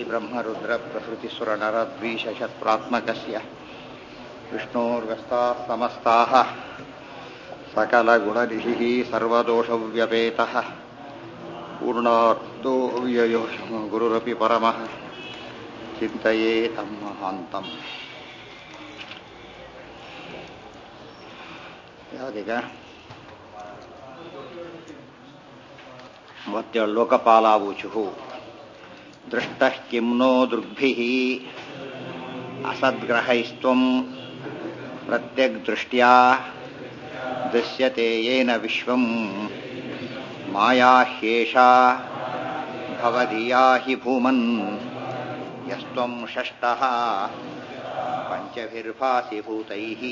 ब्रह्मरुद्रप्रभृतिसुरनरद्वीषशत्प्रात्मकस्य विष्णोर्व्यस्ताः समस्ताः सकलगुणनिधिः सर्वदोषव्यपेतः पूर्णार्तो व्ययो गुरुरपि परमः चिन्तये तं महान्तम् ಯಾವುದೀಗ ಮೂವತ್ತೇಳು ಲೋಕಪಾಲಾವೂಚು ದೃಷ್ಟ ಕಿಂ ನೋ ದೃಗ್ಭಿ ಅಸದ್ಗ್ರಹೈಸ್ತ್ವಂ ಪ್ರತ್ಯಗ್ದೃಷ್ಟ್ಯಾ ದೃಶ್ಯತೆ ಯೇನ ವಿಶ್ವಂ ಮಾಯಾ ಹ್ಯೇಷಾ ಭವಧಿಯಾ ಹಿ ಭೂಮನ್ ಯಸ್ತ್ವಂ ಷಷ್ಟಃ ಪಂಚಭಿರ್ಭಾಸಿ ಭೂತೈಃ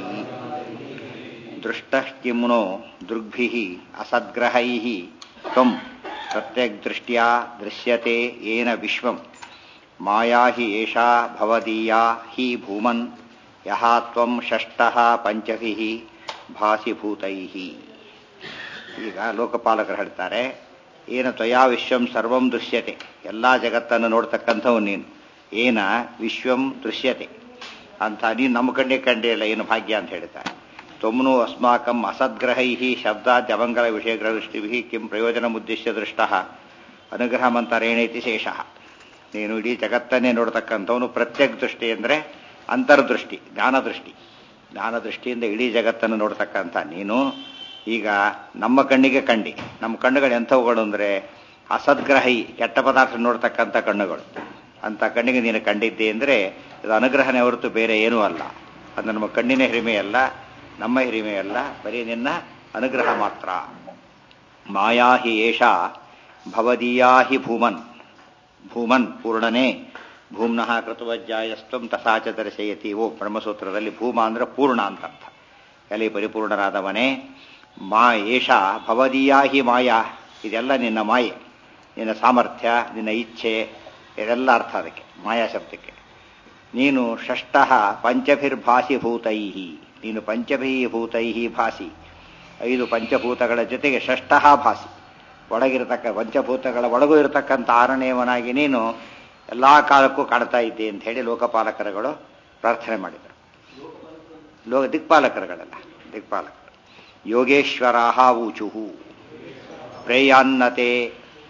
ದೃಷ್ಟಃ ಕಿಮ್ನೋ ದೃಗ್ಭಿಃ ಅಸದ್ಗ್ರಹೈಃ ತ್ವಂ ಪ್ರತ್ಯಗ್ದೃಷ್ಟ್ಯಾ ದೃಶ್ಯತೆ ಯೇನ ವಿಶ್ವಂ ಮಾಯಾ ಹಿ ಏಷಾ ಭವದೀಯಾ ಹಿ ಭೂಮನ್ ಯಹ ತ್ವಂ ಷಷ್ಟಃ ಪಂಚಭಿಃ ಭಾಸಿ ಭೂತೈಃ ಈಗ ಲೋಕಪಾಲಕರು ಹೇಳ್ತಾರೆ ಏನ ತ್ವಯಾ ವಿಶ್ವಂ ಸರ್ವಂ ದೃಶ್ಯತೆ ಎಲ್ಲ ಜಗತ್ತನ್ನು ನೋಡ್ತಕ್ಕಂಥವು ನೀನು ಏನ ವಿಶ್ವಂ ದೃಶ್ಯತೆ ಅಂತ ನೀನು ನಮ್ಮ ಕಣ್ಣೇ ಕಂಡೇ ಇಲ್ಲ ಏನು ಭಾಗ್ಯ ಅಂತ ಹೇಳ್ತಾರೆ ತ್ವಮ್ನು ಅಸ್ಮಾಕಂ ಅಸದ್ಗ್ರಹೈ ಶಬ್ದಾದ್ಯ ಅಮಂಗಲ ವಿಷಯಗ್ರದೃಷ್ಟಿಭಿ ಕಿಂ ಪ್ರಯೋಜನಮುದ್ದೇಶ್ಯ ದೃಷ್ಟ ಅನುಗ್ರಹಮಂತರೇಣೈತಿ ಶೇಷಃ ನೀನು ಇಡೀ ಜಗತ್ತನ್ನೇ ನೋಡ್ತಕ್ಕಂಥವನು ಪ್ರತ್ಯಕ್ ದೃಷ್ಟಿ ಅಂದರೆ ಅಂತರ್ದೃಷ್ಟಿ ಜ್ಞಾನದೃಷ್ಟಿ ಜ್ಞಾನದೃಷ್ಟಿಯಿಂದ ಇಡೀ ಜಗತ್ತನ್ನು ನೋಡ್ತಕ್ಕಂಥ ನೀನು ಈಗ ನಮ್ಮ ಕಣ್ಣಿಗೆ ಕಂಡಿ ನಮ್ಮ ಕಣ್ಣುಗಳು ಎಂಥವುಗಳು ಅಂದರೆ ಅಸದ್ಗ್ರಹಿ ಕೆಟ್ಟ ಪದಾರ್ಥ ನೋಡ್ತಕ್ಕಂಥ ಕಣ್ಣುಗಳು ಅಂತ ಕಣ್ಣಿಗೆ ನೀನು ಕಂಡಿದ್ದೆ ಅಂದರೆ ಇದು ಅನುಗ್ರಹನೇ ಹೊರತು ಬೇರೆ ಏನೂ ಅಲ್ಲ ಅದು ನಮ್ಮ ಕಣ್ಣಿನ ಹಿರಿಮೆಯಲ್ಲ ನಮ್ಮ ಹಿರಿಮೆಯಲ್ಲ ಬರೀ ನಿನ್ನ ಅನುಗ್ರಹ ಮಾತ್ರ ಮಾಯಾ ಹಿ ಏಷ ಭವದೀಯಾ ಹಿ ಭೂಮನ್ ಭೂಮನ್ ಪೂರ್ಣನೇ ಭೂಮ್ನಃ ಕೃತವಜ್ಜಾಯಸ್ತ್ವಂ ತಥಾಚ ದರ್ಶಯತಿ ಓ ಬ್ರಹ್ಮಸೂತ್ರದಲ್ಲಿ ಭೂಮ ಅಂದ್ರೆ ಪೂರ್ಣ ಅಂತ ಅರ್ಥ ಎಲ್ಲಿ ಪರಿಪೂರ್ಣನಾದವನೇ ಮಾ ಏಷ ಭವದೀಯಾ ಹಿ ಮಾಯಾ ಇದೆಲ್ಲ ನಿನ್ನ ಮಾಯೆ ನಿನ್ನ ಸಾಮರ್ಥ್ಯ ನಿನ್ನ ಇಚ್ಛೆ ಇದೆಲ್ಲ ಅರ್ಥ ಅದಕ್ಕೆ ಮಾಯಾ ಶಬ್ದಕ್ಕೆ ನೀನು ಷಷ್ಟಃ ಪಂಚಭಿರ್ಭಾಸಿ ಭೂತೈ ನೀನು ಪಂಚಭೀ ಭೂತೈ ಭಾಸಿ ಐದು ಪಂಚಭೂತಗಳ ಜೊತೆಗೆ ಷಷ್ಟಃ ಭಾಸಿ ಒಳಗಿರತಕ್ಕ ಪಂಚಭೂತಗಳ ಒಳಗೂ ಇರತಕ್ಕಂಥ ಆರನೇವನಾಗಿ ನೀನು ಎಲ್ಲ ಕಾಲಕ್ಕೂ ಕಾಣ್ತಾ ಇದ್ದೆ ಅಂತ ಹೇಳಿ ಲೋಕಪಾಲಕರುಗಳು ಪ್ರಾರ್ಥನೆ ಮಾಡಿದರು ಲೋಕ ದಿಕ್ಪಾಲಕರುಗಳೆಲ್ಲ ದಿಕ್ಪಾಲಕರು ಯೋಗೇಶ್ವರಾಹ ಊಚುಹು ಪ್ರೇಯಾನ್ನತೆ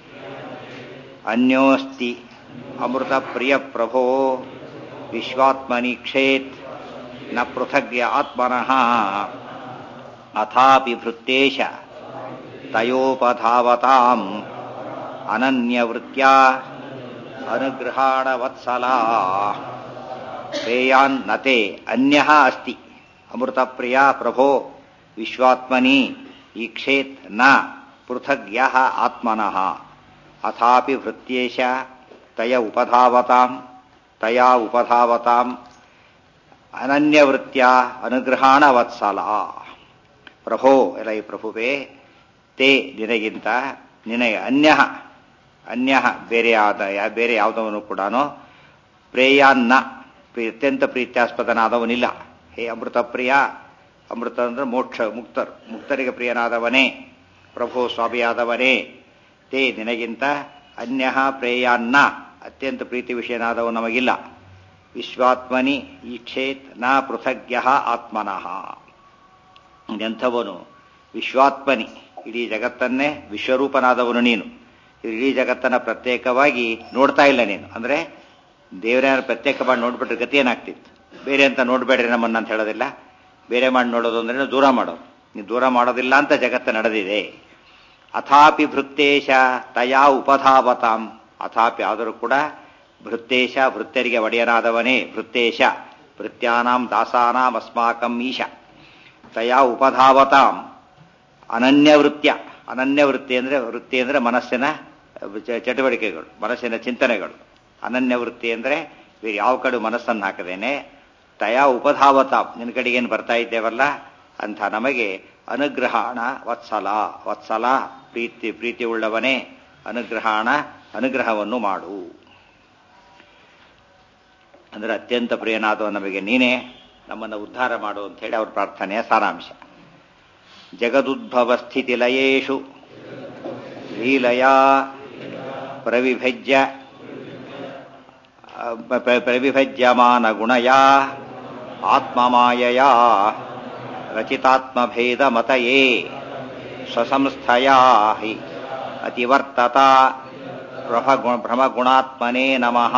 ಅನ್ಯೋಸ್ತಿ ಅಮೃತ ಪ್ರಿಯ ಪ್ರಭೋ ವಿಶ್ವಾತ್ಮನಿ ಕ್ಷೇತ್ ನ ಪೃಥಗ್ಯ ಆತ್ಮನಃ ಅಥಾಪಿ ಭೃತ್ತೇಶ ತಯೋಪಧಾವತಾಂ ಅನನ್ಯವೃತ್ಯ ಅನುಗೃಹಾಣ ವತ್ಸಲ ಶ್ರೇಯಾನ್ನತೆ ಅನ್ಯ ಅಸ್ತಿ ಅಮೃತಪ್ರಿಯ ಪ್ರಭೋ ವಿಶ್ವಾತ್ಮನಿ ಈಕ್ಷೇತ್ ನ ಪೃಥಗ್ಯ ಆತ್ಮನಃ ಅಥಾಪಿ ಭೃತ್ಯೇಶ ತಯ ಉಪಧಾವತಾಂ ತಯಾ ಉಪಧಾವತಾಂ ಅನನ್ಯವೃತ್ಯ ಅನುಗ್ರಹಾಣ ವತ್ಸಲ ಪ್ರಭೋ ಎಲ್ಲ ಈ ಪ್ರಭುವೇ ತೇ ನಿನಗಿಂತ ನಿನಗೆ ಅನ್ಯ ಅನ್ಯ ಬೇರೆ ಆದ ಬೇರೆ ಯಾವುದವನು ಕೂಡ ಪ್ರೇಯಾನ್ನ ಅತ್ಯಂತ ಪ್ರೀತ್ಯಾಸ್ಪದನಾದವನಿಲ್ಲ ಹೇ ಅಮೃತ ಪ್ರಿಯ ಅಮೃತ ಅಂದ್ರೆ ಮೋಕ್ಷ ಮುಕ್ತರು ಮುಕ್ತರಿಗೆ ಪ್ರಿಯನಾದವನೇ ಪ್ರಭು ಸ್ವಾಮಿಯಾದವನೇ ತೇ ನಿನಗಿಂತ ಅನ್ಯ ಪ್ರೇಯಾನ್ನ ಅತ್ಯಂತ ಪ್ರೀತಿ ವಿಷಯನಾದವ ನಮಗಿಲ್ಲ ವಿಶ್ವಾತ್ಮನಿ ಈಕ್ಷೇತ್ ನ ಪೃಥಗ್ಯ ಆತ್ಮನಃ ಎಂಥವನು ವಿಶ್ವಾತ್ಮನಿ ಇಡೀ ಜಗತ್ತನ್ನೇ ವಿಶ್ವರೂಪನಾದವನು ನೀನು ಇಡೀ ಜಗತ್ತನ್ನ ಪ್ರತ್ಯೇಕವಾಗಿ ನೋಡ್ತಾ ಇಲ್ಲ ನೀನು ಅಂದ್ರೆ ದೇವರನ್ನ ಪ್ರತ್ಯೇಕ ಮಾಡಿ ನೋಡ್ಬಿಟ್ರೆ ಗತಿ ಏನಾಗ್ತಿತ್ತು ಬೇರೆ ಅಂತ ನೋಡ್ಬೇಡ್ರಿ ನಮ್ಮನ್ನ ಅಂತ ಹೇಳೋದಿಲ್ಲ ಬೇರೆ ಮಾಡಿ ನೋಡೋದು ಅಂದ್ರೆ ದೂರ ಮಾಡೋದು ನೀವು ದೂರ ಮಾಡೋದಿಲ್ಲ ಅಂತ ಜಗತ್ತು ನಡೆದಿದೆ ಅಥಾಪಿ ಭೃತ್ತೇಶ ತಯಾ ಉಪಧಾವತಾಂ ಅಥಾಪಿ ಆದರೂ ಕೂಡ ಭೃತ್ತೇಶ ಭೃತ್ಯರಿಗೆ ಒಡೆಯನಾದವನೇ ಭೃತ್ತೇಶ ಭೃತ್ಯಾನಾಂ ದಾಸಾನಾಂ ಅಸ್ಮಾಕಂ ಈಶ ತಯಾ ಉಪಧಾವತಾಂ ಅನನ್ಯವೃತ್ಯ ಅನನ್ಯವೃತ್ತಿ ಅಂದ್ರೆ ವೃತ್ತಿ ಅಂದ್ರೆ ಮನಸ್ಸಿನ ಚಟುವಟಿಕೆಗಳು ಮನಸ್ಸಿನ ಚಿಂತನೆಗಳು ಅನನ್ಯವೃತ್ತಿ ಅಂದ್ರೆ ಬೇರೆ ಯಾವ ಕಡೆ ಮನಸ್ಸನ್ನು ಹಾಕದೇನೆ ತಯಾ ಉಪಧಾವತಾಂ ನಿನ್ನ ಕಡೆಗೆ ಏನು ಬರ್ತಾ ಇದ್ದೇವಲ್ಲ ಅಂತ ನಮಗೆ ಅನುಗ್ರಹಾಣ ವತ್ಸಲ ವತ್ಸಲ ಪ್ರೀತಿ ಪ್ರೀತಿ ಉಳ್ಳವನೇ ಅನುಗ್ರಹಾಣ ಅನುಗ್ರಹವನ್ನು ಮಾಡು ಅಂದ್ರೆ ಅತ್ಯಂತ ಪ್ರಿಯನಾದವ ನಮಗೆ ನೀನೇ ನಮ್ಮನ್ನು ಉದ್ಧಾರ ಮಾಡು ಅಂತ ಹೇಳಿ ಅವ್ರ ಪ್ರಾರ್ಥನೆಯ ಸಾರಾಂಶ ಜಗದುದ್ಭವ ಸ್ಥಿತಿ ಲಯೇಶು ಲೀಲಯಾ ಪ್ರವಿಭಜ್ಯ ಪ್ರವಿಭಜ್ಯಮಾನ ಗುಣಯ ಆತ್ಮಮಾಯಯ ರಚಿತಾತ್ಮಭೇದ ಮತಯೇ ಸ್ವಸಂಸ್ಥಯಾ ಹಿ ಅತಿವರ್ತತ ಭ್ರಮಗುಣಾತ್ಮನೇ ನಮಃ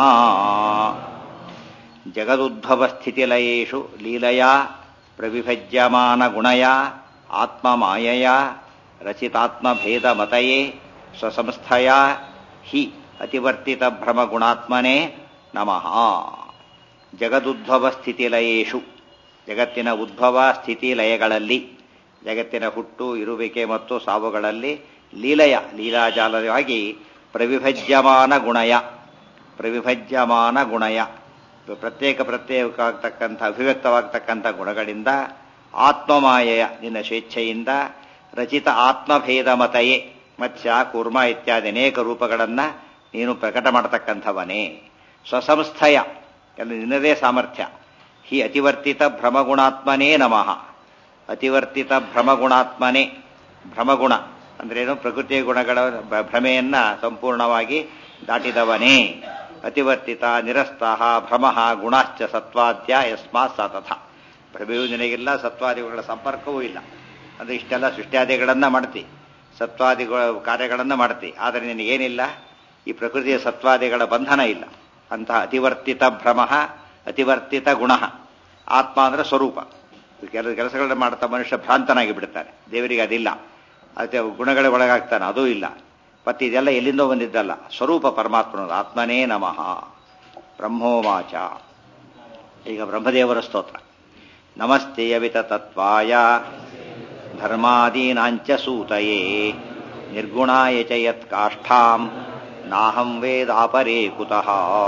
ಜಗದುದ್ಭವಸ್ಥಿತಿಲಯೇಷು ಲೀಲಯಾ ಪ್ರವಿಭಜ್ಯಮಾನ ಗುಣಯ ಆತ್ಮಮಾಯಯ ರಚಿತಾತ್ಮಭೇದಮತಯೇ ಸ್ವಸಂಸ್ಥಯಾ ಹಿ ಅತಿವರ್ತಿತ ಭ್ರಮಗುಣಾತ್ಮನೇ ನಮಃ ಜಗದುದ್ಭವ ಸ್ಥಿತಿಲಯೇಷು ಜಗತ್ತಿನ ಉದ್ಭವ ಸ್ಥಿತಿ ಲಯಗಳಲ್ಲಿ ಜಗತ್ತಿನ ಹುಟ್ಟು ಇರುವಿಕೆ ಮತ್ತು ಸಾವುಗಳಲ್ಲಿ ಲೀಲಯ ಲೀಲಾಜಾಲವಾಗಿ ಪ್ರವಿಭಜ್ಯಮಾನ ಗುಣಯ ಪ್ರವಿಭಜ್ಯಮಾನ ಗುಣಯ ಪ್ರತ್ಯೇಕ ಪ್ರತ್ಯೇಕವಾಗ್ತಕ್ಕಂಥ ಅಭಿವ್ಯಕ್ತವಾಗ್ತಕ್ಕಂಥ ಗುಣಗಳಿಂದ ಆತ್ಮಮಾಯೆಯ ನಿನ್ನ ಸ್ವೇಚ್ಛೆಯಿಂದ ರಚಿತ ಆತ್ಮಭೇದ ಮತಯೇ ಮತ್ಸ್ಯ ಕೂರ್ಮ ಇತ್ಯಾದಿ ಅನೇಕ ರೂಪಗಳನ್ನು ನೀನು ಪ್ರಕಟ ಮಾಡತಕ್ಕಂಥವನೇ ಸ್ವಸಂಸ್ಥಯ ಎಲ್ಲ ನಿನ್ನದೇ ಸಾಮರ್ಥ್ಯ ಹಿ ಅತಿವರ್ತಿತ ಭ್ರಮಗುಣಾತ್ಮನೇ ನಮಃ ಅತಿವರ್ತಿತ ಭ್ರಮಗುಣಾತ್ಮನೇ ಭ್ರಮಗುಣ ಅಂದ್ರೇನು ಪ್ರಕೃತಿಯ ಗುಣಗಳ ಭ್ರಮೆಯನ್ನ ಸಂಪೂರ್ಣವಾಗಿ ದಾಟಿದವನೇ ಅತಿವರ್ತಿತ ನಿರಸ್ತಃ ಭ್ರಮ ಗುಣಾಶ್ಚ ಸತ್ವಾದ್ಯ ಯಸ್ಮಾತ್ ಸತಥ ಭ್ರಮೆಯೂ ನಿನಗಿಲ್ಲ ಸತ್ವಾದಿಗಳ ಸಂಪರ್ಕವೂ ಇಲ್ಲ ಅಂದರೆ ಇಷ್ಟೆಲ್ಲ ಸೃಷ್ಟ್ಯಾದಿಗಳನ್ನು ಮಾಡ್ತಿ ಸತ್ವಾದಿಗಳ ಕಾರ್ಯಗಳನ್ನು ಮಾಡ್ತಿ ಆದರೆ ನಿನಗೇನಿಲ್ಲ ಈ ಪ್ರಕೃತಿಯ ಸತ್ವಾದಿಗಳ ಬಂಧನ ಇಲ್ಲ ಅಂತಹ ಅತಿವರ್ತಿತ ಭ್ರಮ ಅತಿವರ್ತಿತ ಗುಣ ಆತ್ಮ ಅಂದರೆ ಸ್ವರೂಪ ಕೆಲವು ಕೆಲಸಗಳನ್ನ ಮಾಡ್ತಾ ಮನುಷ್ಯ ಭ್ರಾಂತನಾಗಿ ಬಿಡ್ತಾನೆ ದೇವರಿಗೆ ಅದಿಲ್ಲ ಅದೇ ಗುಣಗಳ ಒಳಗಾಗ್ತಾನೆ ಅದೂ ಇಲ್ಲ ಮತ್ತೆ ಇದೆಲ್ಲ ಎಲ್ಲಿಂದೋ ಬಂದಿದ್ದಲ್ಲ ಸ್ವರೂಪ ಪರಮಾತ್ಮನದು ಆತ್ಮನೇ ನಮಃ ಬ್ರಹ್ಮೋವಾಚ ಈಗ ಬ್ರಹ್ಮದೇವರ ಸ್ತೋತ್ರ ನಮಸ್ತೆ ಯವಿತ ತತ್ವಾಯ ಧರ್ಮಾದೀನಾಂಚ ಸೂತಯೇ ನಿರ್ಗುಣಾಯ ಚ ಯತ್ ಕಾಷ್ಠಾಂ ನಾಹಂ ವೇದಾಪರೇ ಕುತಃ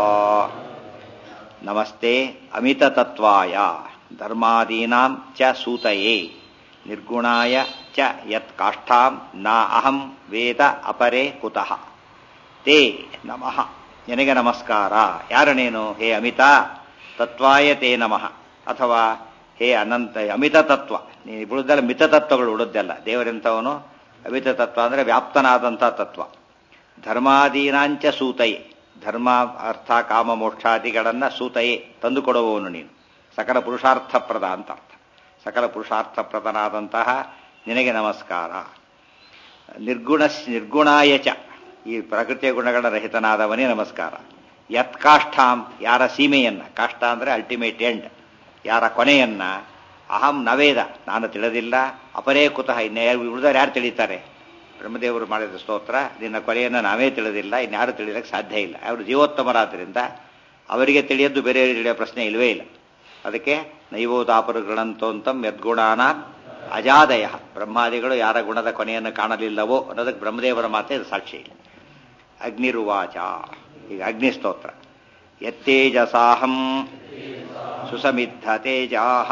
ನಮಸ್ತೆ ಅಮಿತ ತತ್ವಾಯ ಧರ್ಮಾದೀನಾಂ ಚ ಸೂತಯೇ ನಿರ್ಗುಣಾಯ ಚ ಯತ್ ಕಾಷ್ಠಾಂ ನ ಅಹಂ ವೇದ ಅಪರೇ ಕುತಃ ತೇ ನಮಃ ನಿನಗೆ ನಮಸ್ಕಾರ ಯಾರು ನೀನು ಹೇ ಅಮಿತ ತತ್ವಾಯ ತೇ ನಮಃ ಅಥವಾ ಹೇ ಅನಂತ ಅಮಿತ ತತ್ವ ನೀನು ಉಳಿದಲ್ಲ ಮಿತ ತತ್ವಗಳು ಉಳಿದಲ್ಲ ದೇವರೆಂಥವನು ಅಮಿತ ತತ್ವ ಅಂದರೆ ವ್ಯಾಪ್ತನಾದಂಥ ತತ್ವ ಧರ್ಮಾದೀನಾಂಚ ಸೂತಯೇ ಧರ್ಮ ಅರ್ಥ ಕಾಮ ಮೋಕ್ಷಾದಿಗಳನ್ನು ಸೂತಯೇ ತಂದುಕೊಡುವವನು ನೀನು ಸಕಲ ಪುರುಷಾರ್ಥಪ್ರದ ಅಂತ ಅರ್ಥ ಸಕಲ ಪುರುಷಾರ್ಥಪ್ರದನಾದಂತಹ ನಿನಗೆ ನಮಸ್ಕಾರ ನಿರ್ಗುಣ ನಿರ್ಗುಣಾಯ ಚ ಈ ಪ್ರಕೃತಿಯ ಗುಣಗಳ ರಹಿತನಾದವನೇ ನಮಸ್ಕಾರ ಯತ್ ಕಾಷ್ಠಾಂ ಯಾರ ಸೀಮೆಯನ್ನ ಕಾಷ್ಠ ಅಂದರೆ ಅಲ್ಟಿಮೇಟ್ ಎಂಡ್ ಯಾರ ಕೊನೆಯನ್ನ ಅಹಂ ನವೇದ ನಾನು ತಿಳಿದಿಲ್ಲ ಅಪರೇ ಕುತಃ ಇನ್ನು ಉಳಿದವರು ಯಾರು ತಿಳಿತಾರೆ ಬ್ರಹ್ಮದೇವರು ಮಾಡಿದ ಸ್ತೋತ್ರ ನಿನ್ನ ಕೊನೆಯನ್ನು ನಾವೇ ತಿಳಿದಿಲ್ಲ ಇನ್ಯಾರು ತಿಳಿಯಲಿಕ್ಕೆ ಸಾಧ್ಯ ಇಲ್ಲ ಅವರು ಜೀವೋತ್ತಮರಾದ್ದರಿಂದ ಅವರಿಗೆ ತಿಳಿಯದ್ದು ಬೇರೆ ತಿಳಿಯೋ ಪ್ರಶ್ನೆ ಇಲ್ಲವೇ ಇಲ್ಲ ಅದಕ್ಕೆ ನೈವೋದಾಪರುಗಳಂತೋಂತಂ ಯದ್ಗುಣಾನ ಅಜಾದಯ ಬ್ರಹ್ಮಾದಿಗಳು ಯಾರ ಗುಣದ ಕೊನೆಯನ್ನು ಕಾಣಲಿಲ್ಲವೋ ಅನ್ನೋದಕ್ಕೆ ಬ್ರಹ್ಮದೇವರ ಮಾತೇ ಸಾಕ್ಷಿ ಅಗ್ನಿರುವಾಚ ಈಗ ಅಗ್ನಿ ಸ್ತೋತ್ರ ಯತ್ತೇಜಸಾಹಂ ಸುಸಮಿದ್ಧ ತೇಜಾಹ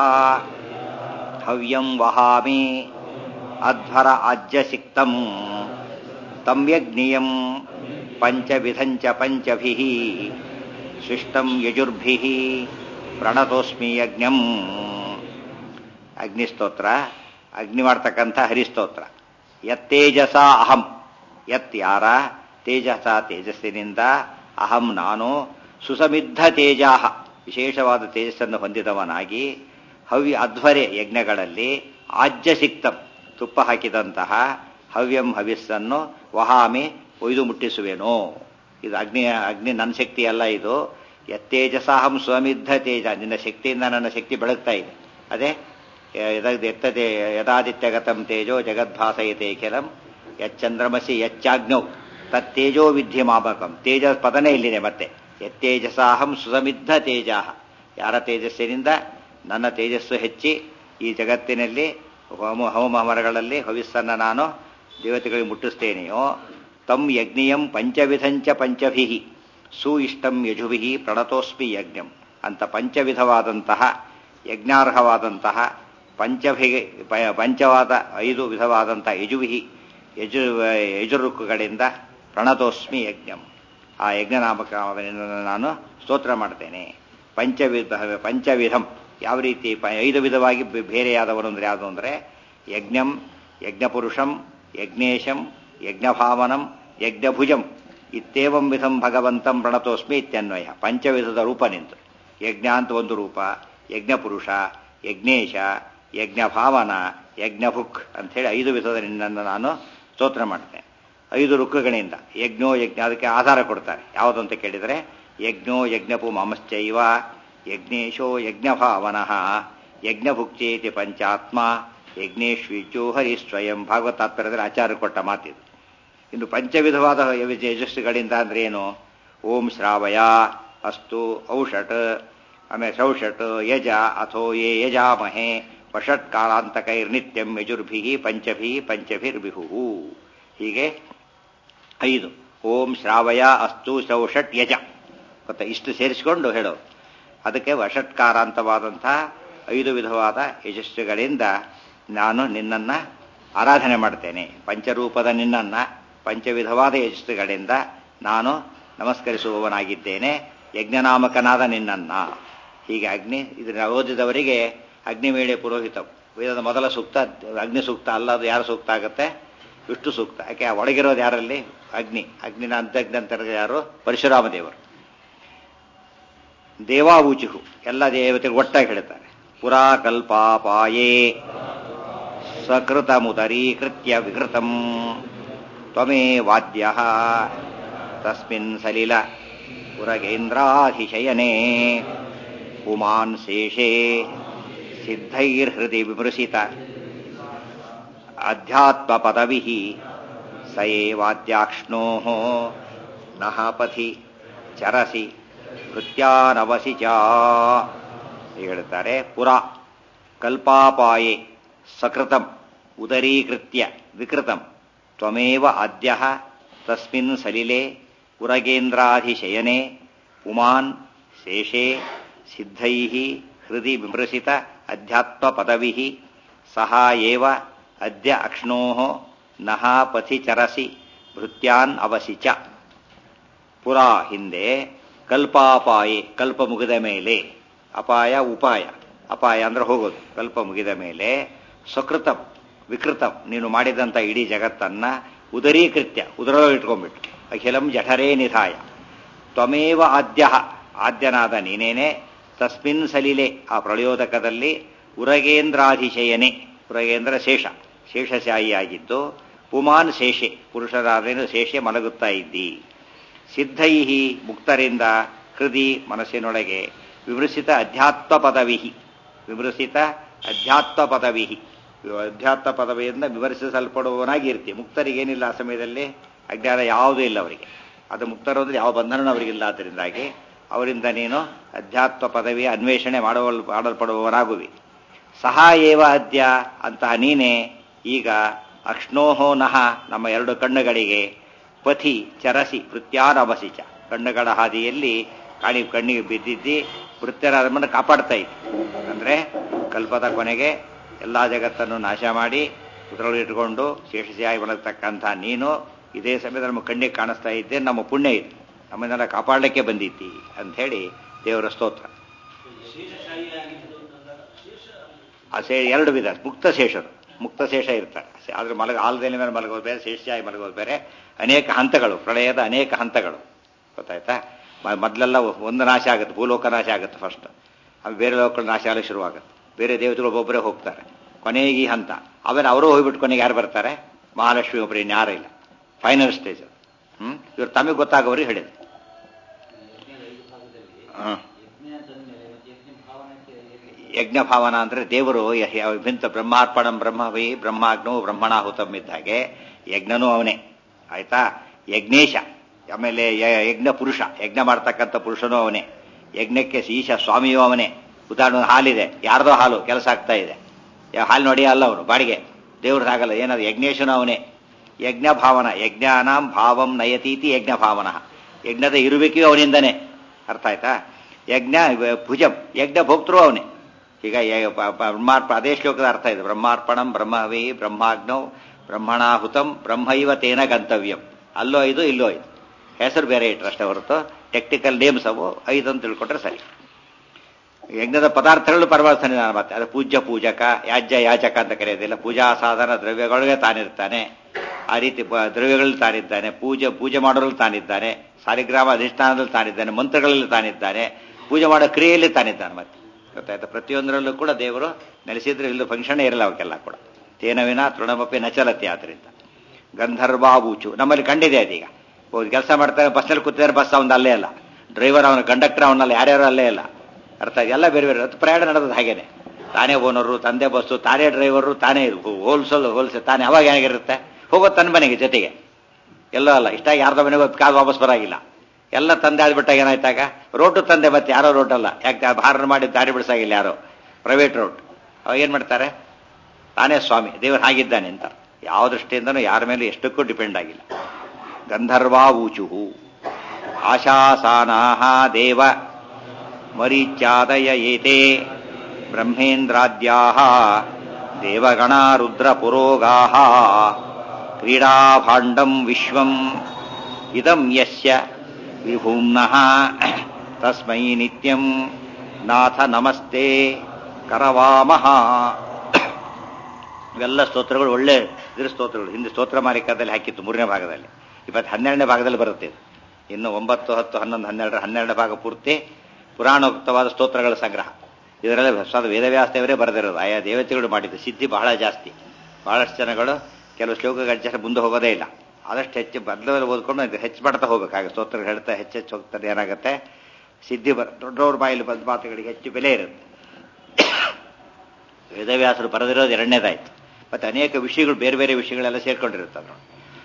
ಹವ್ಯಂ ವಹಾಮಿ ಅಧ್ವರ ಆಜ್ಯಸಿಕ್ತಂ ತಂ ಯಜ್ಞಿಯಂ ಪಂಚವಿಧಂಚ ಪಂಚಭಿಃ ಶಿಷ್ಟಂ ಯಜುರ್ಭಿಃ ಪ್ರಣತೋಸ್ಮಿ ಯಜ್ಞಂ ಅಗ್ನಿಸ್ತೋತ್ರ ಅಗ್ನಿ ಮಾಡ್ತಕ್ಕಂಥ ಹರಿಸ್ತೋತ್ರ ಯತ್ತೇಜಸ ಅಹಂ ಯತ್ ಯಾರ ತೇಜಸ ತೇಜಸ್ಸಿನಿಂದ ಅಹಂ ನಾನು ಸುಸಮಿದ್ಧ ತೇಜಾಹ ವಿಶೇಷವಾದ ತೇಜಸ್ಸನ್ನು ಹೊಂದಿದವನಾಗಿ ಹವ್ಯ ಅಧ್ವರೆ ಯಜ್ಞಗಳಲ್ಲಿ ಆಜ್ಯ ಸಿಕ್ತಂ ತುಪ್ಪ ಹಾಕಿದಂತಹ ಹವ್ಯಂ ಹವಿಸ್ಸನ್ನು ವಹಾಮಿ ಒಯ್ದು ಮುಟ್ಟಿಸುವೆನೋ ಇದು ಅಗ್ನಿ ಅಗ್ನಿ ನನ್ನ ಶಕ್ತಿ ಅಲ್ಲ ಇದು ಯತ್ತೇಜಸಾಹಂ ಸ್ವಮಿದ್ಧ ತೇಜ ನಿನ್ನ ಶಕ್ತಿಯಿಂದ ನನ್ನ ಶಕ್ತಿ ಬೆಳಗ್ತಾ ಇದೆ ಅದೇ ಎತ್ತದೆ ಯದಾದಿತ್ಯಗತಂ ತೇಜೋ ಜಗದ್ಭಾಸಯತೆ ಕೆಲಂ ಯಚ್ಚಂದ್ರಮಸಿ ಯಚ್ಚಾಗ್ನೌ ತತ್ತೇಜೋ ವಿದ್ಯೆ ಮಾಮಕಂ ತೇಜ ಪದನೇ ಇಲ್ಲಿದೆ ಮತ್ತೆ ಯತ್ತೇಜಸಾಹಂ ಸುಸಮಿದ್ಧ ತೇಜಾಹ ಯಾರ ತೇಜಸ್ಸಿನಿಂದ ನನ್ನ ತೇಜಸ್ಸು ಹೆಚ್ಚಿ ಈ ಜಗತ್ತಿನಲ್ಲಿ ಹೋಮ ಹೋಮ ಮರಗಳಲ್ಲಿ ಹವಿಸ್ಸನ್ನು ನಾನು ದೇವತೆಗಳಿಗೆ ಮುಟ್ಟಿಸ್ತೇನೆಯೋ ತಂ ಯಜ್ಞಿಯಂ ಪಂಚವಿಧಂಚ ಪಂಚಭಿ ಸು ಇಷ್ಟಂ ಯಜುಭಿ ಪ್ರಣತೋಸ್ಮಿ ಯಜ್ಞಂ ಅಂತ ಪಂಚವಿಧವಾದಂತಹ ಯಜ್ಞಾರ್ಹವಾದಂತಹ ಪಂಚಭಿ ಪಂಚವಾದ ಐದು ವಿಧವಾದಂಥ ಯಜುವಿಹಿ ಯಜು ಯಜುರುಕ್ಕುಗಳಿಂದ ಪ್ರಣತೋಸ್ಮಿ ಯಜ್ಞಂ ಆ ಯಜ್ಞನಾಮಕವನ್ನು ನಾನು ಸ್ತೋತ್ರ ಮಾಡ್ತೇನೆ ಪಂಚವಿಧ ಪಂಚವಿಧಂ ಯಾವ ರೀತಿ ಐದು ವಿಧವಾಗಿ ಬೇರೆಯಾದವರು ಅಂದರೆ ಯಾವುದು ಅಂದರೆ ಯಜ್ಞಂ ಯಜ್ಞಪುರುಷಂ ಯಜ್ಞೇಶಂ ಯಜ್ಞಭಾವನಂ ಯಜ್ಞಭುಜಂ ಇತ್ತೇವಂ ವಿಧಂ ಭಗವಂತಂ ಪ್ರಣತೋಸ್ಮಿ ಇತ್ಯನ್ವಯ ಪಂಚವಿಧದ ರೂಪ ನಿಂತು ಯಜ್ಞ ಅಂತ ಒಂದು ರೂಪ ಯಜ್ಞಪುರುಷ ಯಜ್ಞೇಶ ಯಜ್ಞಭಾವನ ಯಜ್ಞಭುಕ್ ಅಂಥೇಳಿ ಐದು ವಿಧದ ನಿನ್ನನ್ನು ನಾನು ಸ್ತೋತ್ರ ಮಾಡ್ತೇನೆ ಐದು ರುಕ್ಕುಗಳಿಂದ ಯಜ್ಞೋ ಯಜ್ಞ ಅದಕ್ಕೆ ಆಧಾರ ಕೊಡ್ತಾರೆ ಯಾವುದು ಅಂತ ಕೇಳಿದರೆ ಯಜ್ಞೋ ಯಜ್ಞಪು ಮಮಶ್ಚೈವ ಯಜ್ಞೇಶೋ ಯಜ್ಞಭಾವನಃ ಯಜ್ಞಭುಕ್ಚೇತಿ ಪಂಚಾತ್ಮ ಯಜ್ಞೇಶ್ವಿಜೋ ಹರಿ ಸ್ವಯಂ ಭಾಗವತ ತಾತ್ಪರ್ಯದಲ್ಲಿ ಆಚಾರ್ಯ ಕೊಟ್ಟ ಮಾತಿದು ಇನ್ನು ಪಂಚವಿಧವಾದ ಯಜಸ್ಸುಗಳಿಂದ ಅಂದ್ರೆ ಏನು ಓಂ ಶ್ರಾವಯ ಅಸ್ತು ಔಷಟ್ ಆಮೇಲೆ ಸೌಷಟ್ ಯಜ ಅಥೋ ಯೇ ಯಜಾಮಹೆ ವಷಟ್ ಕಾಲಾಂತಕೈರ್ ನಿತ್ಯಂ ಯಜುರ್ಭಿ ಪಂಚಭಿ ಪಂಚಭಿರ್ಬಿಹು ಹೀಗೆ ಐದು ಓಂ ಶ್ರಾವಯ ಅಸ್ತು ಸೌಷಟ್ ಯಜ ಗೊತ್ತಾ ಇಷ್ಟು ಸೇರಿಸಿಕೊಂಡು ಹೇಳೋದು ಅದಕ್ಕೆ ವಷಟ್ಕಾರಾಂತವಾದಂಥ ಐದು ವಿಧವಾದ ಯಶಸ್ಸುಗಳಿಂದ ನಾನು ನಿನ್ನನ್ನು ಆರಾಧನೆ ಮಾಡ್ತೇನೆ ಪಂಚರೂಪದ ನಿನ್ನನ್ನು ಪಂಚವಿಧವಾದ ಯಶಸ್ಸುಗಳಿಂದ ನಾನು ನಮಸ್ಕರಿಸುವವನಾಗಿದ್ದೇನೆ ಯಜ್ಞನಾಮಕನಾದ ನಿನ್ನನ್ನ ಹೀಗೆ ಅಗ್ನಿ ಇದನ್ನ ಓದಿದವರಿಗೆ ಅಗ್ನಿಮೇಳೆ ಪುರೋಹಿತ ವೇದದ ಮೊದಲ ಸೂಕ್ತ ಅಗ್ನಿ ಸೂಕ್ತ ಅಲ್ಲ ಅದು ಯಾರು ಸೂಕ್ತ ಆಗುತ್ತೆ ವಿಷ್ಣು ಸೂಕ್ತ ಯಾಕೆ ಒಳಗಿರೋದು ಯಾರಲ್ಲಿ ಅಗ್ನಿ ಅಗ್ನಿನ ಅಂತಗ್ನಿ ಅಂತ ಯಾರು ಪರಶುರಾಮ ದೇವರು ದೇವಾವೂಚಿಹು ಎಲ್ಲ ದೇವತೆಗಳು ಒಟ್ಟಾಗಿ ಹೇಳ್ತಾರೆ ಪುರಾ ಕಲ್ಪಾಪಾಯೇ ಸಕೃತಮುದರೀಕೃತ್ಯ ವಿಕೃತಂ ತ್ವಮೇ ವಾದ್ಯ ತಸ್ಮಿನ್ ಸಲಿಲ ಪುರಗೇಂದ್ರಾಧಿಶಯನೆ ಪುಮಾನ್ ಶೇಷೇ ಸಿದ್ಧೈರ್ಹೃದಿ ವಿಮೃಶಿತ ಅಧ್ಯಾತ್ಮಪದವಿ ಸ ಏವಾದ್ಯಾಕ್ಷ್ಣೋ ನಃ ಪಥಿ ಚರಸಿ ಕೃತ್ಯಾನವಸಿ ಚ ಹೇಳ್ತಾರೆ ಪುರ ಕಲ್ಪಾಪಾಯೇ ಸಕೃತಂ ಉದರೀಕೃತ್ಯ ವಿಕೃತಂ ತ್ವಮೇವ ಅದ್ಯ ತಸ್ಮಿನ್ ಸಲಿಲೆ ಪುರಗೇಂದ್ರಾಧಿಶಯನೆ ಪುಮಾನ್ ಶೇಷೇ ಸಿದ್ಧೈ ಹೃದಿ ವಿಮೃಶಿತ ಅಧ್ಯಾತ್ಮಪದವಿ ಸಹ ಏವ ಅದ್ಯ ಅಕ್ಷ್ಣೋ ನಃ ಪಥಿ ಚರಸಿ ಭೃತ್ಯಾನ್ ಅವಸಿ ಚ ಪುರಾ ಹಿಂದೆ ಕಲ್ಪಾಪಾಯೆ ಕಲ್ಪ ಮುಗಿದ ಮೇಲೆ ಅಪಾಯ ಉಪಾಯ ಅಪಾಯ ಅಂದ್ರೆ ಹೋಗೋದು ಕಲ್ಪ ಮುಗಿದ ಮೇಲೆ ಸಕೃತಂ ವಿಕೃತಂ ನೀನು ಮಾಡಿದಂಥ ಇಡೀ ಜಗತ್ತನ್ನ ಉದರೀಕೃತ್ಯ ಉದರೊಳಗೆ ಇಟ್ಕೊಂಡ್ಬಿಟ್ಟು ಅಖಿಲಂ ಜಠರೇ ನಿಧಾಯ ತ್ವಮೇವ ಆದ್ಯ ಆದ್ಯನಾದ ನೀನೇನೆ ತಸ್ಮಿನ್ ಸಲಿಲೆ ಆ ಪ್ರಳಯೋದಕದಲ್ಲಿ ಉರಗೇಂದ್ರಾಧಿಶಯನೆ ಉರಗೇಂದ್ರ ಶೇಷ ಶೇಷಶಾಹಿಯಾಗಿದ್ದು ಪುಮಾನ್ ಶೇಷೆ ಪುರುಷರಾದೇನು ಶೇಷೆ ಮಲಗುತ್ತಾ ಇದ್ದಿ ಸಿದ್ಧೈ ಮುಕ್ತರಿಂದ ಹೃದಿ ಮನಸ್ಸಿನೊಳಗೆ ವಿಮೃಶಿತ ಅಧ್ಯಾತ್ಮ ಪದವಿ ವಿಮೃಶಿತ ಅಧ್ಯಾತ್ಮ ಪದವಿ ಅಧ್ಯಾತ್ಮ ಪದವಿಯಿಂದ ವಿಮರ್ಶಿಸಲ್ಪಡುವವನಾಗಿ ಇರ್ತೀವಿ ಮುಕ್ತರಿಗೇನಿಲ್ಲ ಆ ಸಮಯದಲ್ಲಿ ಅಜ್ಞಾನ ಯಾವುದೂ ಇಲ್ಲ ಅವರಿಗೆ ಅದು ಮುಕ್ತರು ಅಂದ್ರೆ ಯಾವ ಬಂಧನೂ ಅವರಿಗಿಲ್ಲ ಅದರಿಂದಾಗಿ ಅವರಿಂದ ನೀನು ಅಧ್ಯಾತ್ಮ ಪದವಿಯ ಅನ್ವೇಷಣೆ ಮಾಡುವಲ್ ಮಾಡಲ್ಪಡುವವನಾಗುವಿ ಸಹ ಏವ ಅದ್ಯ ಅಂತಹ ನೀನೇ ಈಗ ಅಕ್ಷ್ಣೋಹೋ ನಹ ನಮ್ಮ ಎರಡು ಕಣ್ಣುಗಳಿಗೆ ಪಥಿ ಚರಸಿ ವೃತ್ಯಾನವಸಿಚ ಕಣ್ಣುಗಳ ಹಾದಿಯಲ್ಲಿ ಕಾಣಿ ಕಣ್ಣಿಗೆ ಬಿದ್ದಿದ್ದಿ ವೃತ್ಯರಾದ ಮನ ಕಾಪಾಡ್ತಾ ಇದ್ದಿ ಅಂದ್ರೆ ಕಲ್ಪದ ಕೊನೆಗೆ ಎಲ್ಲ ಜಗತ್ತನ್ನು ನಾಶ ಮಾಡಿ ಇಟ್ಕೊಂಡು ಶೇಷಶಾಯಿ ಮಲಗತಕ್ಕಂಥ ನೀನು ಇದೇ ಸಮಯದಲ್ಲಿ ನಮ್ಮ ಕಣ್ಣಿಗೆ ಕಾಣಿಸ್ತಾ ಇದ್ದೆ ನಮ್ಮ ಪುಣ್ಯ ಇದೆ ನಮ್ಮನ್ನೆಲ್ಲ ಕಾಪಾಡಲಿಕ್ಕೆ ಬಂದಿದ್ದಿ ಅಂತ ಹೇಳಿ ದೇವರ ಸ್ತೋತ್ರ ಆ ಶೇ ಎರಡು ವಿಧ ಮುಕ್ತ ಶೇಷರು ಮುಕ್ತ ಶೇಷ ಇರ್ತಾರೆ ಆದ್ರೆ ಮಲಗ ಆಲದಲ್ಲಿ ಮೇಲೆ ಮಲಗೋದು ಬೇರೆ ಶೇಷಶಾಹಿ ಮಲಗೋದು ಬೇರೆ ಅನೇಕ ಹಂತಗಳು ಪ್ರಳಯದ ಅನೇಕ ಹಂತಗಳು ಗೊತ್ತಾಯ್ತಾ ಮೊದಲೆಲ್ಲ ಒಂದು ನಾಶ ಆಗುತ್ತೆ ಭೂಲೋಕ ನಾಶ ಆಗುತ್ತೆ ಫಸ್ಟ್ ಆಮೇಲೆ ಬೇರೆ ಲೋಕಗಳು ನಾಶ ಆಗಲಿಕ್ಕೆ ಶುರುವಾಗುತ್ತೆ ಬೇರೆ ದೇವತೆಗಳು ಒಬ್ಬೊಬ್ಬರೇ ಹೋಗ್ತಾರೆ ಕೊನೆಗೆ ಈ ಹಂತ ಆಮೇಲೆ ಅವರು ಹೋಗ್ಬಿಟ್ಟು ಕೊನೆಗೆ ಯಾರು ಬರ್ತಾರೆ ಮಹಾಲಕ್ಷ್ಮಿ ಒಬ್ಬರು ಇನ್ಯಾರೂ ಇಲ್ಲ ಫೈನಲ್ ಸ್ಟೇಜ್ ಹ್ಮ್ ಇವ್ರು ತಮಗೆ ಗೊತ್ತಾಗೋರಿಗೆ ಹೇಳಿದ್ರು ಹ್ಮ್ ಯಜ್ಞ ಭಾವನ ಅಂದ್ರೆ ದೇವರು ಭಿಂತ ಬ್ರಹ್ಮಾರ್ಪಣಂ ಬ್ರಹ್ಮವೈ ಬ್ರಹ್ಮಾಗ್ನೋ ಬ್ರಹ್ಮಣಾಹುತಂ ಇದ್ದಾಗೆ ಯಜ್ಞನೂ ಅವನೇ ಆಯ್ತಾ ಯಜ್ಞೇಶ ಆಮೇಲೆ ಯಜ್ಞ ಪುರುಷ ಯಜ್ಞ ಮಾಡ್ತಕ್ಕಂಥ ಪುರುಷನೂ ಅವನೇ ಯಜ್ಞಕ್ಕೆ ಈಶ ಸ್ವಾಮಿಯೂ ಅವನೇ ಉದಾಹರಣೆ ಹಾಲಿದೆ ಯಾರ್ದೋ ಹಾಲು ಕೆಲಸ ಆಗ್ತಾ ಇದೆ ಹಾಲು ನೋಡಿ ಅಲ್ಲ ಅವನು ಬಾಡಿಗೆ ದೇವ್ರದ್ದು ಆಗಲ್ಲ ಏನಾದ್ರು ಯಜ್ಞೇಶನು ಅವನೇ ಯಜ್ಞ ಭಾವನ ಯಜ್ಞಾನಾಂ ಭಾವಂ ನಯತೀತಿ ಯಜ್ಞ ಭಾವನ ಯಜ್ಞದ ಇರುವಿಕೆಯೂ ಅವನಿಂದನೇ ಅರ್ಥ ಆಯ್ತಾ ಯಜ್ಞ ಭುಜಂ ಯಜ್ಞ ಭೋಕ್ತೃ ಅವನೇ ಈಗ ಬ್ರಹ್ಮಾರ್ಪ ಅದೇ ಶ್ಲೋಕದ ಅರ್ಥ ಇದೆ ಬ್ರಹ್ಮಾರ್ಪಣಂ ಬ್ರಹ್ಮವೇ ಬ್ರಹ್ಮಾಗ್ನೌ ಬ್ರಹ್ಮಣಾಹುತಂ ಬ್ರಹ್ಮೈವ ತೇನ ಗಂತವ್ಯಂ ಅಲ್ಲೋ ಐದು ಇಲ್ಲೋ ಐದು ಹೆಸರು ಬೇರೆ ಇಟ್ರು ಅಷ್ಟೇ ಹೊರತು ಟೆಕ್ನಿಕಲ್ ನೇಮ್ಸ್ ಅವು ಐದು ಅಂತ ತಿಳ್ಕೊಂಡ್ರೆ ಸರಿ ಯಜ್ಞದ ಪದಾರ್ಥಗಳು ಪರಮಾರ್ಥನೆ ನಾನು ಮತ್ತೆ ಅದು ಪೂಜ್ಯ ಪೂಜಕ ಯಾಜ್ಯ ಯಾಚಕ ಅಂತ ಕರೆಯೋದಿಲ್ಲ ಪೂಜಾ ಸಾಧನ ದ್ರವ್ಯಗಳಿಗೆ ತಾನಿರ್ತಾನೆ ಆ ರೀತಿ ಬ- ದ್ರವ್ಯಗಳಲ್ಲಿ ತಾನಿದ್ದಾನೆ ಪೂಜೆ ಪೂಜೆ ಮಾಡೋರಲ್ಲಿ ತಾನಿದ್ದಾನೆ ಸಾಲಿಗ್ರಾಮ ಅಧಿಷ್ಠಾನದಲ್ಲಿ ತಾನಿದ್ದಾನೆ ಮಂತ್ರಗಳಲ್ಲಿ ತಾನಿದ್ದಾನೆ ಪೂಜೆ ಮಾಡೋ ಕ್ರಿಯೆಯಲ್ಲಿ ತಾನಿದ್ದಾನೆ ಮತ್ತೆ ಗೊತ್ತಾಯ್ತಾ ಪ್ರತಿಯೊಂದರಲ್ಲೂ ಕೂಡ ದೇವರು ನೆಲೆಸಿದ್ರೆ ಇಲ್ಲೂ ಫಂಕ್ಷನ್ ಇರಲ್ಲ ಅವಕ್ಕೆಲ್ಲ ಕೂಡ ತೇನವಿನ ತೃಣಮಪಿ ನಚಲತಿ ಆದ್ರಿಂದ ಗಂಧರ್ವಾಬೂಚು ನಮ್ಮಲ್ಲಿ ಕಂಡಿದೆ ಅದೀಗ ಕೆಲಸ ಮಾಡ್ತಾರೆ ಬಸ್ನಲ್ಲಿ ಕೂತಿದ್ದಾರೆ ಬಸ್ ಅವನ ಅಲ್ಲೇ ಅಲ್ಲ ಡ್ರೈವರ್ ಅವನ ಕಂಡಕ್ಟರ್ ಅವನಲ್ಲ ಯಾರ್ಯಾರು ಅಲ್ಲೇ ಇಲ್ಲ ಅರ್ಥ ಆಯ್ತು? ಎಲ್ಲ ಬೇರೆ ಬೇರೆ ಅದು ಪ್ರಯಾಣ ನಡೆದದ್ದು ಹಾಗೇನೆ ತಾನೇ ಓನರು ತಂದೆ ಬಸ್ಸು ತಾನೇ ಡ್ರೈವರು ತಾನೇ ಹೋಲ್ಸೋಲ್ ಹೋಲ್ಸೇಲ್ ತಾನೇ ಅವಾಗ ಹೇಗಿರುತ್ತೆ ಹೋಗೋದು ತನ್ನ ಮನೆಗೆ ಜೊತೆಗೆ ಎಲ್ಲೋ ಅಲ್ಲ ಇಷ್ಟಾಗಿ ಯಾರ್ದೋ ಮನೆಗೆ ಹೋದ್ ಕಾದು ವಾಪಸ್ ಬರಾಗಿಲ್ಲ ಎಲ್ಲ ತಂದೆ ಆದ್ಬಿಟ್ಟಾಗ ಏನಾಯ್ತಾಗ ರೋಟು ತಂದೆ ಮತ್ತೆ ಯಾರೋ ರೋಡ್ ಅಲ್ಲ ಯಾಕೆ ಹಾರನ್ ಮಾಡಿ ದಾರಿ ಬಿಡಿಸಾಗಿಲ್ಲ ಯಾರೋ ಪ್ರೈವೇಟ್ ರೋಡ್ ಅವಾಗ ಏನ್ ಮಾಡ್ತಾರೆ ತಾನೇ ಸ್ವಾಮಿ ದೇವರು ಹಾಗಿದ್ದಾನೆ ಅಂತ ಯಾವ ದೃಷ್ಟಿಯಿಂದನೂ ಯಾರ ಮೇಲೆ ಎಷ್ಟಕ್ಕೂ ಡಿಪೆಂಡ್ ಆಗಿಲ್ಲ ಗಂಧರ್ವಾವೂಚು ಆಶಾಸಾನಾಹ ದೇವ ಮರೀಚ್ಯಾದಯ ಏತೆ ಬ್ರಹ್ಮೇಂದ್ರಾದ್ಯಾಹ ದೇವಗಣಾ ರುದ್ರಪುರೋಗಾಹ ಕ್ರೀಡಾಭಾಂಡಂ ವಿಶ್ವಂ ಇದಂ ಯಸ್ಯ ವಿಭೂಮ್ನಃ ತಸ್ಮೈ ನಿತ್ಯಂ ನಾಥ ನಮಸ್ತೆ ಕರವಾಮಹ ಇವೆಲ್ಲ ಸ್ತೋತ್ರಗಳು ಒಳ್ಳೆ ಇದ್ರ ಸ್ತೋತ್ರಗಳು ಹಿಂದೆ ಸ್ತೋತ್ರ ಮಾಲಿಕದಲ್ಲಿ ಹಾಕಿತ್ತು ಮೂರನೇ ಭಾಗದಲ್ಲಿ ಇವತ್ತು ಹನ್ನೆರಡನೇ ಭಾಗದಲ್ಲಿ ಬರುತ್ತೆ ಇದು ಇನ್ನು ಒಂಬತ್ತು ಹತ್ತು ಹನ್ನೊಂದು ಹನ್ನೆರಡರ ಹನ್ನೆರಡನೇ ಭಾಗ ಪೂರ್ತಿ ಪುರಾಣೋಕ್ತವಾದ ಸ್ತೋತ್ರಗಳ ಸಂಗ್ರಹ ಇದರಲ್ಲಿ ಸ್ವತಃ ವೇದವ್ಯಾಸ ದೇವರೇ ಬರೆದಿರೋದು ಆಯಾ ದೇವತೆಗಳು ಮಾಡಿದ್ದು ಸಿದ್ಧಿ ಬಹಳ ಜಾಸ್ತಿ ಬಹಳಷ್ಟು ಜನಗಳು ಕೆಲವು ಶ್ಲೋಕಗಳ ಜನ ಮುಂದೆ ಹೋಗೋದೇ ಇಲ್ಲ ಆದಷ್ಟು ಹೆಚ್ಚು ಬದಲು ಓದ್ಕೊಂಡು ಅದು ಹೆಚ್ಚು ಮಾಡ್ತಾ ಹೋಗ್ಬೇಕಾಗ ಸ್ತೋತ್ರ ಹೇಳ್ತಾ ಹೆಚ್ಚು ಹೆಚ್ಚು ಹೋಗ್ತಾರೆ ಏನಾಗುತ್ತೆ ಸಿದ್ಧಿ ಬರ ದೊಡ್ಡವ್ರ ಬಾಯಲ್ಲಿ ಬಂದ ಮಾತುಗಳಿಗೆ ಹೆಚ್ಚು ಬೆಲೆ ಇರುತ್ತೆ ವೇದವ್ಯಾಸರು ಬರೆದಿರೋದು ಎರಡನೇದಾಯ್ತು ಮತ್ತೆ ಅನೇಕ ವಿಷಯಗಳು ಬೇರೆ ಬೇರೆ ವಿಷಯಗಳೆಲ್ಲ ಸೇರ್ಕೊಂಡಿರುತ್ತವೆ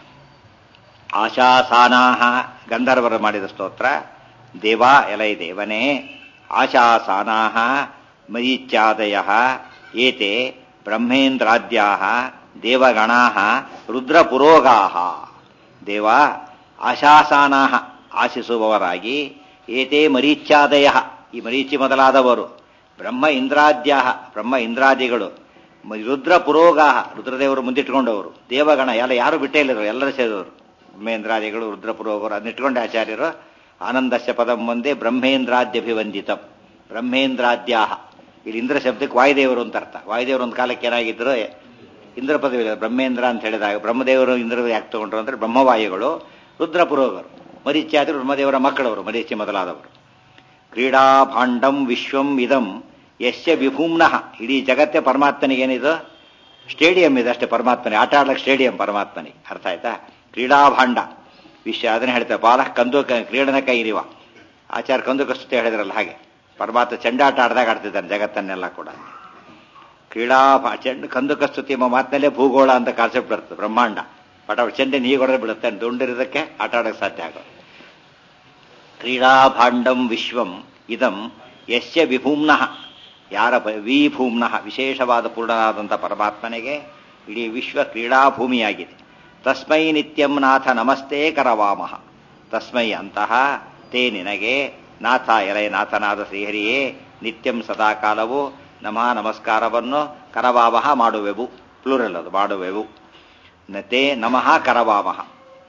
ಆಶಾಸಾನಾಹ ಗಂಧರ್ವರು ಮಾಡಿದ ಸ್ತೋತ್ರ ದೇವ ಎಲೈ ದೇವನೇ ಆಶಾಸಾನಾಹ ಮರೀಚ್ಯಾದಯ ಏತೆ ಬ್ರಹ್ಮೇಂದ್ರಾದ್ಯಾ ದೇವಗಣಾ ರುದ್ರಪುರೋಗಾಹ ದೇವ ಆಶಾಸಾನಾಹ ಆಶಿಸುವವರಾಗಿ ಏತೆ ಮರೀಚ್ಯಾದಯ ಈ ಮರೀಚಿ ಮೊದಲಾದವರು ಬ್ರಹ್ಮ ಇಂದ್ರಾದ್ಯ ಬ್ರಹ್ಮ ಇಂದ್ರಾದಿಗಳು ಮ- ರುದ್ರ ಪುರೋಗಾಹ ರುದ್ರದೇವರು ಮುಂದಿಟ್ಕೊಂಡವರು ದೇವಗಣ ಎಲ್ಲ ಯಾರು ಬಿಟ್ಟೇ ಇಲ್ಲರು ಎಲ್ಲರೂ ಸೇರಿದವರು ಬ್ರಹ್ಮೇಂದ್ರಾದಿಗಳು ರುದ್ರ ಪುರೋಗರು ಅದನ್ನಿಟ್ಕೊಂಡೆ ಆಚಾರ್ಯರು ಆನಂದಸ್ಯ ಪದಂ ಒಂದೇ ಬ್ರಹ್ಮೇಂದ್ರಾದ್ಯಭಿವಂದಿತಂ ಬ್ರಹ್ಮೇಂದ್ರಾದ್ಯಾಹ ಇಲ್ಲಿ ಇಂದ್ರ ಶಬ್ದಕ್ಕೆ ವಾಯುದೇವರು ಅಂತ ಅರ್ಥ ವಾಯುದೇವರು ಒಂದು ಕಾಲಕ್ಕೆ ಏನಾಗಿದ್ರು ಇಂದ್ರ ಪದವಿ ಇಲ್ಲ, ಬ್ರಹ್ಮೇಂದ್ರ ಅಂತ ಹೇಳಿದಾಗ ಬ್ರಹ್ಮದೇವರು ಇಂದ್ರ ಯಾಕೆ ತಗೊಂಡ್ರು ಅಂದ್ರೆ ಬ್ರಹ್ಮವಾಯುಗಳು ರುದ್ರ ಪುರೋಗರು ಮರೀಚ್ಯಾದರು ಬ್ರಹ್ಮದೇವರ ಮಕ್ಕಳವರು ಮರೀಚಿ ಮೊದಲಾದವರು ಕ್ರೀಡಾ ಭಾಂಡಂ ವಿಶ್ವಂ ಇದಂ ಯಶ್ಯ ವಿಭೂಮ್ನಃ ಇಡೀ ಜಗತ್ತೇ ಪರಮಾತ್ಮನಿಗೇನಿದು ಸ್ಟೇಡಿಯಂ ಇದೆ ಅಷ್ಟೇ ಪರಮಾತ್ಮನಿಗೆ ಆಟ ಆಡ್ಲಿಕ್ಕೆ ಸ್ಟೇಡಿಯಂ ಪರಮಾತ್ಮನಿಗೆ ಅರ್ಥ ಆಯ್ತಾ ಕ್ರೀಡಾ ಭಾಂಡ ವಿಶ್ವ ಅದನ್ನ ಹೇಳ್ತಾರೆ ಬಾಲ ಕಂದು ಕ್ರೀಡನ ಕೈ ಇರಿವ ಆಚಾರ ಕಂದು ಕಸ್ತುತಿ ಹೇಳಿದ್ರಲ್ಲ ಹಾಗೆ ಪರಮಾತ್ಮ ಚೆಂಡಾಟ ಆಡ್ದಾಗ ಆಡ್ತಿದ್ದಾನೆ ಜಗತ್ತನ್ನೆಲ್ಲ ಕೂಡ ಕ್ರೀಡಾ ಭಾ- ಚೆಂಡು ಕಂದು ಕಸ್ತುತಿ ಎಂಬ ಮಾತಿನಲ್ಲೇ ಭೂಗೋಳ ಅಂತ ಕಾನ್ಸೆಪ್ಟ್ ಬರ್ತದೆ ಬ್ರಹ್ಮಾಂಡ ಬಟ್ ಅವ್ರು ಚೆಂಡೆ ನೀ ಹೊಡೆದ್ರೆ ಬಿಡುತ್ತೆ ದುಂಡಿರೋದಕ್ಕೆ ಆಟ ಆಡೋಕೆ ಸಾಧ್ಯ ಆಗೋದು ಕ್ರೀಡಾ ಭಾಂಡಂ ವಿಶ್ವಂ ಇದಂ ಯಶ್ಯ ವಿಭೂಮ್ನಃ ಯಾರ ಬ- ವಿಭೂಮ್ನಃ ವಿಶೇಷವಾದ ಪೂರ್ಣನಾದಂಥ ಪರಮಾತ್ಮನಿಗೆ ಇಡೀ ವಿಶ್ವ ಕ್ರೀಡಾಭೂಮಿಯಾಗಿದೆ ತಸ್ಮೈ ನಿತ್ಯಂ ನಾಥ ನಮಸ್ತೆ ಕರವಾಮಹ ತಸ್ಮೈ ಅಂತಹ ತೇ ನಿನಗೆ ನಾಥ ಎಲೈ ನಾಥನಾದ ಶ್ರೀಹರಿಯೇ ನಿತ್ಯಂ ಸದಾಕಾಲವು ನಮಃ ನಮಸ್ಕಾರವನ್ನು ಕರವಾಮಹ ಮಾಡುವೆವು ಪ್ಲೂರಲ್ ಅದು ಮಾಡುವೆವು ನ ತೇ ನಮಃ ಕರವಾಮಹ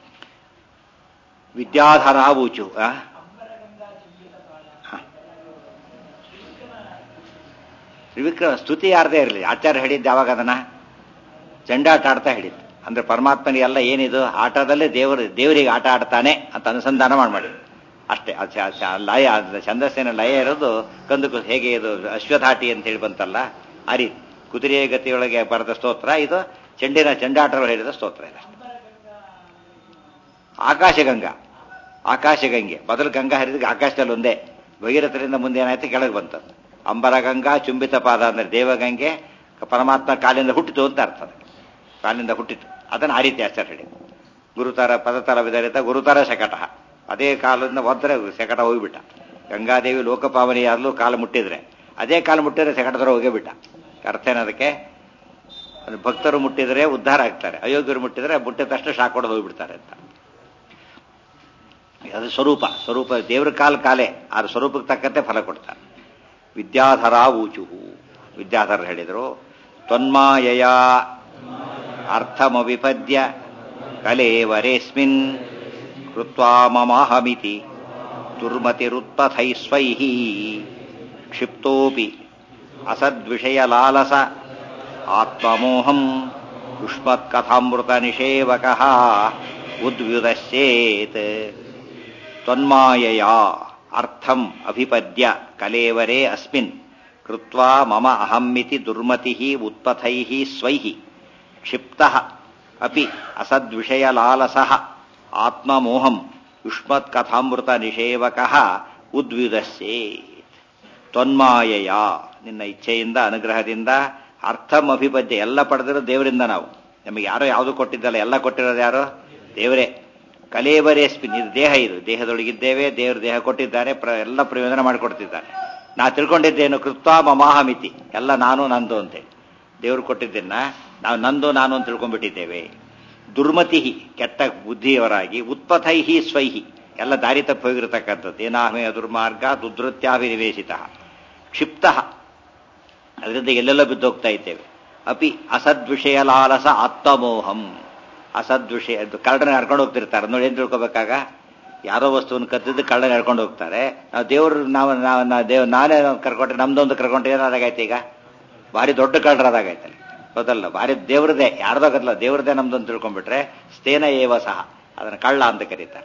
ವಿದ್ಯಾಧರ ಊಚು ಆ? ಹ. ತ್ರಿವಿಕ್ರಮ ಸ್ತುತಿ ಯಾರದೇ ಇರಲಿ ಆಚಾರ್ಯ ಹೇಳಿದ್ದು ಯಾವಾಗ ಅದನ್ನ ಚೆಂಡಾಟ ಆಡ್ತಾ ಹೇಳಿದ್ದು ಅಂದ್ರೆ ಪರಮಾತ್ಮನಿಗೆ ಎಲ್ಲ ಏನಿದು ಆಟದಲ್ಲೇ ದೇವರು ದೇವರಿಗೆ ಆಟ ಆಡ್ತಾನೆ ಅಂತ ಅನುಸಂಧಾನ ಮಾಡಿ ಮಾಡಿ ಅಷ್ಟೇ ಅದು ಚ- ಚ- ಲಯ ಅದು ಛಂದಸ್ಸಿನ ಲಯ ಇರೋದು ಕಂದು ಕು- ಹೇಗೆ ಇದು ಅಶ್ವಧಾಟಿ ಅಂತ ಹೇಳಿ ಬಂತಲ್ಲ ಆ ರೀತಿ ಕುದುರೆ ಗತಿಯೊಳಗೆ ಬರೆದ ಸ್ತೋತ್ರ ಇದು ಚೆಂಡಿನ ಚೆಂಡಾಟಗಳು ಹೇಳಿದ ಸ್ತೋತ್ರ ಇದೆ ಆಕಾಶಗಂಗಾ ಆಕಾಶಗಂಗೆ ಮೊದಲು ಗಂಗಾ ಹರಿದ ಆಕಾಶದಲ್ಲಿ ಒಂದೇ ಭಗೀರಥರಿಂದ ಮುಂದೆ ಏನಾಯ್ತು ಕೆಳಗೆ ಬಂತದ್ದು ಅಂಬರ ಗಂಗಾ ಚುಂಬಿತ ಪಾದ ಅಂದ್ರೆ ದೇವಗಂಗೆ ಪರಮಾತ್ಮ ಕಾಲಿಂದ ಹುಟ್ಟಿತು ಅಂತ ಅರ್ಥ ಅದಕ್ಕೆ. ಕಾಲಿಂದ ಹುಟ್ಟಿತು ಅದನ್ನು ಆ ರೀತಿ ಆಚಾರ ಹೇಳಿ ಗುರುತರ ಪದತರ ವಿಧರಿತ ಗುರುತರ ಶಕಟ ಅದೇ ಕಾಲದಿಂದ ಒದ್ರೆ ಶಕಟ ಹೋಗಿಬಿಟ್ಟ ಗಂಗಾದೇವಿ ಲೋಕಪಾವನಿಯಾದ್ಲು ಕಾಲು ಮುಟ್ಟಿದ್ರೆ ಅದೇ ಕಾಲು ಮುಟ್ಟಿದ್ರೆ ಶಕಟದರ ಹೋಗೇ ಬಿಟ್ಟ ಅರ್ಥ ಏನದಕ್ಕೆ ಅದು ಭಕ್ತರು ಮುಟ್ಟಿದ್ರೆ ಉದ್ಧಾರ ಆಗ್ತಾರೆ ಅಯೋಗ್ಯರು ಮುಟ್ಟಿದ್ರೆ ಮುಟ್ಟಿದ ತಕ್ಷಣ ಶಾಕ್ ಹೊಡೆದು ಹೋಗ್ಬಿಡ್ತಾರೆ ಅಂತ ಅದು ಸ್ವರೂಪ ಸ್ವರೂಪ ದೇವ್ರ ಕಾಲ ಕಾಲೇ ಆ ಸ್ವರೂಪಕ್ಕೆ ತಕ್ಕಂತೆ ಫಲ ಕೊಡ್ತಾರೆ ವಿದ್ಯಾಧರ ಊಚು ವಿದ್ಯಾಧರ ಹೇಳಿದರು ತ್ವನ್ಮಾಯಯ ಅರ್ಥಮವಿಪದ್ಯ ಕಲೇವರೇಸ್ಮಿನ್ ಕೃತ್ವಾ ಮಮಾಹಮಿತಿ ದುರ್ಮತಿರುತ್ಪಥೈಸ್ವೈಃ ಕ್ಷಿಪ್ತೋಪಿ ಅಸದ್ವಿಷಯಲಾಲಸ ಆತ್ಮಮೋಹಂ ಯುಷ್ಮತ್ಕಥಾಮೃತ ನಿಷೇವಕ ಉದ್ವ್ಯುದಶ್ಚೇತ್ ತ್ವನ್ಮಾಯಯ ಅರ್ಥಂ ಅಭಿಪದ್ಯ ಕಲೇವರೇ ಅಸ್ಮಿನ್ ಕೃತ್ವಾ ಮಮ ಅಹಮ್ಮಿತಿ ದುರ್ಮತಿ ಉತ್ಪಥೈ ಸ್ವೈ ಕ್ಷಿಪ್ತ ಅಪಿ ಅಸದ್ವಿಷಯಲಾಲಸ ಆತ್ಮಮೋಹಂ ಯುಷ್ಮತ್ಕಥಾಮೃತ ನಿಷೇವಕ ಉದ್ವ್ಯುದಶ್ಚೇತ್ ತ್ವನ್ಮಾಯಯ ನಿನ್ನ ಇಚ್ಛೆಯಿಂದ ಅನುಗ್ರಹದಿಂದ ಅರ್ಥಂ ಅಭಿಪದ್ಯ ಎಲ್ಲ ಪಡೆದಿರೋ ದೇವರಿಂದ ನಾವು ನಮಗೆ ಯಾರೋ ಯಾವುದು ಕೊಟ್ಟಿದ್ದಲ್ಲ ಎಲ್ಲ ಕೊಟ್ಟಿರೋದು ಯಾರು ದೇವರೇ ಕಲೇವರೇಸ್ಪಿನ್ ಇದು ದೇಹ ಇದು ದೇಹದೊಳಗಿದ್ದೇವೆ ದೇವರು ದೇಹ ಕೊಟ್ಟಿದ್ದಾನೆ ಪ್ರ ಎಲ್ಲ ಪ್ರಯೋಜನ ಮಾಡಿಕೊಡ್ತಿದ್ದಾನೆ ನಾ ತಿಳ್ಕೊಂಡಿದ್ದೇನು ಕೃತ್ವ ಮಮಾಹಮಿತಿ ಎಲ್ಲ ನಾನು ನಂದು ಅಂತೇಳಿ ದೇವರು ಕೊಟ್ಟಿದ್ದನ್ನ ನಾವು ನಂದು ನಾನು ಅಂತ ತಿಳ್ಕೊಂಡ್ಬಿಟ್ಟಿದ್ದೇವೆ ದುರ್ಮತಿ ಕೆಟ್ಟ ಬುದ್ಧಿಯವರಾಗಿ ಉತ್ಪಥೈಹಿ ಸ್ವೈಹಿ ಎಲ್ಲ ದಾರಿ ತಪ್ಪಿ ಹೋಗಿರತಕ್ಕಂಥದ್ದು ಏನಾಹಮೇ ದುರ್ಮಾರ್ಗ ದುದ್ರತ್ಯಾಭಿನಿವೇಶಿತ ಕ್ಷಿಪ್ತ ಅದರಿಂದ ಎಲ್ಲೆಲ್ಲ ಬಿದ್ದೋಗ್ತಾ ಇದ್ದೇವೆ ಅಪಿ ಅಸದ್ವಿಷಯ ಲಾಲಸ ಆತ್ಮಮೋಹಂ ಅಸದ್ವಿಷಯ ಕಳ್ಳನ ನಡ್ಕೊಂಡು ಹೋಗ್ತಿರ್ತಾರೆ ನೋಡಿ ಏನ್ ತಿಳ್ಕೊಬೇಕಾಗ ಯಾರೋ ವಸ್ತುವನ್ನು ಕದ್ದಿದ್ದು ಕಳ್ಳನ ನಡ್ಕೊಂಡು ಹೋಗ್ತಾರೆ ನಾವು ದೇವರು ನಾವು ನಾವು ದೇವ್ ನಾನೇ ಕರ್ಕೊಂಡ್ರೆ ನಮ್ದೊಂದು ಕರ್ಕೊಂಡ್ರೆ ಏನಾದಾಗೈತೆ ಈಗ ಭಾರಿ ದೊಡ್ಡ ಕಳ್ಳರಾದಾಗೈತೆ ಹೌದಲ್ಲ ಭಾರಿ ದೇವ್ರದೇ ಯಾರ್ದಾಗಲ್ಲ ದೇವ್ರದೇ ನಮ್ದೊಂದು ತಿಳ್ಕೊಂಡ್ಬಿಟ್ರೆ ಸ್ಥೇನ ಏವ ಸಹ ಅದನ್ನ ಕಳ್ಳ ಅಂತ ಕರೀತಾರೆ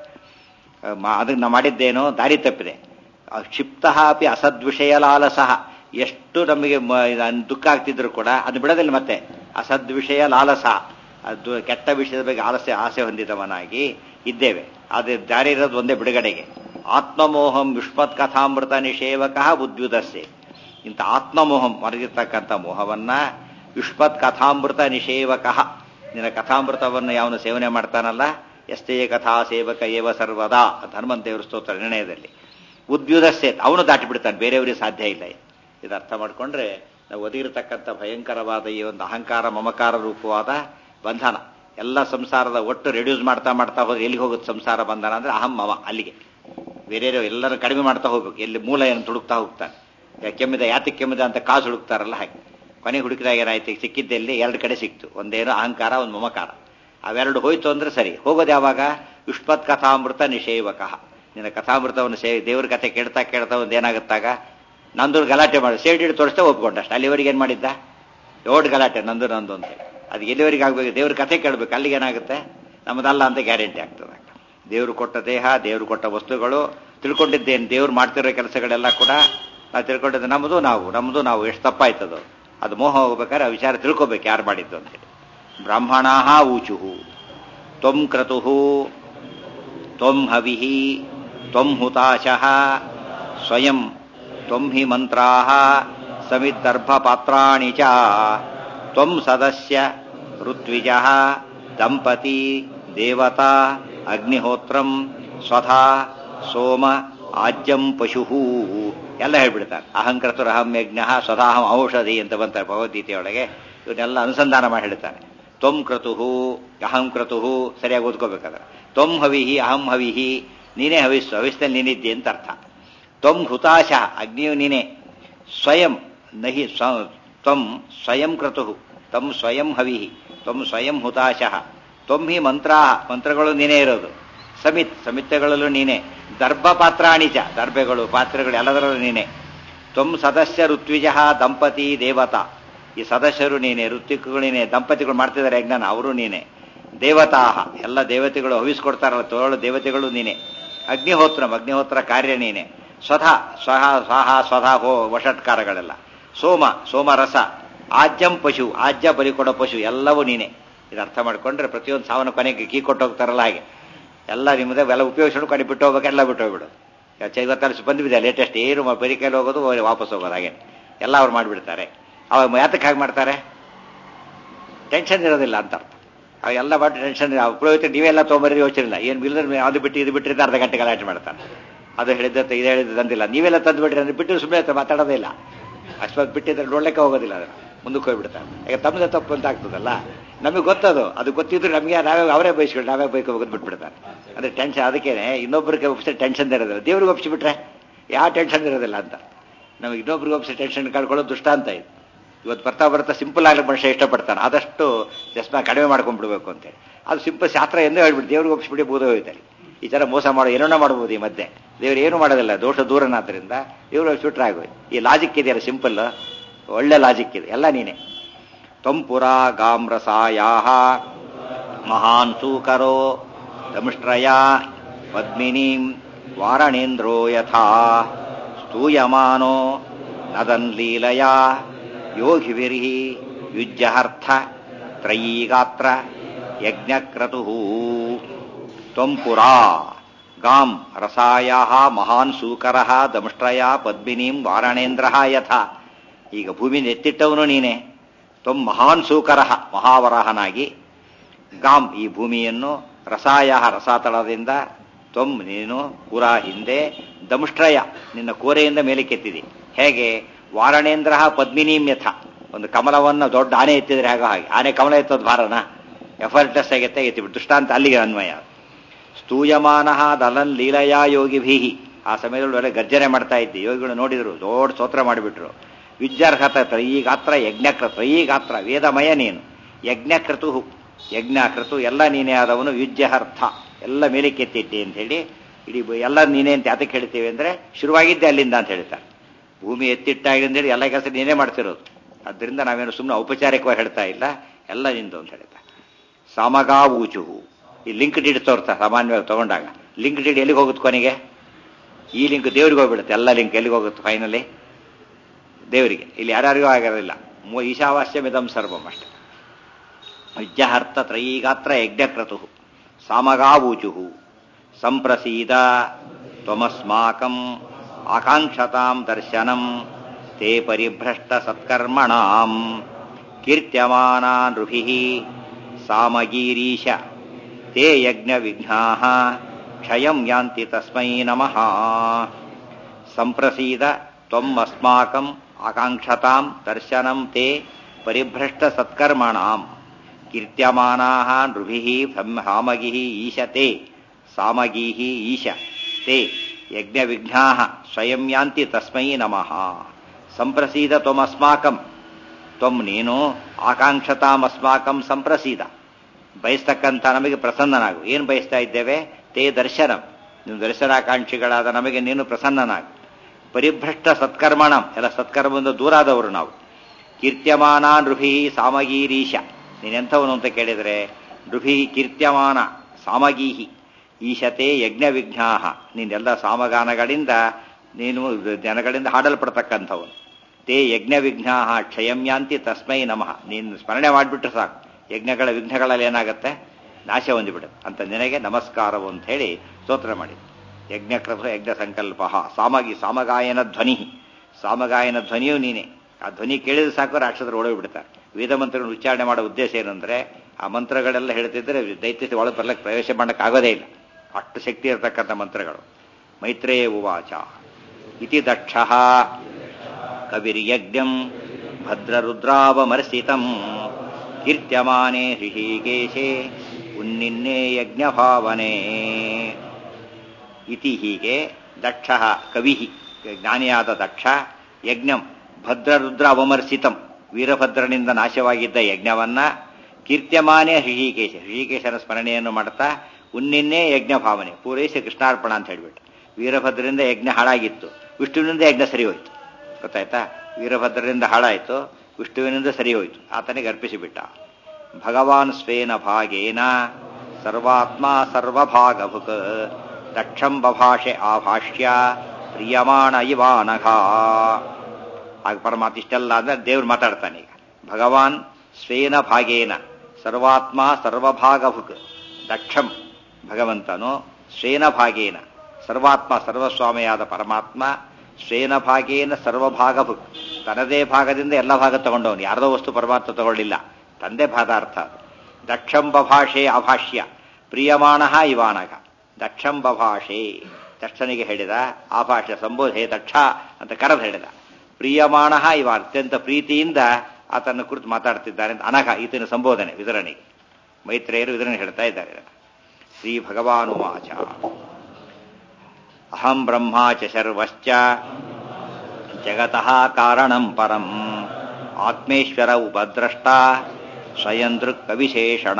ಅದನ್ನ ನಾವು ಮಾಡಿದ್ದೇನೋ ದಾರಿ ತಪ್ಪಿದೆ ಕ್ಷಿಪ್ತ ಅಪಿ ಅಸದ್ವಿಷಯ ಲಾಲಸಃ ಎಷ್ಟು ನಮಗೆ ದುಃಖ ಆಗ್ತಿದ್ರು ಕೂಡ ಅದು ಬಿಡೋದಿಲ್ಲ ಮತ್ತೆ ಅಸದ್ವಿಷಯ ಲಾಲಸ ಅದು ಕೆಟ್ಟ ವಿಷಯದ ಬಗ್ಗೆ ಆಲಸ್ಯ ಆಸೆ ಹೊಂದಿದವನಾಗಿ ಇದ್ದೇವೆ ಅದೇ ದಾರಿ ಇರೋದು ಒಂದೇ ಬಿಡುಗಡೆಗೆ ಆತ್ಮಮೋಹಂ ವಿಷ್ಮತ್ ಕಥಾಮೃತ ನಿಷೇವಕ ಉದ್ಯುದಸ್ಸೆ ಇಂಥ ಆತ್ಮಮೋಹಂ ಮರಗಿರ್ತಕ್ಕಂಥ ಮೋಹವನ್ನ ವಿಷ್ಮತ್ ಕಥಾಮೃತ ನಿಷೇವಕ ನಿನ್ನ ಕಥಾಮೃತವನ್ನು ಯಾವನು ಸೇವನೆ ಮಾಡ್ತಾನಲ್ಲ ಎಷ್ಟೇ ಕಥಾ ಸೇವಕ ಏವ ಸರ್ವದಾ ಹನುಮಂತೇವರ ಸ್ತೋತ್ರ ನಿರ್ಣಯದಲ್ಲಿ ಉದ್ಯುದಸ್ಸೆ ಅವನು ದಾಟಿ ಬಿಡ್ತಾನೆ ಬೇರೆಯವರಿಗೆ ಸಾಧ್ಯ ಇಲ್ಲ ಇದು ಅರ್ಥ ಮಾಡ್ಕೊಂಡ್ರೆ ನಾವು ಒದಗಿರತಕ್ಕಂಥ ಭಯಂಕರವಾದ ಈ ಒಂದು ಅಹಂಕಾರ ಮಮಕಾರ ರೂಪವಾದ ಬಂಧನ ಎಲ್ಲ ಸಂಸಾರದ ಒಟ್ಟು ರೆಡ್ಯೂಸ್ ಮಾಡ್ತಾ ಮಾಡ್ತಾ ಹೋದ್ರೆ ಎಲ್ಲಿಗೆ ಹೋಗುತ್ತೆ ಸಂಸಾರ ಬಂಧನ ಅಂದ್ರೆ ಅಹಂ ಮಮ ಅಲ್ಲಿಗೆ ಬೇರೆ ಎಲ್ಲರೂ ಕಡಿಮೆ ಮಾಡ್ತಾ ಹೋಗ್ಬೇಕು ಎಲ್ಲಿ ಮೂಲ ಏನು ತುಡುಕ್ತಾ ಹೋಗ್ತಾನೆ ಕೆಮ್ಮಿದ ಯಾತಕ್ಕೆ ಕೆಮ್ಮಿದ ಅಂತ ಕಾಸು ಹುಡುಕ್ತಾರಲ್ಲ ಹಾಗೆ ಕೊನೆ ಹುಡುಕಿದಾಗ ಏನಾಯ್ತು ಸಿಕ್ಕಿದ್ದಲ್ಲಿ ಎರಡು ಕಡೆ ಸಿಕ್ತು ಒಂದೇನು ಅಹಂಕಾರ ಒಂದು ಮಮಕಾರ ಅವೆರಡು ಹೋಯ್ತು ಅಂದ್ರೆ ಸರಿ ಹೋಗೋದು ಯಾವಾಗ ಯುಷ್ಮತ್ ಕಥಾಮೃತ ನಿಷೇವಕ ನಿನ್ನ ಕಥಾಮೃತವನ್ನು ಸೇ ದೇವ್ರ ಕಥೆ ಕೇಳ್ತಾ ಕೇಳ್ತಾ ಒಂದು ಏನಾಗುತ್ತಾಗ ನಂದು ಗಲಾಟೆ ಮಾಡಿ ಸೇಡ್ ಹಿಡಿದು ತೋರಿಸ್ತಾ ಒಪ್ಕೊಂಡ ಅಷ್ಟು ಅಲ್ಲಿವರೆಗೆ ಏನು ಮಾಡಿದ್ದ ದೊಡ್ಡ ಗಲಾಟೆ ನಂದು ನಂದು ಅಂತ ಅದು ಎಲ್ಲಿವರೆಗೆ ಆಗ್ಬೇಕು ದೇವ್ರ ಕಥೆ ಕೇಳಬೇಕು ಅಲ್ಲಿಗೆ ಏನಾಗುತ್ತೆ ನಮ್ಮದಲ್ಲ ಅಂತ ಗ್ಯಾರಂಟಿ ಆಗ್ತದೆ ದೇವರು ಕೊಟ್ಟ ದೇಹ ದೇವರು ಕೊಟ್ಟ ವಸ್ತುಗಳು ತಿಳ್ಕೊಂಡಿದ್ದೇನು ದೇವ್ರು ಮಾಡ್ತಿರೋ ಕೆಲಸಗಳೆಲ್ಲ ಕೂಡ ನಾವು ತಿಳ್ಕೊಂಡಿದ್ದೆ ನಮ್ಮದು ನಾವು ನಮ್ಮದು ನಾವು ಎಷ್ಟು ತಪ್ಪಾಯ್ತದು ಅದು ಮೋಹ ಹೋಗ್ಬೇಕಾದ್ರೆ ಆ ವಿಚಾರ ತಿಳ್ಕೊಬೇಕು ಯಾರು ಮಾಡಿದ್ದು ಅಂತೇಳಿ ಬ್ರಾಹ್ಮಣ ಊಚುಹು ತ್ವಂ ಕ್ರತು ತ್ವಂ ಹವಿ ತ್ವಂ ಹುತಾಶಃ ಸ್ವಯಂ ತ್ವಂ ಹಿ ಮಂತ್ರಾ ಸಮಿದರ್ಭಪಾತ್ರಾಣಿ ಚ ತ್ವಂ ಸದಸ್ಯ ಋತ್ವಿಜ ದಂಪತಿ ದೇವತಾ ಅಗ್ನಿಹೋತ್ರಂ ಸ್ವಥಾ ಸೋಮ ಆಜ್ಯಂ ಪಶು ಎಲ್ಲ ಹೇಳ್ಬಿಡ್ತಾರೆ ಅಹಂಕೃತರು ಅಹಂ ಯಜ್ಞ ಸ್ವಧಾಹಂ ಔಷಧಿ ಅಂತ ಬಂತಾರೆ ಭಗವದ್ಗೀತೆಯೊಳಗೆ ಇವನ್ನೆಲ್ಲ ಅನುಸಂಧಾನ ಮಾಡಿ ಹೇಳ್ತಾರೆ ತ್ವಂ ಕ್ರತು ಅಹಂ ಕ್ರತು ಸರಿಯಾಗಿ ಓದ್ಕೋಬೇಕಾದ್ರೆ ತ್ವಂ ಹವಿಹಿ ಅಹಂ ಹವಿಹಿ ನೀನೇ ಹವಿಸ್ಸು ಹವಿಸ್ನಲ್ಲಿ ನೀನಿದ್ದೆ ಅಂತ ಅರ್ಥ ತ್ವಂ ಹುತಾಶ ಅಗ್ನಿಯು ನೀನೆ ಸ್ವಯಂ ನಹಿ ತ್ವಂ ಸ್ವಯಂ ಕ್ರತು ತಂ ಸ್ವಯಂ ಹವಿಹಿ ತ್ವಂ ಸ್ವಯಂ ಹುತಾಶಃ ತ್ವಂ ಹಿ ಮಂತ್ರಾ ಮಂತ್ರಗಳು ನೀನೇ ಇರೋದು ಸಮಿತ್ ಸಮಿತ್ಯಗಳಲ್ಲೂ ನೀನೆ ದರ್ಭ ಪಾತ್ರಾಣಿಚ ದರ್ಭೆಗಳು ಪಾತ್ರೆಗಳು ಎಲ್ಲದರಲ್ಲೂ ನೀನೆ ತ್ವಂ ಸದಸ್ಯ ಋತ್ವಿಜ ದಂಪತಿ ದೇವತಾ ಈ ಸದಸ್ಯರು ನೀನೆ ಋತ್ವಿಕಗಳು ನೀನೆ ದಂಪತಿಗಳು ಮಾಡ್ತಿದ್ದಾರೆ ಯಜ್ಞಾನ ಅವರು ನೀನೆ ದೇವತಾ ಎಲ್ಲ ದೇವತೆಗಳು ಹವಿಸ್ಕೊಡ್ತಾರಲ್ಲ ತೋಳು ದೇವತೆಗಳು ನೀನೆ ಅಗ್ನಿಹೋತ್ರ ಅಗ್ನಿಹೋತ್ರ ಕಾರ್ಯ ನೀನೆ ಸ್ವಧಾ ಸ್ವಹ ಸ್ವಹ ಸ್ವಧಾ ಹೋ ವಷಟ್ಕಾರಗಳೆಲ್ಲ ಸೋಮ ಸೋಮರಸ ಆಜ್ಯಂ ಪಶು ಆಜ್ಯ ಬಲಿ ಕೊಡೋ ಪಶು ಎಲ್ಲವೂ ನೀನೆ ಇದು ಅರ್ಥ ಮಾಡ್ಕೊಂಡ್ರೆ ಪ್ರತಿಯೊಂದು ಸಾವನ್ನ ಕೊನೆಗೆ ಕೀ ಕೊಟ್ಟು ಹೋಗ್ತಾರಲ್ಲ ಹಾಗೆ ಎಲ್ಲ ನಿಮ್ಮದೇ ಎಲ್ಲ ಉಪಯೋಗಿಸ್ಕೊಂಡು ಕೊನೆ ಬಿಟ್ಟು ಹೋಗ್ಬೇಕು ಎಲ್ಲ ಬಿಟ್ಟು ಹೋಗ್ಬಿಡು ಇವತ್ತಲ್ಲಿ ಬಂದ್ಬಿದೆ ಲೇಟೆಸ್ಟ್ ಏನು ಬರೀ ಕೈಲಿ ಹೋಗೋದು ವಾಪಸ್ ಹೋಗೋದು ಹಾಗೆ ಎಲ್ಲ ಅವ್ರು ಮಾಡಿಬಿಡ್ತಾರೆ ಅವಾಗ ಯಾತಕ್ಕೆ ಹಾಗೆ ಮಾಡ್ತಾರೆ ಟೆನ್ಷನ್ ಇರೋದಿಲ್ಲ ಅಂತ ಅರ್ಥ ಅವೆಲ್ಲ ಮಾಡಿ ಟೆನ್ಷನ್ ಪುರೋಹಿತ ನೀವೆಲ್ಲ ತೊಗೊಂಬರಿ ಯೋಚನೆ ಇಲ್ಲ ಏನು ಬಿಲ್ಲದ್ರೆ ಅದು ಬಿಟ್ಟು ಇದು ಬಿಟ್ಟಿದ್ರೆ ಅರ್ಧ ಗಂಟೆ ಗಲಾಟೆ ಮಾಡ್ತಾರೆ ಅದು ಹೇಳಿದ್ದ ಇದು ಹೇಳಿದ್ದು ತಂದಿಲ್ಲ ನೀವೆಲ್ಲ ತಂದು ಬಿಟ್ರಿ ಅಂದ್ರೆ ಬಿಟ್ಟು ಸುಮ್ಮನೆ ಮಾತಾಡೋದೇ ಇಲ್ಲ ಅಷ್ಟೊತ್ತು ಬಿಟ್ಟಿದ್ರೆ ನೋಡ್ಲಿಕ್ಕೆ ಹೋಗೋದಿಲ್ಲ ಅದನ್ನು ಮುಂದಕ್ಕೆ ಹೋಗ್ಬಿಡ್ತಾರೆ ಈಗ ತಮ್ಮದೇ ತಪ್ಪು ಅಂತ ಆಗ್ತದಲ್ಲ ನಮಗೆ ಗೊತ್ತದು ಅದು ಗೊತ್ತಿದ್ರು ನಮಗೆ ನಾವೇ ಅವರೇ ಬಯಸ್ಕೊಂಡು ನಾವೇ ಬೈಕ್ ಹೋಗೋದು ಬಿಟ್ಬಿಡ್ತಾರೆ ಅಂದ್ರೆ ಟೆನ್ಷನ್ ಅದಕ್ಕೇನೆ ಇನ್ನೊಬ್ಬರಿಗೆ ಒಪ್ಪಿಸಿ ಟೆನ್ಷನ್ ಇರೋದಿಲ್ಲ ದೇವ್ರಿಗೆ ಒಪ್ಪಿಸಿಬಿಟ್ರೆ ಯಾವ ಟೆನ್ಷನ್ ಇರೋದಿಲ್ಲ ಅಂತ ನಮಗೆ ಇನ್ನೊಬ್ರಿಗೆ ಒಪ್ಪಿಸಿ ಟೆನ್ಷನ್ ಕಳ್ಕೊಳ್ಳೋದು ದುಷ್ಟ ಅಂತ ಇದು ಇವತ್ತು ಬರ್ತಾ ಬರ್ತಾ ಸಿಂಪಲ್ ಆಗಲಿ ಮನುಷ್ಯ ಇಷ್ಟಪಡ್ತಾನೆ ಆದಷ್ಟು ಜಸ್ಮ ಕಡಿಮೆ ಮಾಡ್ಕೊಂಡ್ಬಿಡ್ಬೇಕು ಅಂತೇಳಿ ಅದು ಸಿಂಪಲ್ ಶಾಸ್ತ್ರ ಎಂದೇ ಹೇಳ್ಬಿಟ್ಟು ದೇವ್ರಿಗೆ ಒಪ್ಪಿಸ್ಬಿಟ್ಟು ಬೋಧ ಹೋಯ್ತಾರೆ ಈ ಥರ ಮೋಸ ಮಾಡೋ ಏನೋ ಮಾಡ್ಬೋದು ಈ ಮಧ್ಯೆ ದೇವ್ರು ಏನು ಮಾಡೋದಿಲ್ಲ ದೋಷ ದೂರನಾದ್ರಿಂದ ದೇವ್ರು ಒಪ್ಪಿಸ್ಬಿಟ್ರೆ ಆಗೋಯ್ತು ಈ ಲಾಜಿಕ್ ಇದೆಯಲ್ಲ ಸಿಂಪಲ್ ಒಳ್ಳೆ ಲಾಜಿಕ್ ಇದೆ ಎಲ್ಲ ನೀನೆ ತ್ವಂ ಪುರಾ ಗಾಂ ರಸಾಯಾಹ ಮಹಾನ್ ಸೂಕರೋ ದಮುಷ್ಟ್ರಯ ಪದ್ಮಿನೀಂ ವಾರಣೇಂದ್ರೋ ಯಥಾ ಸ್ತೂಯಮಾನೋ ನದನ್ ಲೀಲಯಾ ಯೋಗಿಭಿರ್ಹಿ ಯುಜ್ಯಹರ್ಥ ತ್ರಯೀಗಾತ್ರ ಯಜ್ಞಕ್ರತು ತ್ವಂ ಪುರಾ ಗಾಂ ರಸಾಯಾ ಮಹಾನ್ ಸೂಕರ ದಮಷ್ಟ್ರಯ ಪದ್ಮಿನೀಂ ವಾರಣೇಂದ್ರ ಯಥಾ ಈಗ ಭೂಮಿ ಎತ್ತಿಟ್ಟವನು ನೀನೆ ತ್ವಂ ಮಹಾನ್ ಸೂಕರ ಮಹಾವರಾಹನಾಗಿ ಗಾಂ ಈ ಭೂಮಿಯನ್ನು ರಸಾಯ ರಸಾತಳದಿಂದ ತ್ವಂ ನೀನು ಪುರ ಹಿಂದೆ ದಮುಷ್ಟ್ರಯ ನಿನ್ನ ಕೋರೆಯಿಂದ ಮೇಲೆ ಕೆತ್ತಿದೆ ಹೇಗೆ ವಾರಣೇಂದ್ರ ಪದ್ಮಿನೀಂ ಯಥ ಒಂದು ಕಮಲವನ್ನು ದೊಡ್ಡ ಆನೆ ಎತ್ತಿದ್ರೆ ಹಾಗೋ ಹಾಗೆ ಆನೆ ಕಮಲ ಎತ್ತೋದು ಭಾರನ ಎಫರ್ಟ್ಲೆಸ್ ಆಗತ್ತೆ ಎತ್ತಿಬಿಟ್ಟು ದೃಷ್ಟಾಂತ ಅಲ್ಲಿಗೆ ಅನ್ವಯ ಸ್ತೂಯಮಾನ ದಲನ್ ಲೀಲಯಾ ಯೋಗಿಭೀ ಆ ಸಮಯದಲ್ಲಿ ಒಳ್ಳೆ ಗರ್ಜನೆ ಮಾಡ್ತಾ ಇದ್ದೆ ಯೋಗಿಗಳು ನೋಡಿದ್ರು ದೊಡ್ಡ ಸ್ತೋತ್ರ ಮಾಡಿಬಿಟ್ರು ವಿದ್ಯಾರ್ಹತ ತ್ರಯೀಗಾತ್ರ ಯಜ್ಞಕ್ರ ತ್ರಯೀಗಾತ್ರ ವೇದಮಯ ನೀನು ಯಜ್ಞಕ್ರತು ಯಜ್ಞಕೃತು ಎಲ್ಲ ನೀನೇ ಆದವನು ಯುಜ್ಯಹರ್ಥ ಎಲ್ಲ ಮೇಲೆ ಕೆತ್ತಿಟ್ಟೆ ಅಂತ ಹೇಳಿ ಇಡೀ ಎಲ್ಲ ನೀನೇ ಅಂತ ಯಾತಕ್ಕೆ ಹೇಳ್ತೀವಿ ಅಂದ್ರೆ ಶುರುವಾಗಿದ್ದೆ ಅಲ್ಲಿಂದ ಅಂತ ಹೇಳ್ತಾರೆ ಭೂಮಿ ಎತ್ತಿಟ್ಟಾಗಿ ಹೇಳಿ ಎಲ್ಲ ಕೆಲಸ ನೀನೇ ಮಾಡ್ತಿರೋದು ಅದರಿಂದ ನಾವೇನು ಸುಮ್ಮನೆ ಔಪಚಾರಿಕವಾಗಿ ಹೇಳ್ತಾ ಇಲ್ಲ ಎಲ್ಲ ನಿಂದು ಅಂತ ಹೇಳ್ತಾರೆ ಸಮಗಾ ಊಚುಹು ಈ ಲಿಂಕ್ ಡಿಡ್ ತೋರ್ತಾ ಸಾಮಾನ್ಯವಾಗಿ ತಗೊಂಡಾಗ ಲಿಂಕ್ ಡಿಡ್ ಎಲ್ಲಿಗೆ ಹೋಗುತ್ತೆ ಕೊನೆಗೆ ಈ ಲಿಂಕ್ ದೇವ್ರಿಗೆ ಹೋಗ್ಬಿಡುತ್ತೆ ಎಲ್ಲ ಲಿಂಕ್ ಎಲ್ಲಿಗೆ ಹೋಗುತ್ತೆ ಫೈನಲಿ ದೇವರಿಗೆ ಇಲ್ಲಿ ಯಾರ್ಯಾರಿಗೂ ಆಗಿರೋದಿಲ್ಲ ಈಶಾವಾಸ್ಯಮಿದಂ ಸರ್ವಂ ಅಷ್ಟೇ ವಿದ್ಯಾರ್ಥ ತ್ರಯೀಗಾತ್ರ ಯಜ್ಞಕ್ರತು ಸಾಮಗಾವೂಚು ಸಂಪ್ರಸೀದ ತ್ವಮಸ್ಮಾಕಂ ಆಕಾಂಕ್ಷತಾಂ ದರ್ಶನಂ ತೇ ಪರಿಭ್ರಷ್ಟ ಸತ್ಕರ್ಮಣಾಂ ಕೀರ್ತ್ಯಮಾನಾ ನೃಭಿ ಸಾಮಗೀರೀಶ ತೇ ಯಜ್ಞ ವಿಘ್ನಾ ಕ್ಷಯಂ ಯಾಂತಿ ತಸ್ಮೈ ನಮಃ ಸಂಪ್ರಸೀದ ತ್ವಂ ಅಸ್ಮಾಕಂ ಆಕಾಂಕ್ಷತಾಂ ದರ್ಶನಂ ತೇ ಪರಿಭ್ರಷ್ಟ ಸತ್ಕರ್ಮಣಾಂ ಕೀರ್ತ್ಯಮಾನಾಃ ನೃಭಿಃ ಬ್ರಹ್ಮಾಮಗಿಃ ಈಶತೆ ಸಾಮಗೀಃ ಈಶ ತೇ ಯಜ್ಞವಿಘ್ನಾಃ ಸ್ವಯಂ ಯಾಂತಿ ತಸ್ಮೈ ನಮಃ ಸಂಪ್ರಸೀದ ತ್ವಮಸ್ಮಾಕಂ ತ್ವಂ ನೀನು ಆಕಾಂಕ್ಷತಾಮಸ್ಮಾಕಂ ಸಂಪ್ರಸೀದ ಬಯಸ್ತಕ್ಕಂಥ ನಮಗೆ ಪ್ರಸನ್ನನಾಗು ಏನು ಬಯಸ್ತಾ ಇದ್ದೇವೆ ತೇ ದರ್ಶನಂ ನೀವು ದರ್ಶನಾಕಾಂಕ್ಷಿಗಳಾದ ನಮಗೆ ನೀನು ಪ್ರಸನ್ನನಾಗು ಪರಿಭ್ರಷ್ಟ ಸತ್ಕರ್ಮಣಂ ಎಲ್ಲ ಸತ್ಕರ್ಮದಿಂದ ದೂರಾದವರು ನಾವು ಕೀರ್ತ್ಯಮಾನ ನೃಭಿ ಸಾಮಗೀರೀಶ ನೀನೆಂಥವನು ಅಂತ ಕೇಳಿದರೆ ನೃಭಿ ಕೀರ್ತ್ಯಮಾನ ಸಾಮಗೀಹಿ ಈಶತೆ ಯಜ್ಞ ವಿಘ್ನಾ ನೀನೆಲ್ಲ ಸಾಮಗಾನಗಳಿಂದ ನೀನು ಜನಗಳಿಂದ ಹಾಡಲ್ಪಡ್ತಕ್ಕಂಥವನು ತೇ ಯಜ್ಞ ವಿಘ್ನಾ ಕ್ಷಯಂಯಾಂತಿ ತಸ್ಮೈ ನಮಃ ನೀನು ಸ್ಮರಣೆ ಮಾಡಿಬಿಟ್ರೆ ಸಾಕು ಯಜ್ಞಗಳ ವಿಘ್ನಗಳಲ್ಲಿ ಏನಾಗುತ್ತೆ ನಾಶ ಹೊಂದಿಬಿಡುತ್ತೆ ಅಂತ ನಿನಗೆ ನಮಸ್ಕಾರವು ಅಂತ ಹೇಳಿ ಸ್ತೋತ್ರ ಮಾಡಿ ಯಜ್ಞಕೃತ ಯಜ್ಞ ಸಂಕಲ್ಪ ಸಾಮಗಿ ಸಾಮಗಾಯನ ಧ್ವನಿ ಸಾಮಗಾಯನ ಧ್ವನಿಯೂ ನೀನೆ ಆ ಧ್ವನಿ ಕೇಳಿದ್ರೆ ಸಾಕು ರಾಕ್ಷಸರು ಒಳಗೆ ಬಿಡ್ತಾರೆ ವೇದ ಮಂತ್ರಗಳನ್ನು ಉಚ್ಚಾರಣೆ ಮಾಡೋ ಉದ್ದೇಶ ಏನಂದ್ರೆ ಆ ಮಂತ್ರಗಳೆಲ್ಲ ಹೇಳ್ತಿದ್ರೆ ದೈತ್ಯ ಒಳಗೆ ಬರ್ಲಿಕ್ಕೆ ಪ್ರವೇಶ ಮಾಡಕ್ಕೆ ಆಗೋದೇ ಇಲ್ಲ ಅಷ್ಟು ಶಕ್ತಿ ಇರತಕ್ಕಂಥ ಮಂತ್ರಗಳು ಮೈತ್ರೇಯ ಉವಾಚ ಇತಿ ದಕ್ಷ ಕವಿರ್ಯಜ್ಞಂ ಭದ್ರರುದ್ರಾವಮರ್ಸಿತಂ ಕೀರ್ತ್ಯಮಾನೆ ಹೃಷಿಕೇಶೆ ಉನ್ನಿನ್ನೇ ಯಜ್ಞಭಾವನೆ ಇತಿ ಹೀಗೆ ದಕ್ಷ ಕವಿ ಜ್ಞಾನಿಯಾದ ದಕ್ಷ ಯಜ್ಞಂ ಭದ್ರರುದ್ರ ಅವಮರ್ಸಿತಂ ವೀರಭದ್ರನಿಂದ ನಾಶವಾಗಿದ್ದ ಯಜ್ಞವನ್ನ ಕೀರ್ತ್ಯಮಾನೇ ಹೃಷಿಕೇಶ ಹೃಷಿಕೇಶನ ಸ್ಮರಣೆಯನ್ನು ಮಾಡ್ತಾ ಉನ್ನಿನ್ನೇ ಯಜ್ಞ ಭಾವನೆ ಪೂರೈಸಿ ಕೃಷ್ಣಾರ್ಪಣ ಅಂತ ಹೇಳ್ಬಿಟ್ಟು ವೀರಭದ್ರರಿಂದ ಯಜ್ಞ ಹಾಳಾಗಿತ್ತು ವಿಷ್ಣುವಿನಿಂದ ಯಜ್ಞ ಸರಿ ಹೋಯ್ತು ಗೊತ್ತಾಯ್ತಾ ವೀರಭದ್ರರಿಂದ ಹಾಳಾಯಿತು ವಿಷ್ಣುವಿನಿಂದ ಸರಿ ಹೋಯ್ತು ಆತನಿಗೆ ಅರ್ಪಿಸಿಬಿಟ್ಟ ಭಗವಾನ್ ಸ್ವೇನ ಭಾಗೇನ ಸರ್ವಾತ್ಮ ಸರ್ವಭಾಗಭುಕ್ ದಕ್ಷಂ ಬಭಾಷೆ ಆಭಾಷ್ಯ ಪ್ರಿಯಮಾಣ ಇವಾನಘ ಆಗ ಪರಮಾತ್ಮ ಇಷ್ಟೆಲ್ಲ ಅಂದ್ರೆ ದೇವ್ರು ಮಾತಾಡ್ತಾನೆ ಈಗ ಭಗವಾನ್ ಸ್ವೇನ ಭಾಗೇನ ಸರ್ವಾತ್ಮ ಸರ್ವಭಾಗಭುಕ್ ದಕ್ಷಂ ಭಗವಂತನು ಸ್ವೇನ ಭಾಗೇನ ಸರ್ವಾತ್ಮ ಸರ್ವಸ್ವಾಮಿಯಾದ ಪರಮಾತ್ಮ ಸ್ವೇನ ಭಾಗೇನ ಸರ್ವಭಾಗಭುಕ್ ತನ್ನದೇ ಭಾಗದಿಂದ ಎಲ್ಲ ಭಾಗ ತಗೊಂಡವನು ಯಾರದೋ ವಸ್ತು ಪರಮಾತ್ಮ ತಗೊಳ್ಳಿಲ್ಲ ತಂದೆ ಭಾದಾರ್ಥ ಅದು ದಕ್ಷಂ ಬಭಾಷೆ ಅಭಾಷ್ಯ ಪ್ರಿಯಮಾಣ ಇವಾನಗ ದಕ್ಷಂ ಬಭಾಷೆ ದಕ್ಷನಿಗೆ ಹೇಳಿದ ಆಭಾಷ್ಯ ಸಂಬೋಧ ಹೇ ದಕ್ಷ ಅಂತ ಕರೆದು ಹೇಳಿದ ಪ್ರಿಯಮಾಣ ಇವ ಅತ್ಯಂತ ಪ್ರೀತಿಯಿಂದ ಆತನ ಕುರಿತು ಮಾತಾಡ್ತಿದ್ದಾರೆ ಅಂತ ಅನಘ ಈತನ ಸಂಬೋಧನೆ ವಿತರಣೆಗೆ ಮೈತ್ರೇಯರು ವಿತರಣೆ ಹೇಳ್ತಾ ಇದ್ದಾರೆ ಶ್ರೀ ಭಗವಾನುವಾಚ ಅಹಂ ಬ್ರಹ್ಮ ಚ ಸರ್ವಶ್ಚ ಜಗತಃ ಕಾರಣಂ ಪರಂ ಆತ್ಮೇಶ್ವರ ಉಪದ್ರಷ್ಟ ಸ್ವಯಂ ದೃಕ್ಕವಿಶೇಷಣ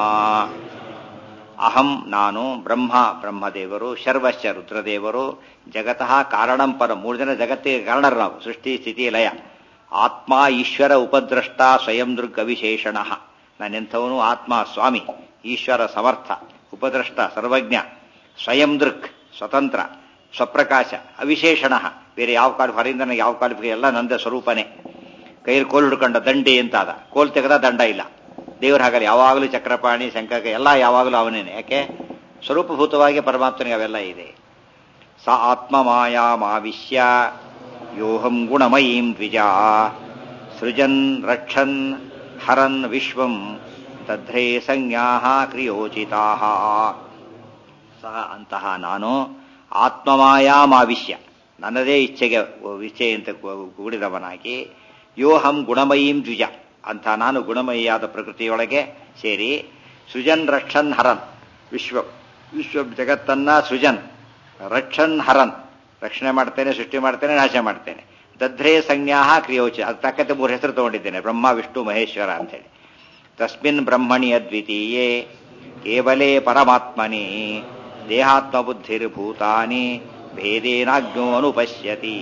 ಅಹಂ ನಾನು ಬ್ರಹ್ಮ ಬ್ರಹ್ಮದೇವರು ಶರ್ವಶ್ಚ ರುದ್ರದೇವರು ಜಗತಃ ಕಾರಣಂ ಪರಂ ಮೂರು ಜನ ಜಗತ್ತಿಗೆ ಕಾರಣರು ನಾವು ಸೃಷ್ಟಿ ಸ್ಥಿತಿ ಲಯ ಆತ್ಮ ಈಶ್ವರ ಉಪದ್ರಷ್ಟ ಸ್ವಯಂ ದೃಗ್ ಅವಿಶೇಷಣ ನಾನೆಂಥವನು ಆತ್ಮ ಸ್ವಾಮಿ ಈಶ್ವರ ಸಮರ್ಥ ಉಪದ್ರಷ್ಟ ಸರ್ವಜ್ಞ ಸ್ವಯಂ ದೃಕ್ ಸ್ವತಂತ್ರ ಸ್ವಪ್ರಕಾಶ ಅವಿಶೇಷಣ ಬೇರೆ ಯಾವ ಕಾಲ ಹೊರಯಿಂದ ನನಗೆ ಯಾವ ಕಾಲಿಫಿಕೆ ಎಲ್ಲ ನಂದ ಸ್ವರೂಪನೇ ಕೈಯಲ್ಲಿ ಕೋಲ್ ಹಿಡ್ಕೊಂಡ ದಂಡಿ ಅಂತಾದ ಕೋಲ್ ತೆಗೆದ ದಂಡ ಇಲ್ಲ ದೇವ್ರ ಹಾಗಲ್ಲ ಯಾವಾಗಲೂ ಚಕ್ರಪಾಣಿ ಶಂಕಕ ಎಲ್ಲ ಯಾವಾಗಲೂ ಅವನೇನೆ ಯಾಕೆ ಸ್ವರೂಪಭೂತವಾಗಿ ಪರಮಾತ್ಮನಿಗೆ ಅವೆಲ್ಲ ಇದೆ ಸ ಆತ್ಮ ಮಾಯಾ ಮಾವಿಶ್ಯ ಯೋಹಂ ಗುಣಮಯೀಂ ದ್ವಿಜಾ ಸೃಜನ್ ರಕ್ಷನ್ ಹರನ್ ವಿಶ್ವಂ ತದ್ರೇ ಸಂಜ್ಞಾ ಕ್ರಿಯೋಚಿತಾ ಸಹ ಅಂತಹ ನಾನು ಆತ್ಮಮಾಯಾಮಾವಿಶ್ಯ ನನ್ನದೇ ಇಚ್ಛೆಗೆ ಇಚ್ಛೆಯಂತೆ ಕೂಡಿದವನಾಗಿ ಯೋಹಂ ಗುಣಮಯೀಂ ದ್ವಿಜ ಅಂತ ನಾನು ಗುಣಮಯಿಯಾದ ಪ್ರಕೃತಿಯೊಳಗೆ ಸೇರಿ ಸೃಜನ್ ರಕ್ಷನ್ ಹರನ್ ವಿಶ್ವ ವಿಶ್ವ ಜಗತ್ತನ್ನ ಸೃಜನ್ ರಕ್ಷನ್ ಹರನ್ ರಕ್ಷಣೆ ಮಾಡ್ತೇನೆ ಸೃಷ್ಟಿ ಮಾಡ್ತೇನೆ ನಾಶ ಮಾಡ್ತೇನೆ ದಧ್ರೇ ಸಂಜ್ಞಾ ಕ್ರಿಯೋಚ ಅದು ತಕ್ಕಂತೆ ಮೂರು ಹೆಸರು ತಗೊಂಡಿದ್ದೇನೆ ಬ್ರಹ್ಮ ವಿಷ್ಣು ಮಹೇಶ್ವರ ಅಂತೇಳಿ ತಸ್ಮಿನ್ ಬ್ರಹ್ಮಣಿ ಅದ್ವಿತೀಯೇ ಕೇವಲೇ ಪರಮಾತ್ಮನಿ ದೇಹಾತ್ಮ ಬುದ್ಧಿರ್ಭೂತಾನಿ ಭೇದೇನಾಜ್ಞೋ ಅನುಪಶ್ಯತಿ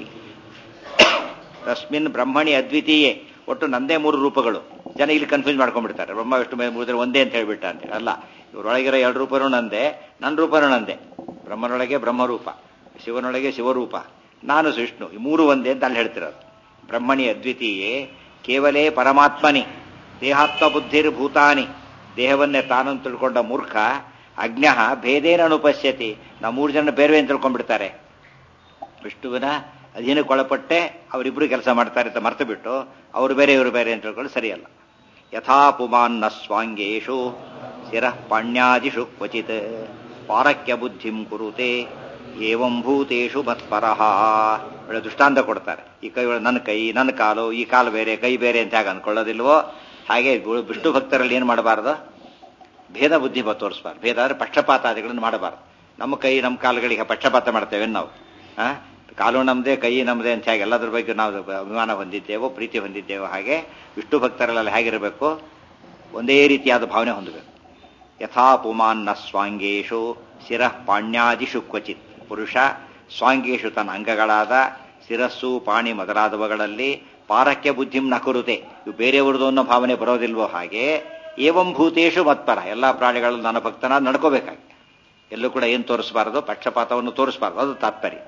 ತಸ್ಮಿನ್ ಬ್ರಹ್ಮಣಿ ಅದ್ವಿತೀಯೇ ಒಟ್ಟು ನಂದೇ ಮೂರು ರೂಪಗಳು ಜನ ಇಲ್ಲಿ ಕನ್ಫ್ಯೂಸ್ ಮಾಡ್ಕೊಂಡ್ಬಿಡ್ತಾರೆ ಬ್ರಹ್ಮ ವಿಷ್ಣು ಮೂರು ಒಂದೇ ಅಂತ ಹೇಳ್ಬಿಟ್ಟ ಅಂತೇಳಿ ಅಲ್ಲ ಇವರೊಳಗಿರೋ ಎರಡು ರೂಪನೂ ನಂದೆ ನನ್ನ ರೂಪನೂ ನಂದೆ ಬ್ರಹ್ಮನೊಳಗೆ ಬ್ರಹ್ಮರೂಪ ಶಿವನೊಳಗೆ ಶಿವರೂಪ ನಾನು ವಿಷ್ಣು ಈ ಮೂರು ಒಂದೇ ಅಂತ ಅಲ್ಲಿ ಹೇಳ್ತಿರೋದು ಬ್ರಹ್ಮಣಿ ಅದ್ವಿತೀಯೇ ಕೇವಲೇ ಪರಮಾತ್ಮನಿ ದೇಹಾತ್ಮ ಬುದ್ಧಿರ್ ಭೂತಾನಿ ದೇಹವನ್ನೇ ತಾನನ್ನು ತಿಳ್ಕೊಂಡ ಮೂರ್ಖ ಅಜ್ಞ ಭೇದೇನ ಅನುಪಶ್ಯತಿ ನಾವು ಮೂರು ಜನ ಬೇರೆ ಅಂತ ತಿಳ್ಕೊಂಡ್ಬಿಡ್ತಾರೆ ವಿಷ್ಣುವಿನ ಅಧೀನಕ್ಕೊಳಪಟ್ಟೆ ಅವರಿಬ್ಬರು ಕೆಲಸ ಮಾಡ್ತಾರೆ ಅಂತ ಮರ್ತು ಬಿಟ್ಟು ಅವರು ಬೇರೆ ಇವರು ಬೇರೆ ಅಂತ ತಿಳ್ಕೊಂಡು ಸರಿಯಲ್ಲ ಯಥಾ ಪುಮಾನ್ನ ಸ್ವಾಂಗೇಶು ಶಿರಃ ಪಾಣ್ಯಾದಿಷು ಕ್ವಚಿತ್ ಪಾರಕ್ಯ ಬುದ್ಧಿಂ ಕುರುತೆ ಏವಂ ಭೂತೇಶು ಮತ್ಪರಃ ಒಳ್ಳೆ ದೃಷ್ಟಾಂತ ಕೊಡ್ತಾರೆ ಈ ಕೈ ಒಳಗೆ ನನ್ನ ಕೈ ನನ್ನ ಕಾಲು ಈ ಕಾಲು ಬೇರೆ ಕೈ ಬೇರೆ ಅಂತ ಹೇಗೆ ಅಂದ್ಕೊಳ್ಳೋದಿಲ್ವೋ ಹಾಗೆ ವಿಷ್ಣು ಭಕ್ತರಲ್ಲಿ ಏನು ಮಾಡಬಾರ್ದು ಭೇದ ಬುದ್ಧಿ ತೋರಿಸಬಾರ್ದು ಭೇದ ಅಂದರೆ ಪಕ್ಷಪಾತಾದಿಗಳನ್ನು ಮಾಡಬಾರ್ದು ನಮ್ಮ ಕೈ ನಮ್ಮ ಕಾಲುಗಳಿಗೆ ಪಕ್ಷಪಾತ ಮಾಡ್ತೇವೆ ನಾವು ಆ ಕಾಲು ನಮ್ಮದೇ ಕೈ ನಮ್ಮದೇ ಅಂತ ಹೇಗೆ ಎಲ್ಲದ್ರ ಬಗ್ಗೆ ನಾವು ಅಭಿಮಾನ ಹೊಂದಿದ್ದೇವೋ ಪ್ರೀತಿ ಹೊಂದಿದ್ದೇವೋ ಹಾಗೆ ವಿಷ್ಣು ಭಕ್ತರಲ್ಲೆಲ್ಲ ಹೇಗಿರಬೇಕು ಒಂದೇ ರೀತಿಯಾದ ಭಾವನೆ ಹೊಂದಬೇಕು ಯಥಾ ಪುಮಾನ್ನ ಸ್ವಾಂಗೇಶು ಶಿರಃ ಪಾಣ್ಯಾದಿಷು ಕ್ವಚಿತ್ ಪುರುಷ ಸ್ವಾಂಗೇಶು ತನ್ನ ಅಂಗಗಳಾದ ಶಿರಸ್ಸು ಪಾಣಿ ಮೊದಲಾದವುಗಳಲ್ಲಿ ಪಾರಕ್ಯ ಬುದ್ಧಿಂ ನಕುರುತೆ ಇವು ಬೇರೆಯವ್ರದ್ದು ಅನ್ನೋ ಭಾವನೆ ಬರೋದಿಲ್ವೋ ಹಾಗೆ ಏವಂ ಭೂತೇಶು ಮತ್ಪರ ಎಲ್ಲ ಪ್ರಾಣಿಗಳಲ್ಲಿ ನನ್ನ ಭಕ್ತನ ನಡ್ಕೋಬೇಕಾಗಿ ಎಲ್ಲೂ ಕೂಡ ಏನು ತೋರಿಸಬಾರದು ಪಕ್ಷಪಾತವನ್ನು ತೋರಿಸಬಾರದು ಅದು ತಾತ್ಪರ್ಯ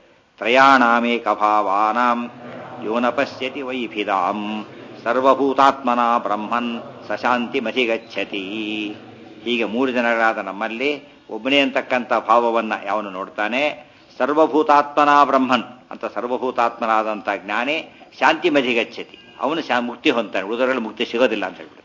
ತ್ರಯಾಣಾಮೇಕಭಾವಾನಾಂ ಯೋನ ಪಶ್ಯತಿ ವೈಭಿದಾಂ ಸರ್ವಭೂತಾತ್ಮನ ಬ್ರಹ್ಮನ್ ಸಶಾಂತಿ ಮಧಿಗಚ್ಚತಿ ಹೀಗೆ ಮೂರು ಜನಗಳಾದ ನಮ್ಮಲ್ಲಿ ಒಬ್ಬನೇ ಅಂತಕ್ಕಂಥ ಭಾವವನ್ನ ಯಾವನು ನೋಡ್ತಾನೆ ಸರ್ವಭೂತಾತ್ಮನ ಬ್ರಹ್ಮನ್ ಅಂತ ಸರ್ವಭೂತಾತ್ಮನಾದಂಥ ಜ್ಞಾನಿ ಶಾಂತಿ ಮಧಿಗಚ್ಚತಿ ಅವನು ಶಾ ಮುಕ್ತಿ ಹೊಂತಾನೆ ಉಳಿದವರಲ್ಲಿ ಮುಕ್ತಿ ಸಿಗೋದಿಲ್ಲ ಅಂತ ಹೇಳ್ಬಿಡ್ತಾನೆ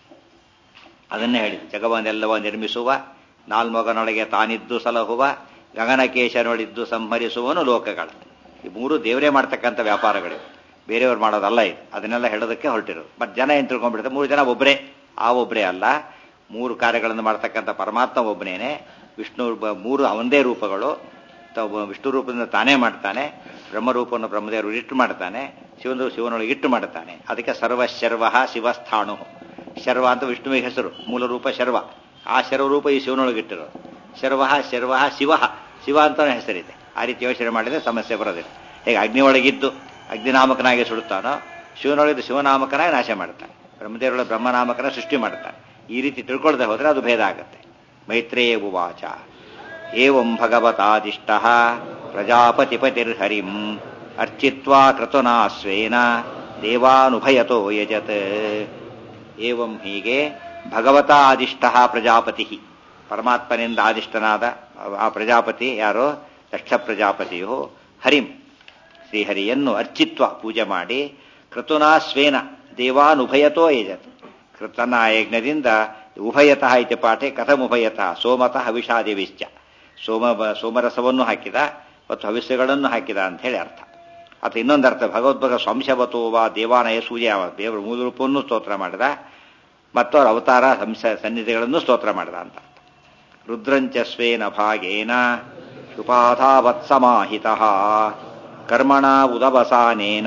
ಅದನ್ನೇ ಹೇಳಿದ ಜಗವನ್ನೆಲ್ಲವ ನಿರ್ಮಿಸುವ ನಾಲ್ಮೊಗನೊಳಗೆ ತಾನಿದ್ದು ಸಲಹುವ ಗಗನಕೇಶನೊಳಿದ್ದು ಸಂಹರಿಸುವನು ಲೋಕಗಳ ಈ ಮೂರು ದೇವರೇ ಮಾಡ್ತಕ್ಕಂಥ ವ್ಯಾಪಾರಗಳಿವೆ ಬೇರೆಯವ್ರು ಮಾಡೋದಲ್ಲ ಇದು ಅದನ್ನೆಲ್ಲ ಹೇಳೋದಕ್ಕೆ ಹೊರಟಿರೋದು ಬಟ್ ಜನ ಏನು ತಿಳ್ಕೊಂಡ್ಬಿಡ್ತಾರೆ ಮೂರು ಜನ ಒಬ್ಬರೇ ಆ ಒಬ್ಬರೇ ಅಲ್ಲ ಮೂರು ಕಾರ್ಯಗಳನ್ನು ಮಾಡ್ತಕ್ಕಂಥ ಪರಮಾತ್ಮ ಒಬ್ಬನೇನೆ ವಿಷ್ಣು ಮೂರು ಅವಂದೇ ರೂಪಗಳು ವಿಷ್ಣು ರೂಪದಿಂದ ತಾನೇ ಮಾಡ್ತಾನೆ ಬ್ರಹ್ಮರೂಪವನ್ನು ಬ್ರಹ್ಮದೇವರು ಇಟ್ಟು ಮಾಡ್ತಾನೆ ಶಿವನು ಶಿವನೊಳಗೆ ಇಟ್ಟು ಮಾಡ್ತಾನೆ ಅದಕ್ಕೆ ಸರ್ವಶರ್ವ ಶಿವಸ್ಥಾಣು ಶರ್ವ ಅಂತ ವಿಷ್ಣುವಿಗೆ ಹೆಸರು ಮೂಲ ರೂಪ ಶರ್ವ ಆ ಶರ್ವರೂಪ ಈ ಶಿವನೊಳಗಿಟ್ಟಿರೋದು ಶರ್ವ ಶರ್ವ ಶಿವ ಶಿವ ಅಂತಾನೆ ಹೆಸರಿದೆ ಆ ರೀತಿ ಯೋಚನೆ ಮಾಡಿದ್ರೆ ಸಮಸ್ಯೆ ಬರೋದಿಲ್ಲ ಹೇಗೆ ಅಗ್ನಿ ಒಳಗಿದ್ದು ಅಗ್ನಿನಾಮಕನಾಗಿ ಸುಡುತ್ತಾನೋ ಶಿವನೊಳಗಿದ್ದು ಶಿವನಾಮಕನಾಗಿ ನಾಶ ಮಾಡ್ತಾನೆ ಬ್ರಹ್ಮದೇವರೊಳಗೆ ಬ್ರಹ್ಮನಾಮಕನ ಸೃಷ್ಟಿ ಮಾಡ್ತಾನೆ ಈ ರೀತಿ ತಿಳ್ಕೊಳ್ದೆ ಹೋದ್ರೆ ಅದು ಭೇದ ಆಗುತ್ತೆ ಮೈತ್ರೇಯ ಉವಾಚ ಏವಂ ಭಗವತಾದಿಷ್ಟ ಪ್ರಜಾಪತಿಪತಿರ್ಹರಿಂ ಅರ್ಚಿತ್ವಾ ಕೃತುನಾ ಸ್ವೇನ ದೇವಾನುಭಯತೋ ಯಜತ್ ಏವಂ ಹೀಗೆ ಭಗವತ ಆದಿಷ್ಟ ಪ್ರಜಾಪತಿ ಪರಮಾತ್ಮನಿಂದ ಆದಿಷ್ಟನಾದ ಆ ಪ್ರಜಾಪತಿ ಯಾರೋ ದಕ್ಷ ಪ್ರಜಾಪತಿಯು ಹರಿಂ ಶ್ರೀಹರಿಯನ್ನು ಅರ್ಚಿತ್ವ ಪೂಜೆ ಮಾಡಿ ಕೃತುನಾ ಸ್ವೇನ ದೇವಾನುಭಯತೋ ಯಜತ್ ಕೃತನ ಯಜ್ಞದಿಂದ ಉಭಯತಃ ಇತಿ ಪಾಠೆ ಕಥಮುಭಯತಃ ಸೋಮತಃ ಹವಿಷಾದಿವಿಶ್ಚ ಸೋಮ ಸೋಮರಸವನ್ನು ಹಾಕಿದ ಮತ್ತು ಹವಿಸ್ಯಗಳನ್ನು ಹಾಕಿದ ಅಂತ ಹೇಳಿ ಅರ್ಥ ಅಥವಾ ಇನ್ನೊಂದು ಅರ್ಥ ಭಗವದ್ಭಗ ಸ್ವಂಶವತೋವ ದೇವಾನಯ ಸೂರ್ಯ ದೇವರ ಮೂಲ ರೂಪವನ್ನು ಸ್ತೋತ್ರ ಮಾಡಿದ ಮತ್ತು ಅವರ ಅವತಾರ ಸಂಸ ಸನ್ನಿಧಿಗಳನ್ನು ಸ್ತೋತ್ರ ಮಾಡಿದ ಅಂತ ರುದ್ರಂಚ ಸ್ವೇನ ಭಾಗೇನ ಶುಪಾಧಾವತ್ಸಮಾಹಿತ ಕರ್ಮಣ ಉದವಸಾನೇನ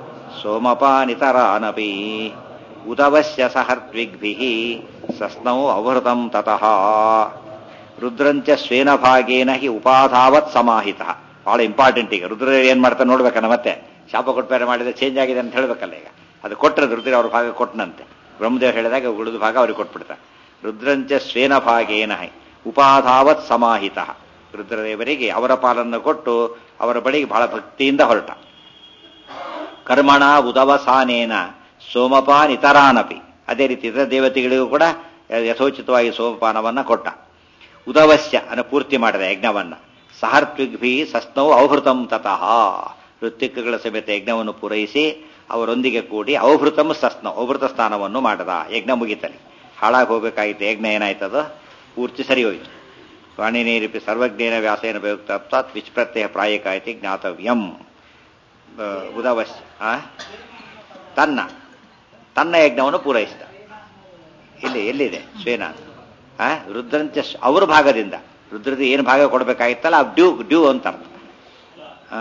ಸೋಮಪಾನಿತರಾನಪಿ ಉದವಸ್ಯ ಸಹರ್ದ್ವಿಗ್ಭಿ ಸಸ್ನೌ ಅವಹೃತಂ ತತಃ ರುದ್ರಂಚ ಸ್ವೇನ ಭಾಗೇನ ಹಿ ಉಪಾಧಾವತ್ ಸಮಾಹಿತ ಬಹಳ ಇಂಪಾರ್ಟೆಂಟ್ ಈಗ ರುದ್ರ ಏನ್ ಮಾಡ್ತಾರೆ ನೋಡ್ಬೇಕಲ್ಲ ಮತ್ತೆ ಶಾಪ ಕೊಟ್ಟು ಬೇರೆ ಮಾಡಿದ್ರೆ ಚೇಂಜ್ ಆಗಿದೆ ಅಂತ ಹೇಳ್ಬೇಕಲ್ಲ ಈಗ ಅದು ಕೊಟ್ಟರೆ ರುದ್ರ ಅವ್ರ ಭಾಗ ಕೊಟ್ಟನಂತೆ ಬ್ರಹ್ಮದೇವ್ ಹೇಳಿದಾಗ ಉಳಿದ ಭಾಗ ಅವ್ರಿಗೆ ಕೊಟ್ಬಿಡ್ತಾರೆ ರುದ್ರಂಚ ಶ್ವೇನ ಭಾಗೇನ ಉಪಾಧಾವತ್ ಸಮಾಹಿತ ರುದ್ರದೇವರಿಗೆ ಅವರ ಪಾಲನ್ನು ಕೊಟ್ಟು ಅವರ ಬಳಿಗೆ ಬಹಳ ಭಕ್ತಿಯಿಂದ ಹೊರಟ ಕರ್ಮಣ ಉದವಸಾನೇನ ಸೋಮಪಾನ್ ಇತರಾನಪಿ ಅದೇ ರೀತಿ ಇತರ ದೇವತೆಗಳಿಗೂ ಕೂಡ ಯಥೋಚಿತವಾಗಿ ಸೋಮಪಾನವನ್ನ ಕೊಟ್ಟ ಉದವಶ್ಯ ಅನ್ನು ಪೂರ್ತಿ ಮಾಡಿದ ಯಜ್ಞವನ್ನ ಸಹರ್ತ್ವಿಗ್ಭಿ ಸಸ್ನೌ ಔಹೃತಂ ತತಃ ಋತ್ವಿಕ್ಗಳ ಸಮೇತ ಯಜ್ಞವನ್ನು ಪೂರೈಸಿ ಅವರೊಂದಿಗೆ ಕೂಡಿ ಔಹೃತಂ ಸಸ್ನೌ ಔಹೃತ ಸ್ನಾನವನ್ನು ಮಾಡದ ಯಜ್ಞ ಮುಗಿತಲಿ ಹಾಳಾಗಿ ಹೋಗಬೇಕಾಗಿತ್ತು ಯಜ್ಞ ಏನಾಯ್ತದ ಪೂರ್ತಿ ಸರಿ ಹೋಯಿತು ಪಾಣಿನೇರಿಪಿ ಸರ್ವಜ್ಞೇನ ವ್ಯಾಸೇನ ಪ್ರಯುಕ್ತ ವಿಚ್ಪ್ರತ್ಯಯ ಪ್ರಾಯಕಾಯಿತಿ ಜ್ಞಾತವ್ಯಂ ಉದವಶ್ಯ ಆ? ತನ್ನ ತನ್ನ ಯಜ್ಞವನ್ನು ಪೂರೈಸಿದ ಇಲ್ಲಿ ಎಲ್ಲಿದೆ ಶ್ವೇನ ಆ ರುದ್ರಂಚ ಸ್- ಅವ್ರ ಭಾಗದಿಂದ ರುದ್ರದ ಏನು ಭಾಗ ಕೊಡಬೇಕಾಗಿತ್ತಲ್ಲ ಆ ಡ್ಯೂ ಡ್ಯೂ ಅಂತ ಅರ್ಥ ಆ?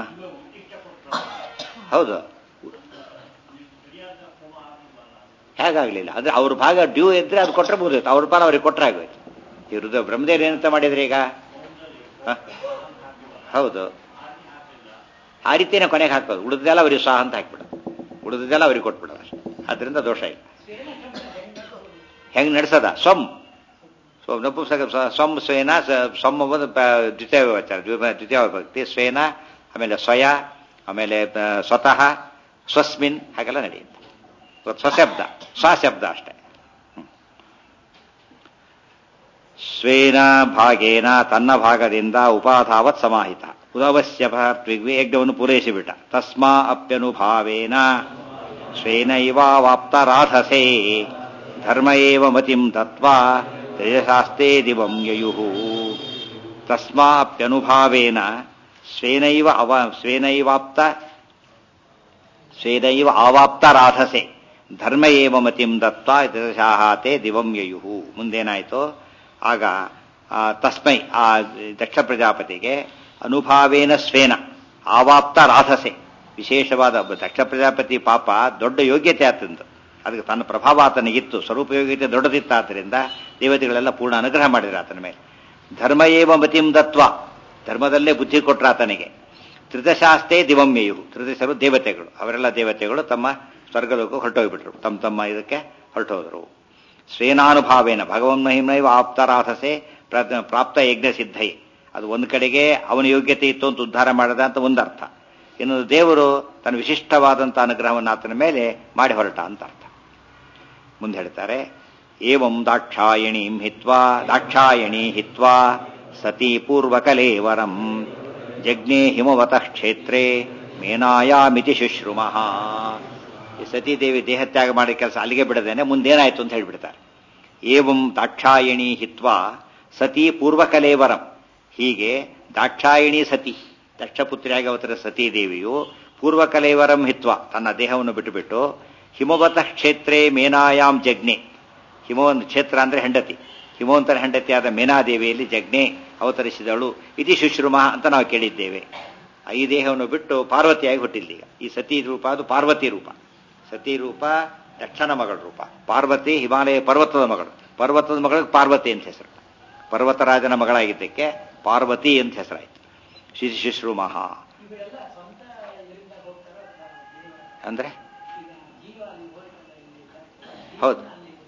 ಹೌದು ಹೇಗಾಗ್ಲಿಲ್ಲ ಅಂದ್ರೆ ಅವ್ರ ಭಾಗ ಡ್ಯೂ ಇದ್ರೆ ಅದು ಕೊಟ್ಟರೆ ಮುಗಿದೋಯ್ತು ಅವ್ರ ಪಾಲ ಅವ್ರಿಗೆ ಕೊಟ್ಟರೆ ಆಗೋಯ್ತು ಈ ರುದ್ರ ಬ್ರಹ್ಮದೇವ್ರು ಏನಂತ ಮಾಡಿದ್ರಿ ಈಗ ಆ? ಹೌದು ಆ ರೀತಿನೇ ಕೊನೆಗೆ ಹಾಕೋದು ಉಳಿದೆಲ್ಲ ಅವ್ರಿಗೆ ಸ್ವಾಹ ಅಂತ ಹಾಕ್ಬಿಡೋದು ಉಳಿದೆಲ್ಲ ಅವ್ರಿಗೆ ಕೊಟ್ಬಿಡೋದು ಅಷ್ಟೇ ಅದರಿಂದ ದೋಷ ಇಲ್ಲ ಹೆಂಗ್ ನಡೆಸದ ಸ್ವಂ ಸ್ವಂ ನಪುಂಸಕ ಸ್ವ- ಸ್ವಂ ಸ್ವೇನ ಸ- ಸ್ವಂ ಒಂದು ಪ- ದ್ವಿತೀಯ ವಿವಚನ ದ್ವಿ- ದ್ವಿತೀಯ ವಿಭಕ್ತಿ ಸ್ವೇನ ಆಮೇಲೆ ಸ್ವಯ ಆಮೇಲೆ ಆ, ಸ್ವತಃ ಸ್ವಸ್ಮಿನ್ ಹಾಗೆಲ್ಲ ನಡೆಯುತ್ತೆ ಇವತ್ತು ಸ್ವಶಬ್ದ ಸ್ವಶಬ್ದ ಅಷ್ಟೇ ಹ್ಮ್. ಸ್ವೇನ ಭಾಗೇನ ತನ್ನ ಭಾಗದಿಂದ ಉಪಾಧಾವತ್ ಸಮಾಹಿತ ಉದವಶ್ಯ ತ್ವಿಗ್ವಿ ಯಜ್ಞವನ್ನು ಪೂರೈಸಿಬಿಟ್ಟ ತಸ್ಮಾ ಅಪ್ಯನುಭಾವೇನ ಸ್ವೇನೈವಾವಾಪ್ತ ರಾಧಸೇ ಧರ್ಮ ಏವ ಮತಿಂ ತತ್ವ ತೇಜಶಾಸ್ತೆ ದಿವಂ ಯಯುಃ ತಸ್ಮಾ ಅಪ್ಯನುಭಾವೇನ ಸ್ವೇನೈವ ಅವ ಸ್ವೇನೈವಾಪ್ತ ಸ್ವೇನೈವ ಆವಾಪ್ತ ರಾಧಸೆ ಧರ್ಮ ಏವ ಮತಿಂ ದತ್ವ ತೇಜಶಾಹಾತೆ ದಿವಂ ಯಯುಃ ಮುಂದೇನಾಯಿತು ಆಗ ಆ, ತಸ್ಮೈ ಆ ದಕ್ಷ ಪ್ರಜಾಪತಿಗೆ ಅನುಭಾವೇನ ಸ್ವೇನ ಆವಾಪ್ತ ರಾಧಸೆ ವಿಶೇಷವಾದ ಒಬ್ಬ ದಕ್ಷ ಪ್ರಜಾಪತಿ ಪಾಪ ದೊಡ್ಡ ಯೋಗ್ಯತೆ ಆತಂದು ಅದಕ್ಕೆ ತನ್ನ ಪ್ರಭಾವ ಆತನಿಗಿತ್ತು ಸ್ವರೂಪ ಯೋಗ್ಯತೆ ದೊಡ್ಡದಿತ್ತಾದ್ದರಿಂದ ದೇವತೆಗಳೆಲ್ಲ ಪೂರ್ಣ ಅನುಗ್ರಹ ಮಾಡಿದ್ರು ಆತನ ಮೇಲೆ ಧರ್ಮ ಏವ ಮತಿಂ ದತ್ವ ಧರ್ಮದಲ್ಲೇ ಬುದ್ಧಿ ಕೊಟ್ರ ಆತನಿಗೆ ತ್ರಿದಶಾಸ್ತೆ ದಿವಮ್ಯಯು ತ್ರಿದಶರು ದೇವತೆಗಳು ಅವರೆಲ್ಲ ದೇವತೆಗಳು ತಮ್ಮ ಸ್ವರ್ಗಲೋಕ ಹೊರಟೋಗ್ಬಿಟ್ರು ತಮ್ಮ ತಮ್ಮ ಇದಕ್ಕೆ ಹೊರಟೋದ್ರು ಸ್ವೇನಾನುಭಾವೇನ ಭಗವನ್ ಮಹಿಮೈವ ಆಪ್ತರಾಧಸೆ ಪ್ರ- ಪ್ರಾಪ್ತ ಯಜ್ಞ ಸಿದ್ಧೈ ಅದು ಒಂದು ಕಡೆಗೆ ಅವನ ಯೋಗ್ಯತೆ ಇತ್ತು ಅಂತ ಉದ್ಧಾರ ಮಾಡದ ಅಂತ ಒಂದರ್ಥ ಇನ್ನು ದೇವರು ತನ್ನ ವಿಶಿಷ್ಟವಾದಂಥ ಅನುಗ್ರಹವನ್ನು ಆತನ ಮೇಲೆ ಮಾಡಿ ಹೊರಟ ಅಂತ ಅರ್ಥ ಮುಂದೆ ಹೇಳ್ತಾರೆ ಏವಂ ದಾಕ್ಷಾಯಣೀಂ ಹಿತ್ವಾ ದಾಕ್ಷಾಯಣಿ ಹಿತ್ವಾ ಸತಿ ಪೂರ್ವಕಲೇವರಂ ಜಜ್ಞೆ ಹಿಮವತಃ ಕ್ಷೇತ್ರೇ ಮೇನಾಯಾಮಿತಿ ಶುಶ್ರುಮಃ ಈ ಸತೀದೇವಿ ದೇಹತ್ಯಾಗ ಮಾಡೋ ಕೆಲಸ ಅಲ್ಲಿಗೆ ಬಿಡದೇನೆ ಮುಂದೇನಾಯ್ತು ಅಂತ ಹೇಳ್ಬಿಡ್ತಾರೆ ಏವಂ ದಾಕ್ಷಾಯಣಿ ಹಿತ್ವಾ ಸತಿ ಪೂರ್ವಕಲೇವರಂ ಹೀಗೆ ದಾಕ್ಷಾಯಣಿ ಸತಿ ದಕ್ಷಪುತ್ರಿಯಾಗಿ ಅವತರ ಸತೀದೇವಿಯು ಪೂರ್ವಕಲೇವರಂ ಹಿತ್ವ ತನ್ನ ದೇಹವನ್ನು ಬಿಟ್ಟುಬಿಟ್ಟು ಹಿಮವತಃ ಕ್ಷೇತ್ರೇ ಮೇನಾಯಾಂ ಜಗ್ನೆ ಹಿಮವಂತ ಕ್ಷೇತ್ರ ಅಂದ್ರೆ ಹೆಂಡತಿ ಹಿಮವಂತರ ಹೆಂಡತಿಯಾದ ಮೇನಾದೇವಿಯಲ್ಲಿ ಜಗ್ನೆ ಅವತರಿಸಿದಳು ಇತಿ ಶುಶ್ರುಮ ಅಂತ ನಾವು ಕೇಳಿದ್ದೇವೆ ಈ ದೇಹವನ್ನು ಬಿಟ್ಟು ಪಾರ್ವತಿಯಾಗಿ ಹುಟ್ಟಿಲ್ಲೀಗ ಈ ಸತಿ ರೂಪ ಅದು ಪಾರ್ವತಿ ರೂಪ ಸತಿ ರೂಪ ದಕ್ಷನ ಮಗಳ ರೂಪ ಪಾರ್ವತಿ ಹಿಮಾಲಯ ಪರ್ವತದ ಮಗಳು ಪರ್ವತದ ಮಗಳಿಗೆ ಪಾರ್ವತಿ ಅಂತ ಹೆಸರು ಪರ್ವತರಾಜನ ಮಗಳಾಗಿದ್ದಕ್ಕೆ ಪಾರ್ವತಿ ಅಂತ ಹೆಸರಾಯಿತು ಶ್ರೀ ಶುಶ್ರುಮಃ ಅಂದ್ರೆ ಹೌದು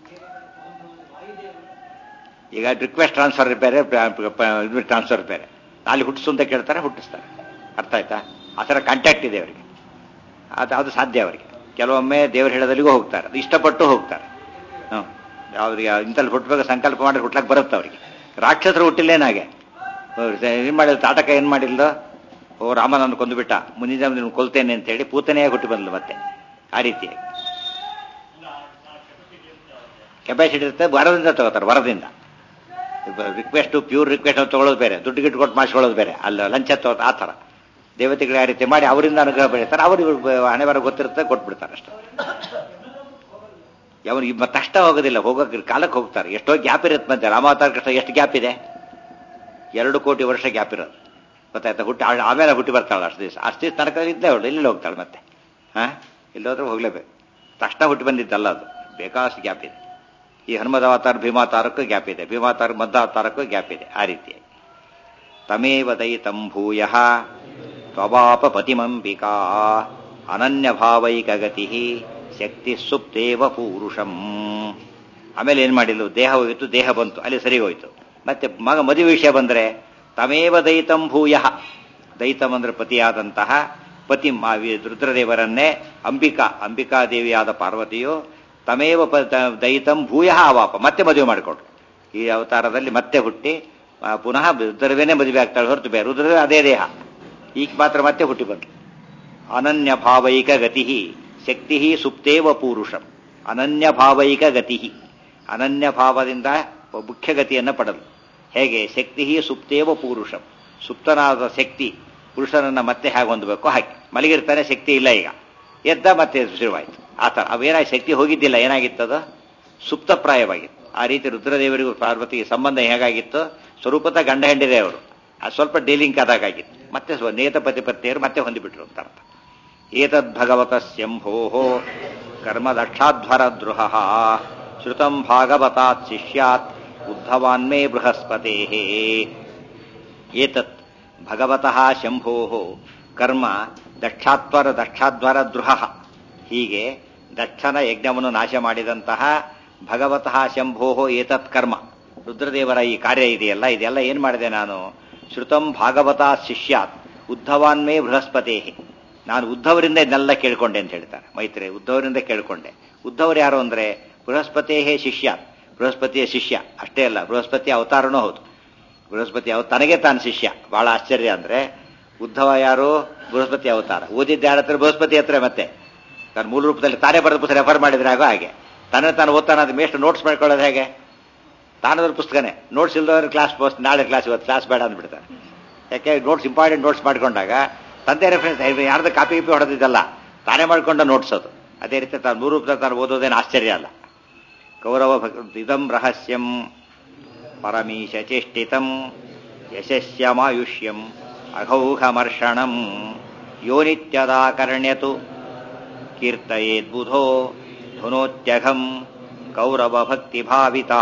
ಈಗ ರಿಕ್ವೆಸ್ಟ್ ಟ್ರಾನ್ಸ್ಫರ್ ಬೇರೆ ಟ್ರಾನ್ಸ್ಫರ್ ಬೇರೆ ಅಲ್ಲಿ ಹುಟ್ಟಿಸು ಅಂತ ಕೇಳ್ತಾರೆ ಹುಟ್ಟಿಸ್ತಾರೆ ಅರ್ಥ ಆಯ್ತಾ ಆ ಥರ ಕಾಂಟ್ಯಾಕ್ಟ್ ಇದೆ ಅವರಿಗೆ ಅದು ಅದು ಸಾಧ್ಯ ಅವರಿಗೆ ಕೆಲವೊಮ್ಮೆ ದೇವ್ರ ಹೇಳೋದಲ್ಲಿಗೂ ಹೋಗ್ತಾರೆ ಅದು ಇಷ್ಟಪಟ್ಟು ಹೋಗ್ತಾರೆ ಹ್ಞೂ ಅವ್ರಿಗೆ ಇಂಥಲ್ಲಿ ಹುಟ್ಟಬೇಕು ಸಂಕಲ್ಪ ಮಾಡಿ ಹುಟ್ಲಕ್ಕೆ ಬರುತ್ತೆ ಅವರಿಗೆ ರಾಕ್ಷಸರು ಹುಟ್ಟಿಲ್ಲೇನಾಗೆ ಏನು ಮಾಡಿಲ್ಲ ತಾಟಕ ಏನು ಮಾಡಿಲ್ಲ ಓ ರಾಮನನ್ನು ಕೊಂದುಬಿಟ್ಟ ಮುಂದಿನ ದಿನ ಕೊಲ್ತೇನೆ ಅಂತೇಳಿ ಪೂತನೆಯಾಗಿ ಹುಟ್ಟಿ ಬಂದ್ಲು ಮತ್ತೆ ಆ ರೀತಿಯಾಗಿ ಕೆಪಾಸಿಟಿ ಇರುತ್ತೆ ವರದಿಂದ ತಗೋತಾರೆ ವರದಿಂದ ರಿಕ್ವೆಸ್ಟ್ ಪ್ಯೂರ್ ರಿಕ್ವೆಸ್ಟ್ ತಗೊಳ್ಳೋದು ಬೇರೆ ದುಡ್ಡು ಗಿಟ್ಟು ಕೊಟ್ಟು ಮಾಡಿಸ್ಕೊಳ್ಳೋದು ಬೇರೆ ಅಲ್ಲ ಲಂಚ ತಗೋ ಆ ಥರ ದೇವತೆಗಳು ಯಾವ ರೀತಿ ಮಾಡಿ ಅವರಿಂದ ಅನುಗ್ರಹ ಬೆಳೀತಾರೆ ಅವ್ರಿಗೆ ಹಣೆ ಬರ ಗೊತ್ತಿರುತ್ತೆ ಕೊಟ್ಬಿಡ್ತಾರೆ ಅಷ್ಟೇ ಅವನಿಗೆ ಮತ್ತೆ ಅಷ್ಟ ಹೋಗೋದಿಲ್ಲ ಹೋಗೋಕೆ ಕಾಲಕ್ಕೆ ಹೋಗ್ತಾರೆ ಎಷ್ಟೋ ಗ್ಯಾಪ್ ಇರುತ್ತೆ ಮತ್ತೆ ರಾಮಾವತಾರ ಕೃಷ್ಣ ಎಷ್ಟು ಗ್ಯಾಪ್ ಇದೆ ಎರಡು ಕೋಟಿ ವರ್ಷ ಗ್ಯಾಪ್ ಇರೋದು ಗೊತ್ತಾಯ್ತಾ ಹುಟ್ಟಿ ಆ- ಆಮೇಲೆ ಹುಟ್ಟಿ ಬರ್ತಾಳೆ ಅಷ್ಟು ದಿವಸ ಅಷ್ಟು ದಿವಸ ತನಕ ಇದ್ದೇ ಅವಳು ಇಲ್ಲಿ ಹೋಗ್ತಾಳೆ ಮತ್ತೆ ಹಾ ಇಲ್ಲೋದ್ರೆ ಹೋಗ್ಲೇಬೇಕು ತಕ್ಷಣ ಹುಟ್ಟಿ ಬಂದಿದ್ದಲ್ಲ ಅದು ಬೇಕಾದಷ್ಟು ಗ್ಯಾಪ್ ಇದೆ ಈ ಹನುಮದ ಅವತಾರ ಭೀಮಾವತಾರಕ್ಕೂ ಗ್ಯಾಪ್ ಇದೆ ಭೀಮಾವತಾರ ಮದ್ದಾವತಾರಕ್ಕೂ ಗ್ಯಾಪ್ ಇದೆ ಆ ರೀತಿ ತಮೇವ ದಯಿತಂ ಭೂಯ ತ್ವವಾಪ ಪತಿಮಂಬಿಕಾ ಅನನ್ಯ ಭಾವೈಕ ಗತಿ ಶಕ್ತಿ ಸುಪ್ತೇವ ಪೂರುಷಂ ಆಮೇಲೆ ಏನ್ ಮಾಡಿಲ್ಲ ದೇಹ ಹೋಯಿತು ದೇಹ ಬಂತು ಅಲ್ಲಿ ಸರಿ ಹೋಯ್ತು ಮತ್ತೆ ಮಗ ಮದುವೆ ವಿಷಯ ಬಂದ್ರೆ ತಮೇವ ದೈತಂ ಭೂಯ ದೈತಂ ಅಂದ್ರೆ ಪತಿಯಾದಂತಹ ಪತಿ ಮಾ- ವಿ- ರುದ್ರದೇವರನ್ನೇ ಅಂಬಿಕಾ ಅಂಬಿಕಾದೇವಿಯಾದ ಪಾರ್ವತಿಯು ತಮೇವ ಪ ತ- ದೈತಂ ಭೂಯ ಅವಾಪ ಮತ್ತೆ ಮದುವೆ ಮಾಡಿಕೊಟ್ರು ಈ ಅವತಾರದಲ್ಲಿ ಮತ್ತೆ ಹುಟ್ಟಿ ಆ, ಪುನಃ ರುದ್ರವೇನೇ ಮದುವೆ ಆಗ್ತಾಳೆ ಹೊರತು ಬೇರೆ ರುದ್ರವೇ ಅದೇ ದೇಹ ಈಗ ಮಾತ್ರ ಮತ್ತೆ ಹುಟ್ಟಿ ಬಂತು ಅನನ್ಯ ಭಾವೈಕ ಗತಿ ಶಕ್ತಿ ಸುಪ್ತೇವ ಪೂರುಷಂ ಅನನ್ಯ ಭಾವೈಕ ಗತಿ ಅನನ್ಯ ಭಾವದಿಂದ ಮುಖ್ಯ ಗತಿಯನ್ನು ಪಡೆದು ಹೇಗೆ ಶಕ್ತಿ ಸುಪ್ತೇವ ಪೂರುಷಂ ಸುಪ್ತನಾದ ಶಕ್ತಿ ಪುರುಷನನ್ನ ಮತ್ತೆ ಹೇಗೆ ಹೊಂದಬೇಕು ಹಾಗೆ ಮಲಗಿರ್ತಾನೆ ಶಕ್ತಿ ಇಲ್ಲ ಈಗ ಎದ್ದ ಮತ್ತೆ ಶುರುವಾಯಿತು ಆ ಥರ ಅವೇನಾಗಿ ಶಕ್ತಿ ಹೋಗಿದ್ದಿಲ್ಲ ಏನಾಗಿತ್ತದು ಸುಪ್ತಪ್ರಾಯವಾಗಿತ್ತು ಆ ರೀತಿ ರುದ್ರದೇವರಿಗೂ ಪಾರ್ವತಿಗೆ ಸಂಬಂಧ ಹೇಗಾಗಿತ್ತು ಸ್ವರೂಪದ ಗಂಡ ಹೆಂಡಿದೆ ಅವರು ಅದು ಸ್ವಲ್ಪ ಡೀಲಿಂಗ್ ಆದಾಗಿತ್ತು ಮತ್ತೆ ಸ್ವ- ನೇತಪತಿ ಪತ್ನಿಯರು ಮತ್ತೆ ಹೊಂದಿಬಿಟ್ರು ಅಂತ ಅರ್ಥ ಏತದ್ ಭಗವತ ಶಂಭೋ ಕರ್ಮದಕ್ಷಾಧ್ವರ ದ್ರುಹ ಶ್ರುತಂ ಭಾಗವತಾತ್ ಶಿಷ್ಯಾತ್ ಉದ್ಧವಾನ್ಮೇ ಬೃಹಸ್ಪತೆ ಏತತ್ ಭಗವತಃ ಶಂಭೋ ಕರ್ಮ ದಕ್ಷಾತ್ವರ ದಕ್ಷಾಧ್ವರ ದ್ರುಹ ಹೀಗೆ ದಕ್ಷನ ಯಜ್ಞವನ್ನು ನಾಶ ಮಾಡಿದಂತಹ ಭಗವತಃ ಶಂಭೋ ಏತತ್ ಕರ್ಮ ರುದ್ರದೇವರ ಈ ಕಾರ್ಯ ಇದೆಯಲ್ಲ ಇದೆಲ್ಲ ಏನ್ ಮಾಡಿದೆ ನಾನು ಶ್ರುತಂ ಭಾಗವತ ಶಿಷ್ಯಾತ್ ಉದ್ಧವಾನ್ಮೇ ಬೃಹಸ್ಪತಿ ನಾನು ಉದ್ಧವರಿಂದ ಇದನ್ನೆಲ್ಲ ಕೇಳ್ಕೊಂಡೆ ಅಂತ ಹೇಳ್ತಾರೆ ಮೈತ್ರಿ ಉದ್ಧವರಿಂದ ಕೇಳ್ಕೊಂಡೆ ಉದ್ಧವರು ಯಾರು ಅಂದ್ರೆ ಬೃಹಸ್ಪತೇ ಶಿಷ್ಯ ಬೃಹಸ್ಪತಿಯ ಶಿಷ್ಯ ಅಷ್ಟೇ ಅಲ್ಲ ಬೃಹಸ್ಪತಿ ಅವತಾರನೂ ಹೌದು ಬೃಹಸ್ಪತಿ ಅವ ತನಗೆ ತಾನು ಶಿಷ್ಯ ಬಹಳ ಆಶ್ಚರ್ಯ ಅಂದ್ರೆ ಉದ್ಧವ ಯಾರು ಬೃಹಸ್ಪತಿ ಅವತಾರ ಓದಿದ್ದ ಯಾರ ಹತ್ರ ಬೃಹಸ್ಪತಿ ಹತ್ರ ಮತ್ತೆ ತಾನು ಮೂಲ ರೂಪದಲ್ಲಿ ತಾನೇ ಬರೆದ ಪುಸ್ತಕ ರೆಫರ್ ಮಾಡಿದ್ರೆ ಆಗೋ ಹಾಗೆ ತನ್ನ ತಾನು ಓದ್ತಾನ ಅದು ಮೇಷ್ಟು ನೋಟ್ಸ್ ಮಾಡ್ಕೊಳ್ಳೋದು ಹೇಗೆ ತಾನದ್ರ ಪುಸ್ತಕನೇ ನೋಟ್ಸ್ ಇಲ್ದವ್ರ ಕ್ಲಾಸ್ ಪೋಸ್ಟ್ ನಾಳೆ ಕ್ಲಾಸ್ ಇವತ್ತು ಕ್ಲಾಸ್ ಬೇಡ ಅಂದ್ಬಿಡ್ತಾರೆ ಯಾಕೆ ನೋಟ್ಸ್ ಇಂಪಾರ್ಟೆಂಟ್ ನೋಟ್ಸ್ ಮಾಡ್ಕೊಂಡಾಗ ತಂದೆ ರೆಫರೆನ್ಸ್ ಯಾರ್ದು ಕಾಪಿ ಗಿಪಿ ಹೊಡೆದಿದ್ದಲ್ಲ ತಾನೇ ಮಾಡ್ಕೊಂಡ ನೋಟ್ಸ್ ಅದು ಅದೇ ರೀತಿ ತಾನು ಮೂರು ರೂಪದಲ್ಲಿ ತಾನು ಓದೋದೇನು ಆಶ್ಚರ್ಯ ಅಲ್ಲ ಕೌರವ ಭಕ್- ಇದಂ ರಹಸ್ಯಂ ಪರಮೀಶ ಚೇಷ್ಟಿತಂ ಯಶಸ್ಯಮಾಯುಷ್ಯಂ ಅಘೌಘಮರ್ಷಣಂ ಯೋನಿತ್ಯದಾಕರ್ಣ್ಯತು ಕೀರ್ತಯೇದ್ಬುಧೋ ಧುನೋತ್ಯಘಂ ಕೌರವಭಕ್ತಿಭಾವಿತಃ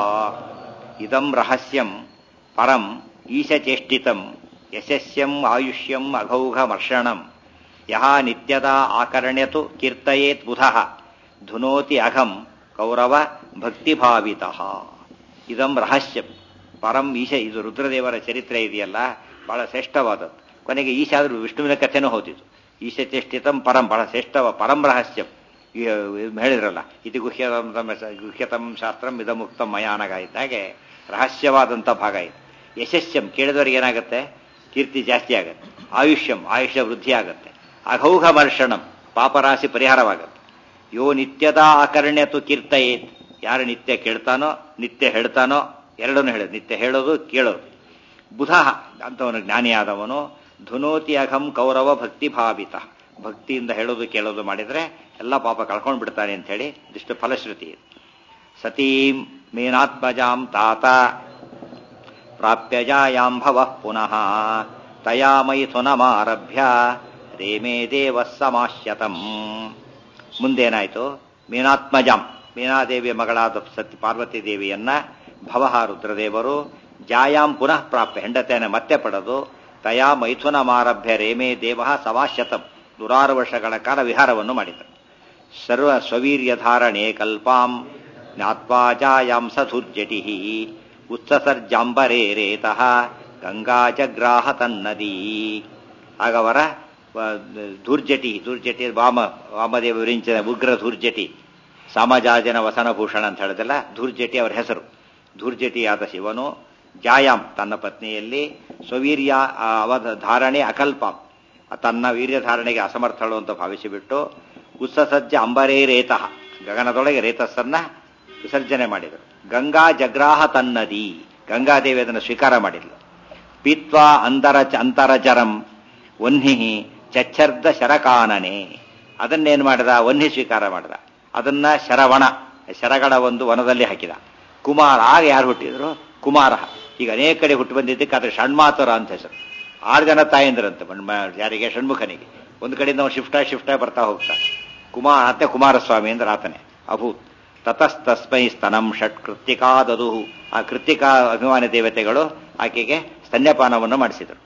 ಇದಂ ರಹಸ್ಯಂ ಪರಂ ಈಶಚೇಷ್ಟಿತಂ ಯಶಸ್ಯಂ ಆಯುಷ್ಯಂ ಅಘೌಘಮರ್ಷಣಂ ಯಹ ನಿತ್ಯದಾ ಆಕರ್ಣ್ಯತು ಕೀರ್ತಯೇತ್ ಬುಧಃ ಧುನೋತಿ ಅಘಂ ಕೌರವ ಭಕ್ತಿಭಾವಿತಃ ಇದಂ ರಹಸ್ಯಂ ಪರಂ ಈಶ ಇದು ರುದ್ರದೇವರ ಚರಿತ್ರೆ ಇದೆಯಲ್ಲ ಬಹಳ ಶ್ರೇಷ್ಠವಾದದ್ದು ಕೊನೆಗೆ ಈಶ ಆದ್ರೂ ವಿಷ್ಣುವಿನ ಕಥೆನೂ ಹೋದಿತು ಈಶಚೇಷ್ಟಿತಂ ಪರಂ ಬಹಳ ಶ್ರೇಷ್ಠವ ಪರಂ ರಹಸ್ಯಂ ಈ, ಇದ್ ಹೇಳಿದ್ರಲ್ಲ ಇದು ಗುಹ್ಯತಂ ಗುಹ್ಯತಂ ಶಾಸ್ತ್ರಂ ಇದಮುಕ್ತಂ ಮಯಾನಗ ಇದ್ದಾಗೆ ರಹಸ್ಯವಾದಂಥ ಭಾಗ ಇದು ಯಶಸ್ಯಂ ಕೇಳಿದವರಿಗೆ ಏನಾಗುತ್ತೆ ಕೀರ್ತಿ ಜಾಸ್ತಿ ಆಗುತ್ತೆ ಆಯುಷ್ಯಂ ಆಯುಷ್ಯ ವೃದ್ಧಿ ಆಗುತ್ತೆ ಅಘೌಘ ಮರ್ಷಣಂ ಪಾಪರಾಶಿ ಪರಿಹಾರವಾಗುತ್ತೆ ಯೋ ನಿತ್ಯದ ಆಕರ್ಣ್ಯತು ಕೀರ್ತಯೇತ್ ಯಾರು ನಿತ್ಯ ಕೇಳ್ತಾನೋ ನಿತ್ಯ ಹೇಳ್ತಾನೋ ಎರಡನ್ನೂ ಹೇಳೋದು ನಿತ್ಯ ಹೇಳೋದು ಕೇಳೋದು ಬುಧ ಅಂತವನು ಜ್ಞಾನಿಯಾದವನು ಧುನೋತಿ ಅಘಂ ಕೌರವ ಭಕ್ತಿ ಭಾವಿತ ಭಕ್ತಿಯಿಂದ ಹೇಳೋದು ಕೇಳೋದು ಮಾಡಿದ್ರೆ ಎಲ್ಲ ಪಾಪ ಕಳ್ಕೊಂಡು ಬಿಡ್ತಾನೆ ಅಂತ ಹೇಳಿ ಇದಿಷ್ಟು ಫಲಶ್ರುತಿ ಇದೆ ಸತೀಂ ಮೇನಾತ್ಮಜಾಂ ತಾತ ಪ್ರಾಪ್ಯಜಾಯಾಂ ಭವ ಪುನಃ ತಯಾ ಮೈಥುನಮಾರಭ್ಯ ರೇಮೇ ದೇವ ಸಮಾಶ್ಯತಂ ಮುಂದೇನಾಯ್ತು ಮೀನಾತ್ಮಜಾಂ ಮೀನಾದೇವಿಯ ಮಗಳಾದ ಸತ್ಯ ಪಾರ್ವತಿ ದೇವಿಯನ್ನ ಭವಹ ರುದ್ರದೇವರು ಜಾಯಾಂ ಪುನಃ ಪ್ರಾಪ್ಯ ಹೆಂಡತಿಯನ್ನು ಮತ್ತೆ ಪಡೆದು ತಯಾ ಮೈಥುನಮಾರಭ್ಯ ರೇಮೇ ದೇವ ಸಮಾಶ್ಯತಂ ನೂರಾರು ವರ್ಷಗಳ ಕಾಲ ವಿಹಾರವನ್ನು ಮಾಡಿದರು ಸರ್ವ ಸ್ವವೀರ್ಯಧಾರಣೆ ಕಲ್ಪಾಂ ಜ್ಞಾತ್ವಾ ಜಾಯಾಂ ಸಧುರ್ಜಟಿ ಉತ್ಸಸರ್ಜಾಂಬರೇ ರೇತಃ ಗಂಗಾ ಜಗ್ರಾಹ ತನ್ನದಿ ಆಗವರ ಧೂರ್ಜಟಿ ಧೂರ್ಜಟಿ ವಾಮ ವಾಮದೇವ ವಿರಿಂಚನ ಉಗ್ರ ಧೂರ್ಜಟಿ ಸಾಮಜಾಜನ ವಸನಭೂಷಣ ಅಂತ ಹೇಳಿದಲ್ಲ ಧೂರ್ಜಟಿ ಅವರ ಹೆಸರು ಧೂರ್ಜಟಿಯಾದ ಶಿವನು ಜಾಯಾಂ ತನ್ನ ಪತ್ನಿಯಲ್ಲಿ ಸ್ವವೀರ್ಯ ಆ, ಅವಧ ಧಾರಣೆ ಅಕಲ್ಪಾಂ ತನ್ನ ವೀರ್ಯ ಧಾರಣೆಗೆ ಅಸಮರ್ಥಳು ಅಂತ ಭಾವಿಸಿಬಿಟ್ಟು ಉತ್ಸಸಜ್ಜ ಅಂಬರೇ ರೇತಃ ಗಗನದೊಳಗೆ ರೇತಸ್ಸನ್ನ ವಿಸರ್ಜನೆ ಮಾಡಿದರು ಗಂಗಾ ಜಗ್ರಾಹ ತನ್ನದಿ ಗಂಗಾದೇವಿ ಅದನ್ನು ಸ್ವೀಕಾರ ಮಾಡಿದ್ಲು ಪೀತ್ವಾ ಅಂತರ ಅಂತರಚರಂ ವನ್ಹಿ ಚಚ್ಚರ್ದ ಶರಕಾನನೆ ಅದನ್ನೇನು ಮಾಡಿದ ವನ್ಹಿ ಸ್ವೀಕಾರ ಮಾಡಿದ ಅದನ್ನ ಶರವಣ ಶರಗಳ ಒಂದು ವನದಲ್ಲಿ ಹಾಕಿದ ಕುಮಾರ ಆಗ ಯಾರು ಹುಟ್ಟಿದ್ರು ಕುಮಾರ ಈಗ ಅನೇಕ ಕಡೆ ಹುಟ್ಟು ಬಂದಿದ್ದಕ್ಕೆ ಅದ್ರ ಷಣ್ಮಾತುರ ಅಂತ ಹೆಸರು ಆರು ಜನ ತಾಯಂದ್ರಂತೆ ಮಣ್- ಮ- ಯಾರಿಗೆ ಷಣ್ಮುಖನಿಗೆ ಒಂದು ಕಡೆಯಿಂದ ಅವ್ನು ಶಿಫ್ಟ ಶಿಫ್ಟ ಬರ್ತಾ ಹೋಗ್ತಾ ಕುಮಾರ ಅತ್ತೆ ಕುಮಾರಸ್ವಾಮಿ ಅಂದ್ರೆ ಆತನೇ ಅಭೂತ್ ತತಸ್ತಸ್ಮೈ ಸ್ತನಂ ಷಟ್ ಕೃತ್ತಿಕಾದದು ಆ ಕೃತ್ತಿಕಾ ಅಭಿಮಾನಿ ದೇವತೆಗಳು ಆಕೆಗೆ ಸ್ತನ್ಯಪಾನವನ್ನು ಮಾಡಿಸಿದರು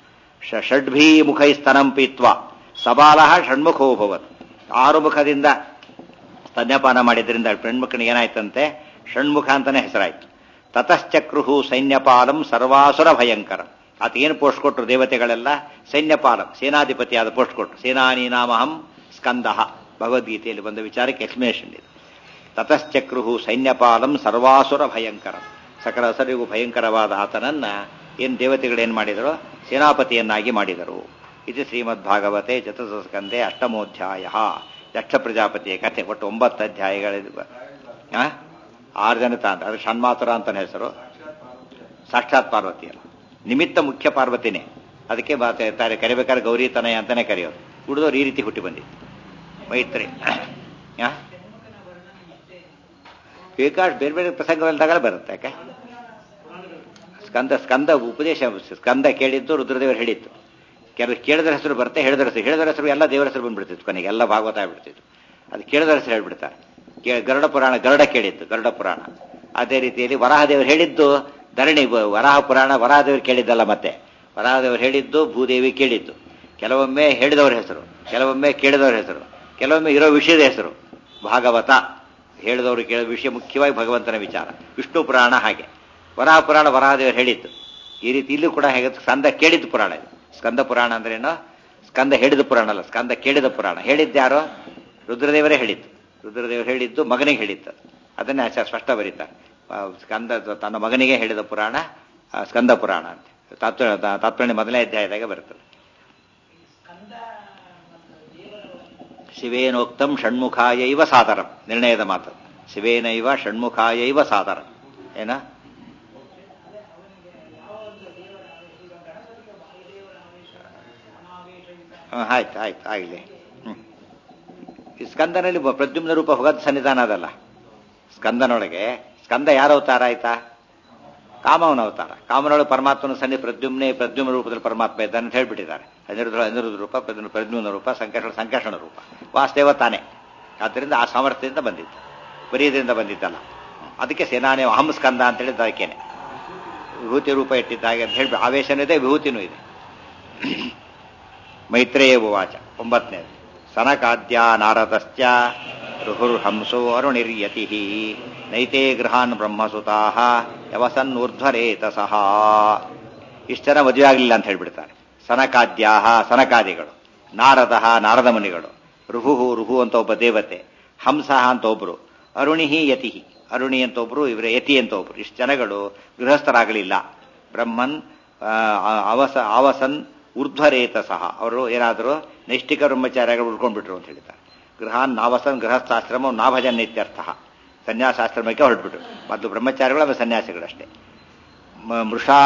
ಷ- ಷಡ್ಭೀ ಮುಖೈ ಸ್ತನಂ ಪೀತ್ವ ಸಬಾಲ ಷಣ್ಮುಖೋ ಭವತ್ ಆರು ಮುಖದಿಂದ ಸ್ತನ್ಯಪಾನ ಮಾಡಿದ್ರಿಂದ ಹೆಣ್ಮಕ್ಕಳಿಗೆ ಏನಾಯ್ತಂತೆ ಷಣ್ಮುಖ ಅಂತಾನೆ ಹೆಸರಾಯ್ತು ತತಶ್ಚಕ್ರುಹು ಸೈನ್ಯಪಾಲಂ ಸರ್ವಾಸುರ ಭಯಂಕರ ಆತ ಏನು ಪೋಸ್ಟ್ ಕೊಟ್ಟರು ದೇವತೆಗಳೆಲ್ಲ ಸೈನ್ಯಪಾಲಂ ಸೇನಾಧಿಪತಿಯಾದ ಪೋಸ್ಟ್ ಕೊಟ್ಟರು ಸೇನಾನಿ ನಾಮಹಂ ಸ್ಕಂದ ಭಗವದ್ಗೀತೆಯಲ್ಲಿ ಬಂದ ವಿಚಾರಕ್ಕೆ ಎಕ್ಸ್ಪ್ಲನೇಷನ್ ಇದೆ ತತಶ್ಚಕ್ರುಹು ಸೈನ್ಯಪಾಲಂ ಸರ್ವಾಸುರ ಭಯಂಕರ ಸಕಲ ಹಸರಿಗೂ ಭಯಂಕರವಾದ ಆತನನ್ನ ಏನು ದೇವತೆಗಳೇನು ಮಾಡಿದರು ಸೇನಾಪತಿಯನ್ನಾಗಿ ಮಾಡಿದರು ಇದು ಶ್ರೀಮದ್ಭಾಗವತೆ ಚತುರ್ಸ್ಕಂದೆ ಅಷ್ಟಮೋಧ್ಯಾಯ ದಕ್ಷ ಪ್ರಜಾಪತಿಯ ಕಥೆ ಒಟ್ಟು ಒಂಬತ್ತು ಅಧ್ಯಾಯಗಳಿವೆ ಆ? ಆರು ಜನ ತಾಂತ ಅದು ಷಣ್ಮಾತರ ಅಂತಾನೆ ಹೆಸರು ಸಾಕ್ಷಾತ್ ಪಾರ್ವತಿ ಅಲ್ಲ ನಿಮಿತ್ತ ಮುಖ್ಯ ಪಾರ್ವತಿನೇ ಅದಕ್ಕೆ ಮಾತೆ- ತಾರೆ ಕರಿಬೇಕಾದ್ರೆ ಗೌರಿ ತನಯ ಅಂತಾನೆ ಕರೆಯೋದು ಉಳಿದವ್ರು ಈ ರೀತಿ ಹುಟ್ಟಿ ಬಂದಿತ್ತು ಮೈತ್ರಿ ಆ? ಬೇಕಾಷ್ಟು ಬೇರೆ ಬೇರೆ ಪ್ರಸಂಗವಲ್ದಾಗಲೇ ಬರುತ್ತೆ ಯಾಕೆ ಸ್ಕಂದ ಸ್ಕಂದ ಉಪದೇಶ ಸ್ಕಂದ ಕೇಳಿದ್ದು ರುದ್ರದೇವರು ಹೇಳಿತ್ತು ಕೆಲವು ಕೇಳಿದ್ರ ಹೆಸರು ಬರುತ್ತೆ ಹೇಳಿದ್ರ ಹೆಸರು ಹೇಳಿದ್ರ ಹೆಸರು ಎಲ್ಲ ದೇವರ ಹೆಸರು ಬಂದ್ಬಿಡ್ತಿತ್ತು ಕೊನೆಗೆ ಎಲ್ಲ ಭಾಗವತ ಆಗ್ಬಿಡ್ತಿತ್ತು ಅದು ಕೇಳಿದ್ರ ಹೆಸರು ಹೇಳ್ಬಿಡ್ತಾರೆ ಕೇ- ಗರುಡ ಪುರಾಣ ಗರುಡ ಕೇಳಿತ್ತು ಗರುಡ ಪುರಾಣ ಅದೇ ರೀತಿಯಲ್ಲಿ ವರಾಹದೇವರು ಹೇಳಿದ್ದು ಧರಣಿ ಬ- ವರಾಹ ಪುರಾಣ ವರಾಹದೇವರು ಕೇಳಿದ್ದಲ್ಲ ಮತ್ತೆ ವರಾಹದೇವರು ಹೇಳಿದ್ದು ಭೂದೇವಿ ಕೇಳಿದ್ದು ಕೆಲವೊಮ್ಮೆ ಹೇಳಿದವರ ಹೆಸರು ಕೆಲವೊಮ್ಮೆ ಕೇಳಿದವರ ಹೆಸರು ಕೆಲವೊಮ್ಮೆ ಇರೋ ವಿಷಯದ ಹೆಸರು ಭಾಗವತ ಹೇಳಿದವರು ಕೇಳೋ ವಿಷಯ ಮುಖ್ಯವಾಗಿ ಭಗವಂತನ ವಿಚಾರ ವಿಷ್ಣು ಪುರಾಣ ಹಾಗೆ ವರಾಹ ಪುರಾಣ ವರಾಹದೇವರು ಹೇಳಿದ್ದು ಈ ರೀತಿ ಇಲ್ಲೂ ಕೂಡ ಹೇಗೆ ಸ್ಕಂದ ಕೇಳಿದ ಪುರಾಣ ಇದು ಸ್ಕಂದ ಪುರಾಣ ಅಂದ್ರೇನು ಸ್ಕಂದ ಹೇಳಿದ ಪುರಾಣ ಅಲ್ಲ ಸ್ಕಂದ ಕೇಳಿದ ಪುರಾಣ ಹೇಳಿದ್ಯಾರೋ ರುದ್ರದೇವರೇ ಹೇಳಿದ್ದು ರುದ್ರದೇವರು ಹೇಳಿದ್ದು ಮಗನಿಗೆ ಹೇಳಿದ್ದು ಅದನ್ನೇ ಆಚಾರ್ಯ ಸ್ಪಷ್ಟ ಬರೀತಾರೆ ಆ, ಸ್ಕಂದ ತನ್ನ ಮಗನಿಗೆ ಹೇಳಿದ ಪುರಾಣ ಆ, ಸ್ಕಂದ ಪುರಾಣ ಅಂತ ತಾತ್ವ ತಾತ್ಪರ್ಯ ಮೊದಲನೇ ಅಧ್ಯಾಯದಾಗ ಬರ್ತದೆ ಶಿವೇನೋಕ್ತಂ ಷಣ್ಮುಖಾಯೈವ ಸಾದರಂ ನಿರ್ಣಯದ ಮಾತು ಶಿವೇನೈವ ಷಣ್ಮುಖಾಯೈವ ಸಾದರಂ ಏನ ಹ, ಆಯ್ತು ಆಯ್ತು ಆಗಲಿ ಹ್ಮ್ ಈ ಸ್ಕಂದನಲ್ಲಿ ಬ- ಪ್ರದ್ಯುಮ್ನ ರೂಪ ಭಗವತ್ ಸನ್ನಿಧಾನ ಅದಲ್ಲ ಸ್ಕಂದನೊಳಗೆ ಸ್ಕಂದ ಯಾರ ಅವತಾರ ಆಯ್ತಾ ಕಾಮವನ ಅವತಾರ ಕಾಮನೊಳಗೆ ಪರಮಾತ್ಮನ ಸನ್ನಿ ಪ್ರದ್ಯುಮ್ನೆ ಪ್ರದ್ಯುಮ್ನ ರೂಪದಲ್ಲಿ ಪರಮಾತ್ಮ ಇದ್ದಾನೆ ಅಂತ ಹೇಳ್ಬಿಟ್ಟಿದ್ದಾರೆ ಅನಿರುದ್ಧ ಅನಿರುದ್ಧ ರೂಪ ಪ್ರದ್ಯುಮ್ನ ಪ್ರದ್ಯುಮ್ನ ರೂಪ ಸಂಕರ್ಷಣ ಸಂಕರ್ಷಣ ರೂಪ ವಾಸ್ತೇವ ತಾನೆ ಆದ್ದರಿಂದ ಆ ಸಾಮರ್ಥ್ಯದಿಂದ ಬಂದಿತ್ತು ಬರೀದ್ರಿಂದ ಬಂದಿದ್ದಲ್ಲ ಅದಕ್ಕೆ ಸೇನಾನಿ ಅಹಂ ಸ್ಕಂದ ಅಂತ ಹೇಳಿದ್ದು ಅದಕ್ಕೇನೆ ವಿಭೂತಿ ರೂಪ ಇಟ್ಟಿದ್ದಾಗೆ ಅಂತ ಹೇಳಿ ಆವೇಶನೂ ಇದೆ ವಿಭೂತಿನೂ ಇದೆ ಮೈತ್ರೇಯ ಉವಾಚ ಒಂಬತ್ತನೇದು ಸನಕಾದ್ಯ ನಾರದಶ್ಚ ರುಹುರ್ಹಂಸೋ ಅರುಣಿರ್ಯತಿ ನೈತೆ ಗೃಹಾನ್ ಬ್ರಹ್ಮಸುತಾ ಯವಸನ್ ಊರ್ಧ್ವರೇತಸಃ ಇಷ್ಟರ ಮದುವೆ ಆಗಲಿಲ್ಲ ಅಂತ ಹೇಳ್ಬಿಡ್ತಾರೆ ಸನಕಾದ್ಯಾ ಸನಕಾದಿಗಳು ನಾರದ ನಾರದ ಮುನಿಗಳು ರುಹು ರುಹು ಅಂತ ಒಬ್ಬ ದೇವತೆ ಹಂಸ ಅಂತ ಒಬ್ರು ಅರುಣಿಹಿ ಯತಿ ಅರುಣಿ ಅಂತ ಒಬ್ರು ಇವರ ಯತಿ ಅಂತ ಒಬ್ರು ಇಷ್ಟು ಜನಗಳು ಗೃಹಸ್ಥರಾಗಲಿಲ್ಲ ಬ್ರಹ್ಮನ್ ಆ, ಅವಸ ಆವಸನ್ ಊರ್ಧ್ವರೇತ ಸಹ ಅವರು ಏನಾದರೂ ನೈಷ್ಠಿಕ ಬ್ರಹ್ಮಚಾರ್ಯಗಳು ಉಳ್ಕೊಂಡ್ಬಿಟ್ರು ಅಂತ ಹೇಳ್ತಾರೆ ಗೃಹಾನ್ ನಾವಸನ್ ಗೃಹಸ್ಥಾಶ್ರಮ ನಾಭಜನ್ ಇತ್ಯರ್ಥ ಸನ್ಯಾಸಾಶ್ರಮಕ್ಕೆ ಹೊರಟ್ಬಿಟ್ರು ಮೊದಲು ಬ್ರಹ್ಮಚಾರಿಗಳು ಆಮೇಲೆ ಸನ್ಯಾಸಿಗಳಷ್ಟೇ ಮ- ಮೃಷಾ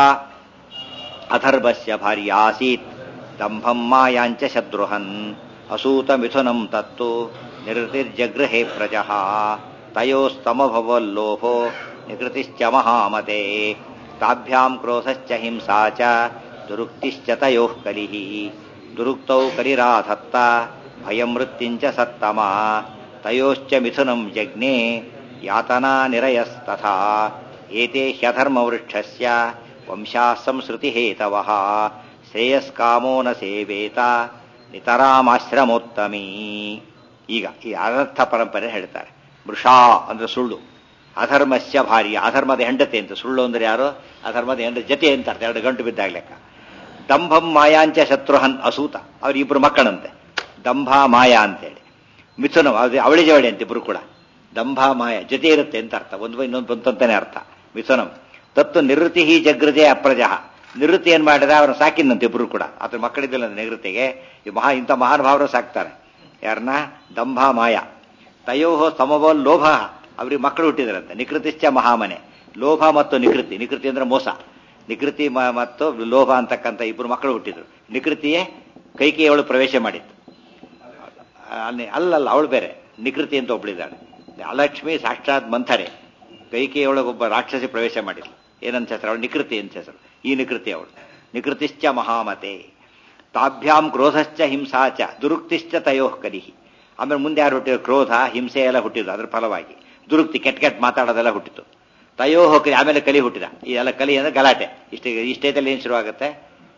ಅಥರ್ವಸ್ಯ ಭಾರ್ಯ ಆಸೀತ್ ದಂಭಂ ಮಾಯಾಂಚ ಶತ್ರುಹನ್ ಅಸೂತ ಮಿಥುನಂ ತತ್ತು ನಿರತಿರ್ಜಗೃಹೇ ಪ್ರಜಃ ತಯೋಸ್ತಮಭವಲ್ಲೋಭೋ ನಿಕೃತಿಶ್ಚ ಮಹಾಮತೆ ತಾಭ್ಯಾಂ ಕ್ರೋಧಶ್ಚ ಹಿಂಸಾ ಚ ದುರುಕ್ತಿಶ್ಚ ತಯೋಃ ಕಲಿಃ ದುರುಕ್ತೌ ಕಲಿರಾಧತ್ತ ಭಯಂ ಮೃತ್ಯುಂಚ ಸತ್ತಮ ತಯೋಶ್ಚ ಮಿಥುನಂ ಜಜ್ಞೆ ಯಾತನಾ ನಿರಯಸ್ತಥಾ ಏತೆ ಹ್ಯಧರ್ಮವೃಕ್ಷಸ್ಯ ವಂಶಾ ಸಂಸ್ಕೃತಿ ಹೇತವಃ ಶ್ರೇಯಸ್ಕಾಮೋ ನ ಸೇವೇತ ನಿತರಾಮಾಶ್ರಮೋತ್ತಮೀ ಈಗ ಈ ಅನರ್ಥ ಪರಂಪರೆ ಹೇಳ್ತಾರೆ ವೃಷಾ ಅಂದ್ರೆ ಸುಳ್ಳು ಅಧರ್ಮಸ್ಯ ಭಾರ್ಯ ಅಧರ್ಮದ ಹೆಂಡತಿ ಅಂತ ಸುಳ್ಳು ಅಂದ್ರೆ ಯಾರು ಅಧರ್ಮದ ಹೆಂಡ ಜತೆ ಅಂತ ಅರ್ಥ ಎರಡು ಗಂಟು ಬಿದ್ದಾಗ ಲೆಕ್ಕ ದಂಭಂ ಮಾಯಾಂಚ ಶತ್ರುಹನ್ ಅಸೂತ ಅವ್ರಿಬ್ರು ಮಕ್ಕಳಂತೆ ದಂಭ ಮಾಯಾ ಅಂತೇಳಿ ಮಿಥುನ ಅದು ಅವಳಿ ಜವಳಿ ಅಂತ ಇಬ್ರು ಕೂಡ ದಂಭ ಮಾಯ ಜೊತೆ ಇರುತ್ತೆ ಅಂತ ಅರ್ಥ ಒಂದು ಇನ್ನೊಂದು ಬಂತಂತಾನೆ ಅರ್ಥ ಮಿಥುನಂ ತತ್ತು ನಿವೃತ್ತಿ ಹಿ ಜಗೃಜೆ ಅಪ್ರಜಃ ನಿವೃತ್ತಿ ಏನ್ ಮಾಡಿದ ಅವ್ರನ್ನ ಸಾಕಿನಂತೆ ಇಬ್ರು ಕೂಡ ಅದ್ರ ಮಕ್ಕಳಿದ್ದಿಲ್ಲ ನಿವೃತ್ತಿಗೆ ಈ ಮಹಾ ಇಂಥ ಮಹಾನುಭಾವರು ಸಾಕ್ತಾರೆ ಯಾರನ್ನ ದಂಭ ಮಾಯ ತಯೋ ಸಮವೋ ಲೋಭ ಅವ್ರಿಗೆ ಮಕ್ಕಳು ಹುಟ್ಟಿದ್ರಂತೆ ನಿಕೃತಿಶ್ಚ ಮಹಾಮನೆ ಲೋಭ ಮತ್ತು ನಿಕೃತಿ ನಿಕೃತಿ ಅಂದ್ರೆ ಮೋಸ ನಿಕೃತಿ ಮ- ಮತ್ತು ಲೋಭ ಅಂತಕ್ಕಂಥ ಇಬ್ಬರು ಮಕ್ಕಳು ಹುಟ್ಟಿದ್ರು ನಿಕೃತಿಯೇ ಕೈಕೇಯವಳು ಪ್ರವೇಶ ಮಾಡಿತ್ತು ಅಲ್ಲಿ ಅಲ್ಲಲ್ಲ ಅವಳು ಬೇರೆ ನಿಕೃತಿ ಅಂತ ಒಬ್ಳಿದ್ದಾಳೆ ಅಲಕ್ಷ್ಮಿ ಸಾಕ್ಷಾತ್ ಮಂಥರೆ ಕೈಕೇಯೊಳಗೊಬ್ಬ ರಾಕ್ಷಸಿ ಪ್ರವೇಶ ಮಾಡಿದ್ಲು ಏನಂತ ಹೆಸರು ಅವಳು ನಿಕೃತಿ ಅಂತ ಹೆಸರು ಈ ನಿಕೃತಿ ಅವಳು ನಿಕೃತಿಶ್ಚ ಮಹಾಮತೆ ತಾಭ್ಯಾಂ ಕ್ರೋಧಶ್ಚ ಹಿಂಸಾಚ ದುರುಕ್ತಿಶ್ಚ ತಯೋಃ ಕಲಿಹಿ ಆಮೇಲೆ ಮುಂದೆ ಯಾರು ಹುಟ್ಟಿದ್ರು ಕ್ರೋಧ ಹಿಂಸೆ ಎಲ್ಲ ಹುಟ್ಟಿದ್ರು ಅದ್ರ ಫಲವಾಗಿ ದುರುಕ್ತಿ ಕೆಟ್ಟ ಕೆಟ್ಟ ಮಾತಾಡೋದೆಲ್ಲ ಹುಟ್ಟಿತು ತಯೋಹ ಕಲಿ ಆಮೇಲೆ ಕಲಿ ಹುಟ್ಟಿದ ಇದೆಲ್ಲ ಕಲಿ ಅಂದ್ರೆ ಗಲಾಟೆ ಇಷ್ಟ ಇಷ್ಟೇದಲ್ಲಿ ಏನು ಶುರುವಾಗುತ್ತೆ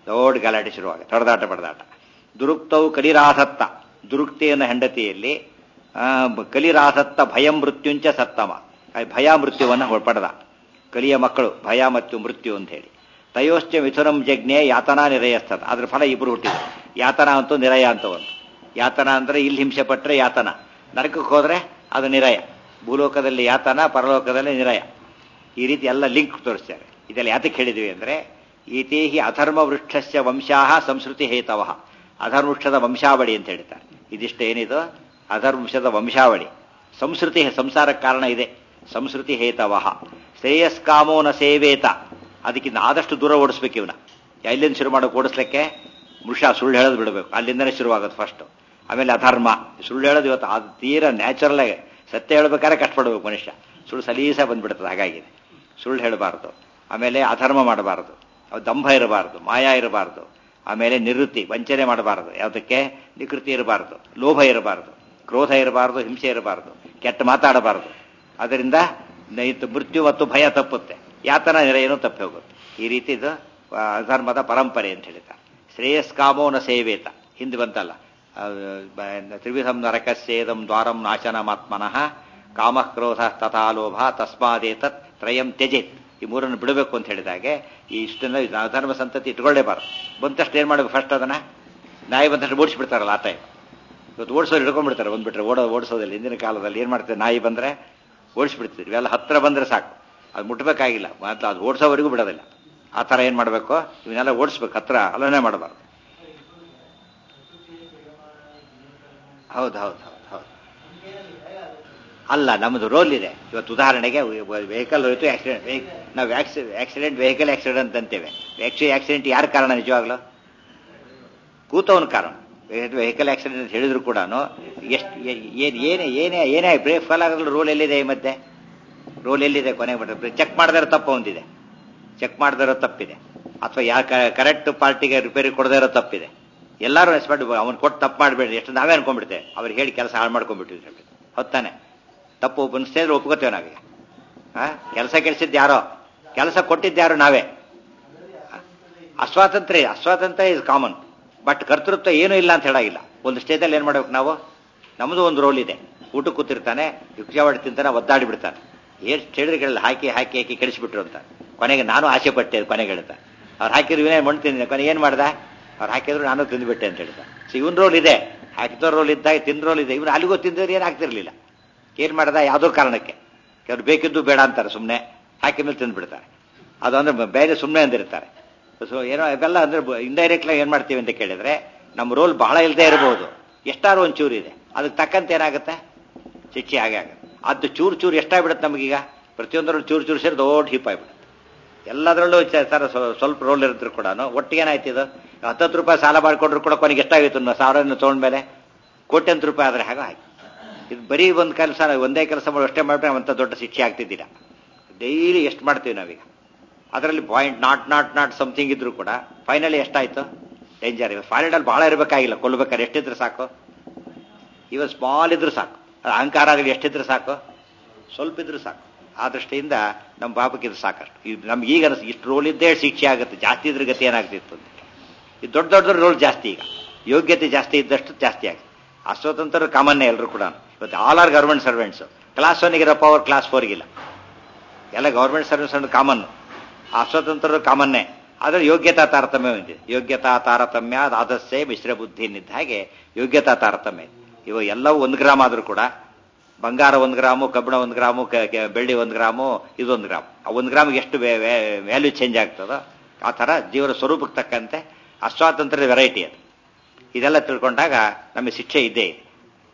ದೊಡ್ಡ ಗಲಾಟೆ ಶುರುವಾಗ ತೊಡೆದಾಟ ಬಡದಾಟ ದುರುಕ್ತವು ಕಲಿರಾಸತ್ತ ದುರುಕ್ತಿಯನ್ನ ಹೆಂಡತಿಯಲ್ಲಿ ಆ, ಬ- ಕಲಿರಾಸತ್ತ ಭಯಂ ಮೃತ್ಯುಂಚ ಸತ್ತಮ ಆ ಭಯ ಮೃತ್ಯುವನ್ನು ಹೊ- ಪಡೆದ ಕಲಿಯ ಮಕ್ಕಳು ಭಯ ಮತ್ತು ಮೃತ್ಯು ಅಂತ ಹೇಳಿ ತಯೋಶ್ಚ ಮಿಥುನಂ ಜಜ್ಞೆ ಯಾತನಾ ನಿರಯಸ್ತದ ಅದ್ರ ಫಲ ಇಬ್ಬರು ಹುಟ್ಟಿದ್ರು ಯಾತನ ಅಂತೂ ನಿರಯ ಅಂತ ಒಂದು ಯಾತನ ಅಂದ್ರೆ ಇಲ್ಲಿ ಹಿಂಸೆ ಪಟ್ಟರೆ ಯಾತನ ನರಕಕ್ಕೆ ಹೋದ್ರೆ ಅದು ನಿರಯ ಭೂಲೋಕದಲ್ಲಿ ಯಾತನ ಪರಲೋಕದಲ್ಲಿ ನಿರಯ ಈ ರೀತಿ ಎಲ್ಲ ಲಿಂಕ್ ತೋರಿಸ್ತಾರೆ ಇದೆಲ್ಲ ಯಾತಕ್ಕೆ ಹೇಳಿದ್ವಿ ಅಂದ್ರೆ ಈತೇಹಿ ಅಧರ್ಮ ವೃಕ್ಷಸ್ಯ ವಂಶಾಹ ಸಂಸ್ಕೃತಿ ಹೇತವ ಅಧರ್ಮ ವೃಕ್ಷದ ವಂಶಾವಳಿ ಅಂತ ಹೇಳ್ತಾರೆ ಇದಿಷ್ಟು ಏನಿದು ಅಧರ್ಮ ವೃಕ್ಷದ ವಂಶಾವಳಿ ಸಂಸ್ಕೃತಿ ಸಂಸಾರಕ್ಕೆ ಕಾರಣ ಇದೆ ಸಂಸ್ಕೃತಿ ಹೇತವ ಶ್ರೇಯಸ್ಕಾಮೋ ನ ಸೇವೇತ ಅದಕ್ಕಿಂತ ಆದಷ್ಟು ದೂರ ಓಡಿಸ್ಬೇಕು ಇವನ ಎಲ್ಲಿಂದ ಶುರು ಮಾಡೋಕೆ ಓಡಿಸ್ಲಿಕ್ಕೆ ಮೃಷ ಸುಳ್ಳು ಹೇಳೋದು ಬಿಡಬೇಕು ಅಲ್ಲಿಂದನೇ ಶುರುವಾಗೋದು ಫಸ್ಟ್ ಆಮೇಲೆ ಅಧರ್ಮ ಸುಳ್ಳು ಹೇಳೋದು ಇವತ್ತು ಅದು ತೀರಾ ನ್ಯಾಚುರಲ್ ಆಗಿ ಸತ್ಯ ಹೇಳ್ಬೇಕಾದ್ರೆ ಕಷ್ಟಪಡ್ಬೇಕು ಮನುಷ್ಯ ಸುಳ್ಳು ಸಲೀಸ ಬಂದ್ಬಿಡ್ತದೆ ಹಾಗಾಗಿದೆ ಸುಳ್ಳು ಹೇಳಬಾರ್ದು ಆಮೇಲೆ ಅಧರ್ಮ ಮಾಡಬಾರದು ದಂಭ ಇರಬಾರದು ಮಾಯಾ ಇರಬಾರದು ಆಮೇಲೆ ನಿವೃತ್ತಿ ವಂಚನೆ ಮಾಡಬಾರದು ಯಾವುದಕ್ಕೆ ನಿಕೃತಿ ಇರಬಾರದು ಲೋಭ ಇರಬಾರದು ಕ್ರೋಧ ಇರಬಾರದು ಹಿಂಸೆ ಇರಬಾರದು ಕೆಟ್ಟ ಮಾತಾಡಬಾರದು ಅದರಿಂದ ನೈತ ಮೃತ್ಯು ಮತ್ತು ಭಯ ತಪ್ಪುತ್ತೆ ಯಾತನ ನಿರೆಯನು ತಪ್ಪಿ ಹೋಗುತ್ತೆ ಈ ರೀತಿ ಇದು ಆ, ಅಧರ್ಮದ ಪರಂಪರೆ ಅಂತ ಹೇಳ್ತಾರೆ ಶ್ರೇಯಸ್ಕಾಮೋ ನ ಸೇವೇತ ಹಿಂದೆ ಬಂತಲ್ಲ ಆ, ಬ- ತ್ರಿವಿಧಂ ನರಕಸ್ಯೇದಂ ದ್ವಾರಂ ನಾಶನಮಾತ್ಮನಃ ಕಾಮಃ ಕ್ರೋಧ ತಥಾ ಲೋಭ ತಸ್ಮಾದೇತತ್ ತ್ರಯಂ ತ್ಯಜೇತ್ ಈ ಮೂರನ್ನು ಬಿಡಬೇಕು ಅಂತ ಹೇಳಿದಾಗೆ ಈ ಇಷ್ಟನ್ನ ಇದು ಅಧರ್ಮ ಸಂತತಿ ಇಟ್ಕೊಳ್ಳೇಬಾರ್ದು ಬಂದ ತಕ್ಷಣ ಏನ್ ಮಾಡಬೇಕು ಫಸ್ಟ್ ಅದನ್ನ ನಾಯಿ ಬಂದ ತಕ್ಷಣ ಓಡಿಸ್ಬಿಡ್ತಾರಲ್ಲ ಆ ಟೈಮ್ ಇವತ್ತು ಓಡಿಸೋರು ಹಿಡ್ಕೊಂಡ್ಬಿಡ್ತಾರೆ ಬಂದ್ಬಿಟ್ರೆ ಓಡೋ ಓಡಿಸೋದಿಲ್ಲ ಹಿಂದಿನ ಕಾಲದಲ್ಲಿ ಏನ್ ಮಾಡ್ತಾರೆ ನಾಯಿ ಬಂದ್ರೆ ಓಡಿಸ್ಬಿಡ್ತೀವಿ ಇವೆಲ್ಲ ಹತ್ರ ಬಂದ್ರೆ ಸಾಕು ಅದು ಮುಟ್ಬೇಕಾಗಿಲ್ಲ ಮತ್ತೆ ಅದು ಓಡಿಸೋವರೆಗೂ ಬಿಡೋದಿಲ್ಲ ಆ ಥರ ಏನ್ ಮಾಡಬೇಕು ಇವನ್ನೆಲ್ಲ ಓಡಿಸ್ಬೇಕು ಹತ್ರ ಅಲ್ಲನೇ ಮಾಡಬಾರ್ದು ಹೌದು ಹೌದು ಹೌದು ಹೌದು ಅಲ್ಲ ನಮ್ಮದು ರೋಲ್ ಇದೆ ಇವತ್ತು ಉದಾಹರಣೆಗೆ ವೆಹಿಕಲ್ ಹೋಯ್ತು ಆಕ್ಸಿಡೆಂಟ್ ನಾವು ಆಕ್ಸಿಡೆಂಟ್ ವೆಹಿಕಲ್ ಆಕ್ಸಿಡೆಂಟ್ ಅಂತೇವೆ ಆಕ್ಚುಲಿ ಆಕ್ಸಿಡೆಂಟ್ ಯಾರ ಕಾರಣ ನಿಜವಾಗ್ಲೂ ಕೂತವನ ಕಾರಣ ವೆಹಿಕಲ್ ಆಕ್ಸಿಡೆಂಟ್ ಅಂತ ಹೇಳಿದ್ರು ಕೂಡ ಎಷ್ಟು ಏನ್ ಏನೇ ಏನೇ ಏನೇ ಬ್ರೇಕ್ ಫೇಲ್ ಆಗೋದ್ರಲ್ಲಿ ರೋಲ್ ಎಲ್ಲಿದೆ ಈ ಮಧ್ಯೆ ರೋಲ್ ಎಲ್ಲಿದೆ ಕೊನೆಗೆ ಬಿಟ್ಟರೆ ಚೆಕ್ ಮಾಡದಿರೋ ತಪ್ಪು ಒಂದಿದೆ ಚೆಕ್ ಮಾಡದಿರೋ ತಪ್ಪಿದೆ ಅಥವಾ ಯಾ ಕರೆಕ್ಟ್ ಪಾರ್ಟಿಗೆ ರಿಪೇರಿ ಕೊಡದೇ ಇರೋ ತಪ್ಪಿದೆ ಎಲ್ಲರೂ ಎಸ್ಪೆಕ್ಟ್ ಅವ್ನು ಕೊಟ್ಟು ತಪ್ಪು ಮಾಡಬೇಡಿ ಎಷ್ಟು ನಾವೇ ಅನ್ಕೊಂಡ್ಬಿಡ್ತೇವೆ ಅವ್ರಿಗೆ ಹೇಳಿ ಕೆಲಸ ಹಾಳು ಮಾಡ್ಕೊಂಡ್ಬಿಟ್ಟಿದ್ವಿ ಹೊತ್ತಾನೆ ತಪ್ಪು ಒಪ್ಪಿಸ್ತಿದ್ರೆ ಒಪ್ಕೋತೇವೆ ನಾವೀಗ ಆ ಕೆಲಸ ಕೆಡಿಸಿದ್ದು ಯಾರೋ ಕೆಲಸ ಕೊಟ್ಟಿದ್ದು ಯಾರು ನಾವೇ ಅಸ್ವಾತಂತ್ರ್ಯ ಅಸ್ವಾತಂತ್ರ್ಯ ಇಸ್ ಕಾಮನ್ ಬಟ್ ಕರ್ತೃತ್ವ ಏನೂ ಇಲ್ಲ ಅಂತ ಹೇಳಾಗಿಲ್ಲ ಒಂದು ಸ್ಟೇಜಲ್ಲಿ ಏನು ಮಾಡ್ಬೇಕು ನಾವು ನಮ್ಮದು ಒಂದು ರೋಲ್ ಇದೆ ಊಟ ಕೂತಿರ್ತಾನೆ ಭಿಕ್ಷಾವಾಡಿ ತಿಂತಾನೆ ಒದ್ದಾಡಿ ಬಿಡ್ತಾನೆ ಎಷ್ಟು ಹೇಳಿದ್ರೆ ಹಾಕಿ ಹಾಕಿ ಹಾಕಿ ಕೆಡಿಸ್ಬಿಟ್ರು ಅಂತ ಕೊನೆಗೆ ನಾನು ಆಸೆ ಪಟ್ಟೆ ಕೊನೆಗೆ ಹೇಳ್ತಾ ಅವ್ರು ಹಾಕಿದ್ರು ಇವನೇ ಮಣ್ಣು ತಿಂದಿದ್ದೆ ಕೊನೆಗೆ ಏನು ಮಾಡ್ದ ಅವ್ರು ಹಾಕಿದ್ರು ನಾನು ತಿಂದುಬಿಟ್ಟೆ ಅಂತ ಹೇಳ್ದ ಸೊ ಇವನ್ ರೋಲ್ ಇದೆ ಹಾಕಿದ ರೋಲ್ ಇದ್ದಾಗ ತಿಂದ ರೋಲ್ ಇದೆ ಇವನು ಅಲ್ಲಿಗೂ ತಿಂದಿದ್ರೆ ಏನು ಆಗ್ತಿರ್ಲಿಲ್ಲ ಏನ್ ಮಾಡ್ದ ಯಾವುದೋ ಕಾರಣಕ್ಕೆ ಕೆಲವ್ರು ಬೇಕಿದ್ದು ಬೇಡ ಅಂತಾರೆ ಸುಮ್ಮನೆ ಹಾಕಿ ಮೇಲೆ ತಿಂದ್ಬಿಡ್ತಾರೆ ಅದು ಅಂದ್ರೆ ಬೇರೆ ಸುಮ್ಮನೆ ಅಂದಿರ್ತಾರೆ ಸೊ ಏನೋ ಇವೆಲ್ಲ ಅಂದ್ರೆ ಇಂಡೈರೆಕ್ಟ್ ಆಗಿ ಏನ್ ಮಾಡ್ತೀವಿ ಅಂತ ಕೇಳಿದ್ರೆ ನಮ್ಮ ರೋಲ್ ಬಹಳ ಇಲ್ಲದೆ ಇರಬಹುದು ಎಷ್ಟಾರು ಒಂದು ಚೂರು ಇದೆ ಅದಕ್ಕೆ ತಕ್ಕಂತೆ ಏನಾಗುತ್ತೆ ಶಿಕ್ಷೆ ಹಾಗೆ ಆಗುತ್ತೆ ಅದು ಚೂರು ಚೂರು ಎಷ್ಟಾಗ್ಬಿಡುತ್ತೆ ನಮಗೀಗ ಪ್ರತಿಯೊಂದರಲ್ಲೂ ಚೂರು ಚೂರು ಸೇರಿ ದೊಡ್ಡ ಹಿಪ್ ಆಗ್ಬಿಡುತ್ತೆ ಎಲ್ಲದರಲ್ಲೂ ಚ- ಸರ ಸ್ವ- ಸ್ವಲ್ಪ ರೋಲ್ ಇರಿದ್ರು ಕೂಡ ಒಟ್ಟಿಗೆ ಏನಾಯ್ತು ಇದು ಹತ್ತತ್ತು ರೂಪಾಯಿ ಸಾಲ ಮಾಡ್ಕೊಂಡ್ರು ಕೂಡ ಕೊನೆಗೆ ಎಷ್ಟಾಗಿತ್ತು ನಾವು ಸಾವಿರ ತೊಗೊಂಡ್ಮೇಲೆ ಕೋಟ್ಯಂತ ರೂಪಾಯಿ ಆದ್ರೆ ಹಾಗೆ ಆಯ್ತು ಇದು ಬರೀ ಒಂದು ಕೆಲಸ ಒಂದೇ ಕೆಲಸ ಮಾಡಿ ಅಷ್ಟೇ ಮಾಡ್ಬಿಟ್ರೆ ಅಂತ ದೊಡ್ಡ ಶಿಕ್ಷೆ ಆಗ್ತಿದ್ದಿಲ್ಲ ಡೈಲಿ ಎಷ್ಟು ಮಾಡ್ತೀವಿ ನಾವೀಗ ಅದರಲ್ಲಿ point not not not something ಇದ್ರು ಕೂಡ ಫೈನಲಿ ಎಷ್ಟಾಯ್ತು ಡೇಂಜರ್ ಇವಾಗ ಫಾರಿಡಲ್ಲಿ ಬಹಳ ಇರಬೇಕಾಗಿಲ್ಲ ಕೊಲ್ಬೇಕಾದ್ರೆ ಎಷ್ಟಿದ್ರೆ ಸಾಕು ಇವಾಗ ಸ್ಮಾಲ್ ಇದ್ರು ಸಾಕು ಅದು ಅಹಂಕಾರ ಆಗಲಿ ಎಷ್ಟಿದ್ರೆ ಸಾಕು ಸ್ವಲ್ಪ ಇದ್ರು ಸಾಕು ಆ ದೃಷ್ಟಿಯಿಂದ ನಮ್ಮ ಪಾಪಕ್ಕೆ ಇದು ಸಾಕಷ್ಟು ಇದು ನಮ್ಗೆ ಈಗ ಅನಿಸ್ ಇಷ್ಟು ರೋಲ್ ಇದ್ದೇ ಶಿಕ್ಷೆ ಆಗುತ್ತೆ ಜಾಸ್ತಿ ಇದ್ರ ಗತಿ ಏನಾಗ್ತಿತ್ತು ಅಂತ ಇದು ದೊಡ್ಡ ದೊಡ್ಡ ರೋಲ್ ಜಾಸ್ತಿ ಈಗ ಯೋಗ್ಯತೆ ಜಾಸ್ತಿ ಇದ್ದಷ್ಟು ಜಾಸ್ತಿ ಆಗುತ್ತೆ ಅಸ್ವತಂತ್ರ ಕಾಮನ್ನೇ ಎಲ್ಲರೂ ಕೂಡ ಇವತ್ತು all are government servants class ಒನ್ಗಿರೋ ಪವರ್ ಕ್ಲಾಸ್ ಫೋರ್ಗಿಲ್ಲ ಎಲ್ಲ ಗೌರ್ಮೆಂಟ್ ಸರ್ವಿಸ್ ಅಂದ್ರೆ ಕಾಮನ್ ಅಸ್ವತಂತ್ರರು ಕಾಮನ್ನೇ ಆದರೆ ಯೋಗ್ಯತಾ ತಾರತಮ್ಯ ಇದೆ ಯೋಗ್ಯತಾ ತಾರತಮ್ಯ ಆದಸ್ಸೆ ಮಿಶ್ರ ಬುದ್ಧಿ ನಿದ್ದ ಹಾಗೆ ಯೋಗ್ಯತಾ ತಾರತಮ್ಯ ಇದೆ. ಇವಾಗ ಎಲ್ಲವೂ ಒಂದು ಗ್ರಾಮ್ ಆದ್ರೂ ಕೂಡ ಬಂಗಾರ ಒಂದು ಗ್ರಾಮು ಕಬ್ಬಿಣ ಒಂದು ಗ್ರಾಮು ಕ- ಕ- ಬೆಳ್ಳಿ ಒಂದು ಗ್ರಾಮು ಇದೊಂದು ಗ್ರಾಮ್ ಆ ಒಂದು ಗ್ರಾಮಿಗೆ ಎಷ್ಟು ವ್ಯಾಲ್ಯೂ ಚೇಂಜ್ ಆಗ್ತದೋ ಆ ಥರ ಜೀವನ ಸ್ವರೂಪಕ್ಕೆ ತಕ್ಕಂತೆ ಅಸ್ವಾತಂತ್ರ್ಯದ ವೆರೈಟಿ ಅದು ಇದೆಲ್ಲ ತಿಳ್ಕೊಂಡಾಗ ನಮಗೆ ಶಿಕ್ಷೆ ಇದ್ದೇ ಇದೆ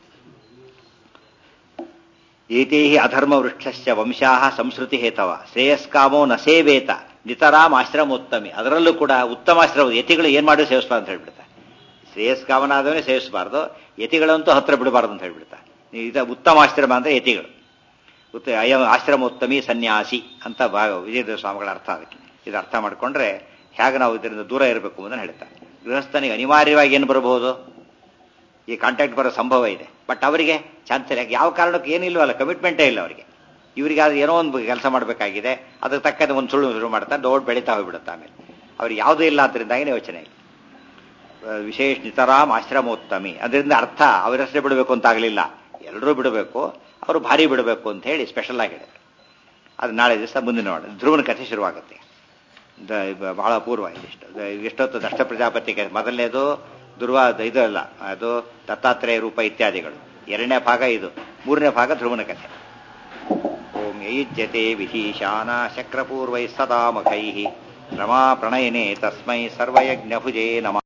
ಏತೇ ಅಧರ್ಮ ವೃಕ್ಷಸ್ಯ ವಂಶಾ ಸಂಸ್ಕೃತಿ ಹೇತವ ಶ್ರೇಯಸ್ಕಾಮೋ ನ ಸೇವೇತ ನಿತರಾಮ್ ಆಶ್ರಮೋತ್ತಮಿ ಅದರಲ್ಲೂ ಕೂಡ ಉತ್ತಮಾಶ್ರಮ ಯತಿಗಳು ಏನ್ ಮಾಡಿ ಸೇವಿಸ್ಬಾರ್ದು ಅಂತ ಹೇಳ್ಬಿಡ್ತಾರೆ ಶ್ರೇಯಸ್ಕಾಮನಾದವನೇ ಸೇವಿಸಬಾರ್ದು ಯತಿಗಳಂತೂ ಹತ್ರ ಬಿಡಬಾರ್ದು ಅಂತ ಹೇಳ್ಬಿಡ್ತಾರೆ ಇದು ಉತ್ತಮಾಶ್ರಮ ಅಂದ್ರೆ ಯತಿಗಳು ಉತ್ತ ಅಯ ಆಶ್ರಮೋತ್ತಮಿ ಸನ್ಯಾಸಿ ಅಂತ ಭಾಗ ವಿಜಯದೇವ ಸ್ವಾಮಿಗಳ ಅರ್ಥ ಅದಕ್ಕೆ ಇದು ಅರ್ಥ ಮಾಡ್ಕೊಂಡ್ರೆ ಹೇಗೆ ನಾವು ಇದರಿಂದ ದೂರ ಇರಬೇಕು ಅಂತ ಹೇಳ್ತಾರೆ ಗೃಹಸ್ಥನಿಗೆ ಅನಿವಾರ್ಯವಾಗಿ ಏನು ಬರಬಹುದು ಈ ಕಾಂಟ್ಯಾಕ್ಟ್ ಬರೋ ಸಂಭವ ಇದೆ ಬಟ್ ಅವರಿಗೆ ಚಾನ್ಸ್ ಇಲ್ಲ ಯಾವ ಕಾರಣಕ್ಕೂ ಏನಿಲ್ವಲ್ಲ ಕಮಿಟ್ಮೆಂಟೇ ಇಲ್ಲ ಅವರಿಗೆ ಇವರಿಗೆ ಅದು ಏನೋ ಒಂದು ಕೆಲಸ ಮಾಡಬೇಕಾಗಿದೆ ಅದಕ್ಕೆ ತಕ್ಕಂತೆ ಒಂದು ಸುಳ್ಳು ಶುರು ಮಾಡ್ತಾರೆ ದೊಡ್ಡ ಬೆಳೀತಾ ಹೋಗ್ಬಿಡುತ್ತೆ ಆಮೇಲೆ ಅವ್ರಿಗೆ ಯಾವುದೂ ಇಲ್ಲ ಅದರಿಂದಾಗಿನೇ ಯೋಚನೆ ಇಲ್ಲ ವಿಶೇಷ ನಿತರಾಮ್ ಆಶ್ರಮೋತ್ತಮಿ ಅದರಿಂದ ಅರ್ಥ ಅವರಷ್ಟೇ ಬಿಡಬೇಕು ಅಂತ ಆಗಲಿಲ್ಲ ಎಲ್ಲರೂ ಬಿಡಬೇಕು ಅವರು ಭಾರಿ ಬಿಡಬೇಕು ಅಂತ ಹೇಳಿ ಸ್ಪೆಷಲ್ ಆಗಿ ಹೇಳಿದ್ರು ಅದು ನಾಳೆ ದಿವಸ ಮುಂದೆ ನೋಡಿ ಧ್ರುವನ ಕಥೆ ಶುರುವಾಗುತ್ತೆ ದ- ಬ- ಬಹಳ ಅಪೂರ್ವ ಇದಿಷ್ಟು ದ- ಎಷ್ಟೊತ್ತು ದಷ್ಟ ಪ್ರಜಾಪತಿ ಕಥೆ ಮೊದಲನೇದು ದುರ್ವಾ ಇದು ಅಲ್ಲ ಅದು ದತ್ತಾತ್ರೇಯ ರೂಪ ಇತ್ಯಾದಿಗಳು ಎರಡನೇ ಭಾಗ ಇದು ಮೂರನೇ ಭಾಗ ಧ್ರುವನ ಕಥೆ ಓಂ ಯೈಜ್ಯತೆ ವಿಧೀಶಾನ ಶಕ್ರಪೂರ್ವೈ ಸದಾ ಮಖೈ ರಮಾ ಪ್ರಣಯನೆ ತಸ್ಮೈ ಸರ್ವಯಜ್ಞಭುಜೇ ನಮಃ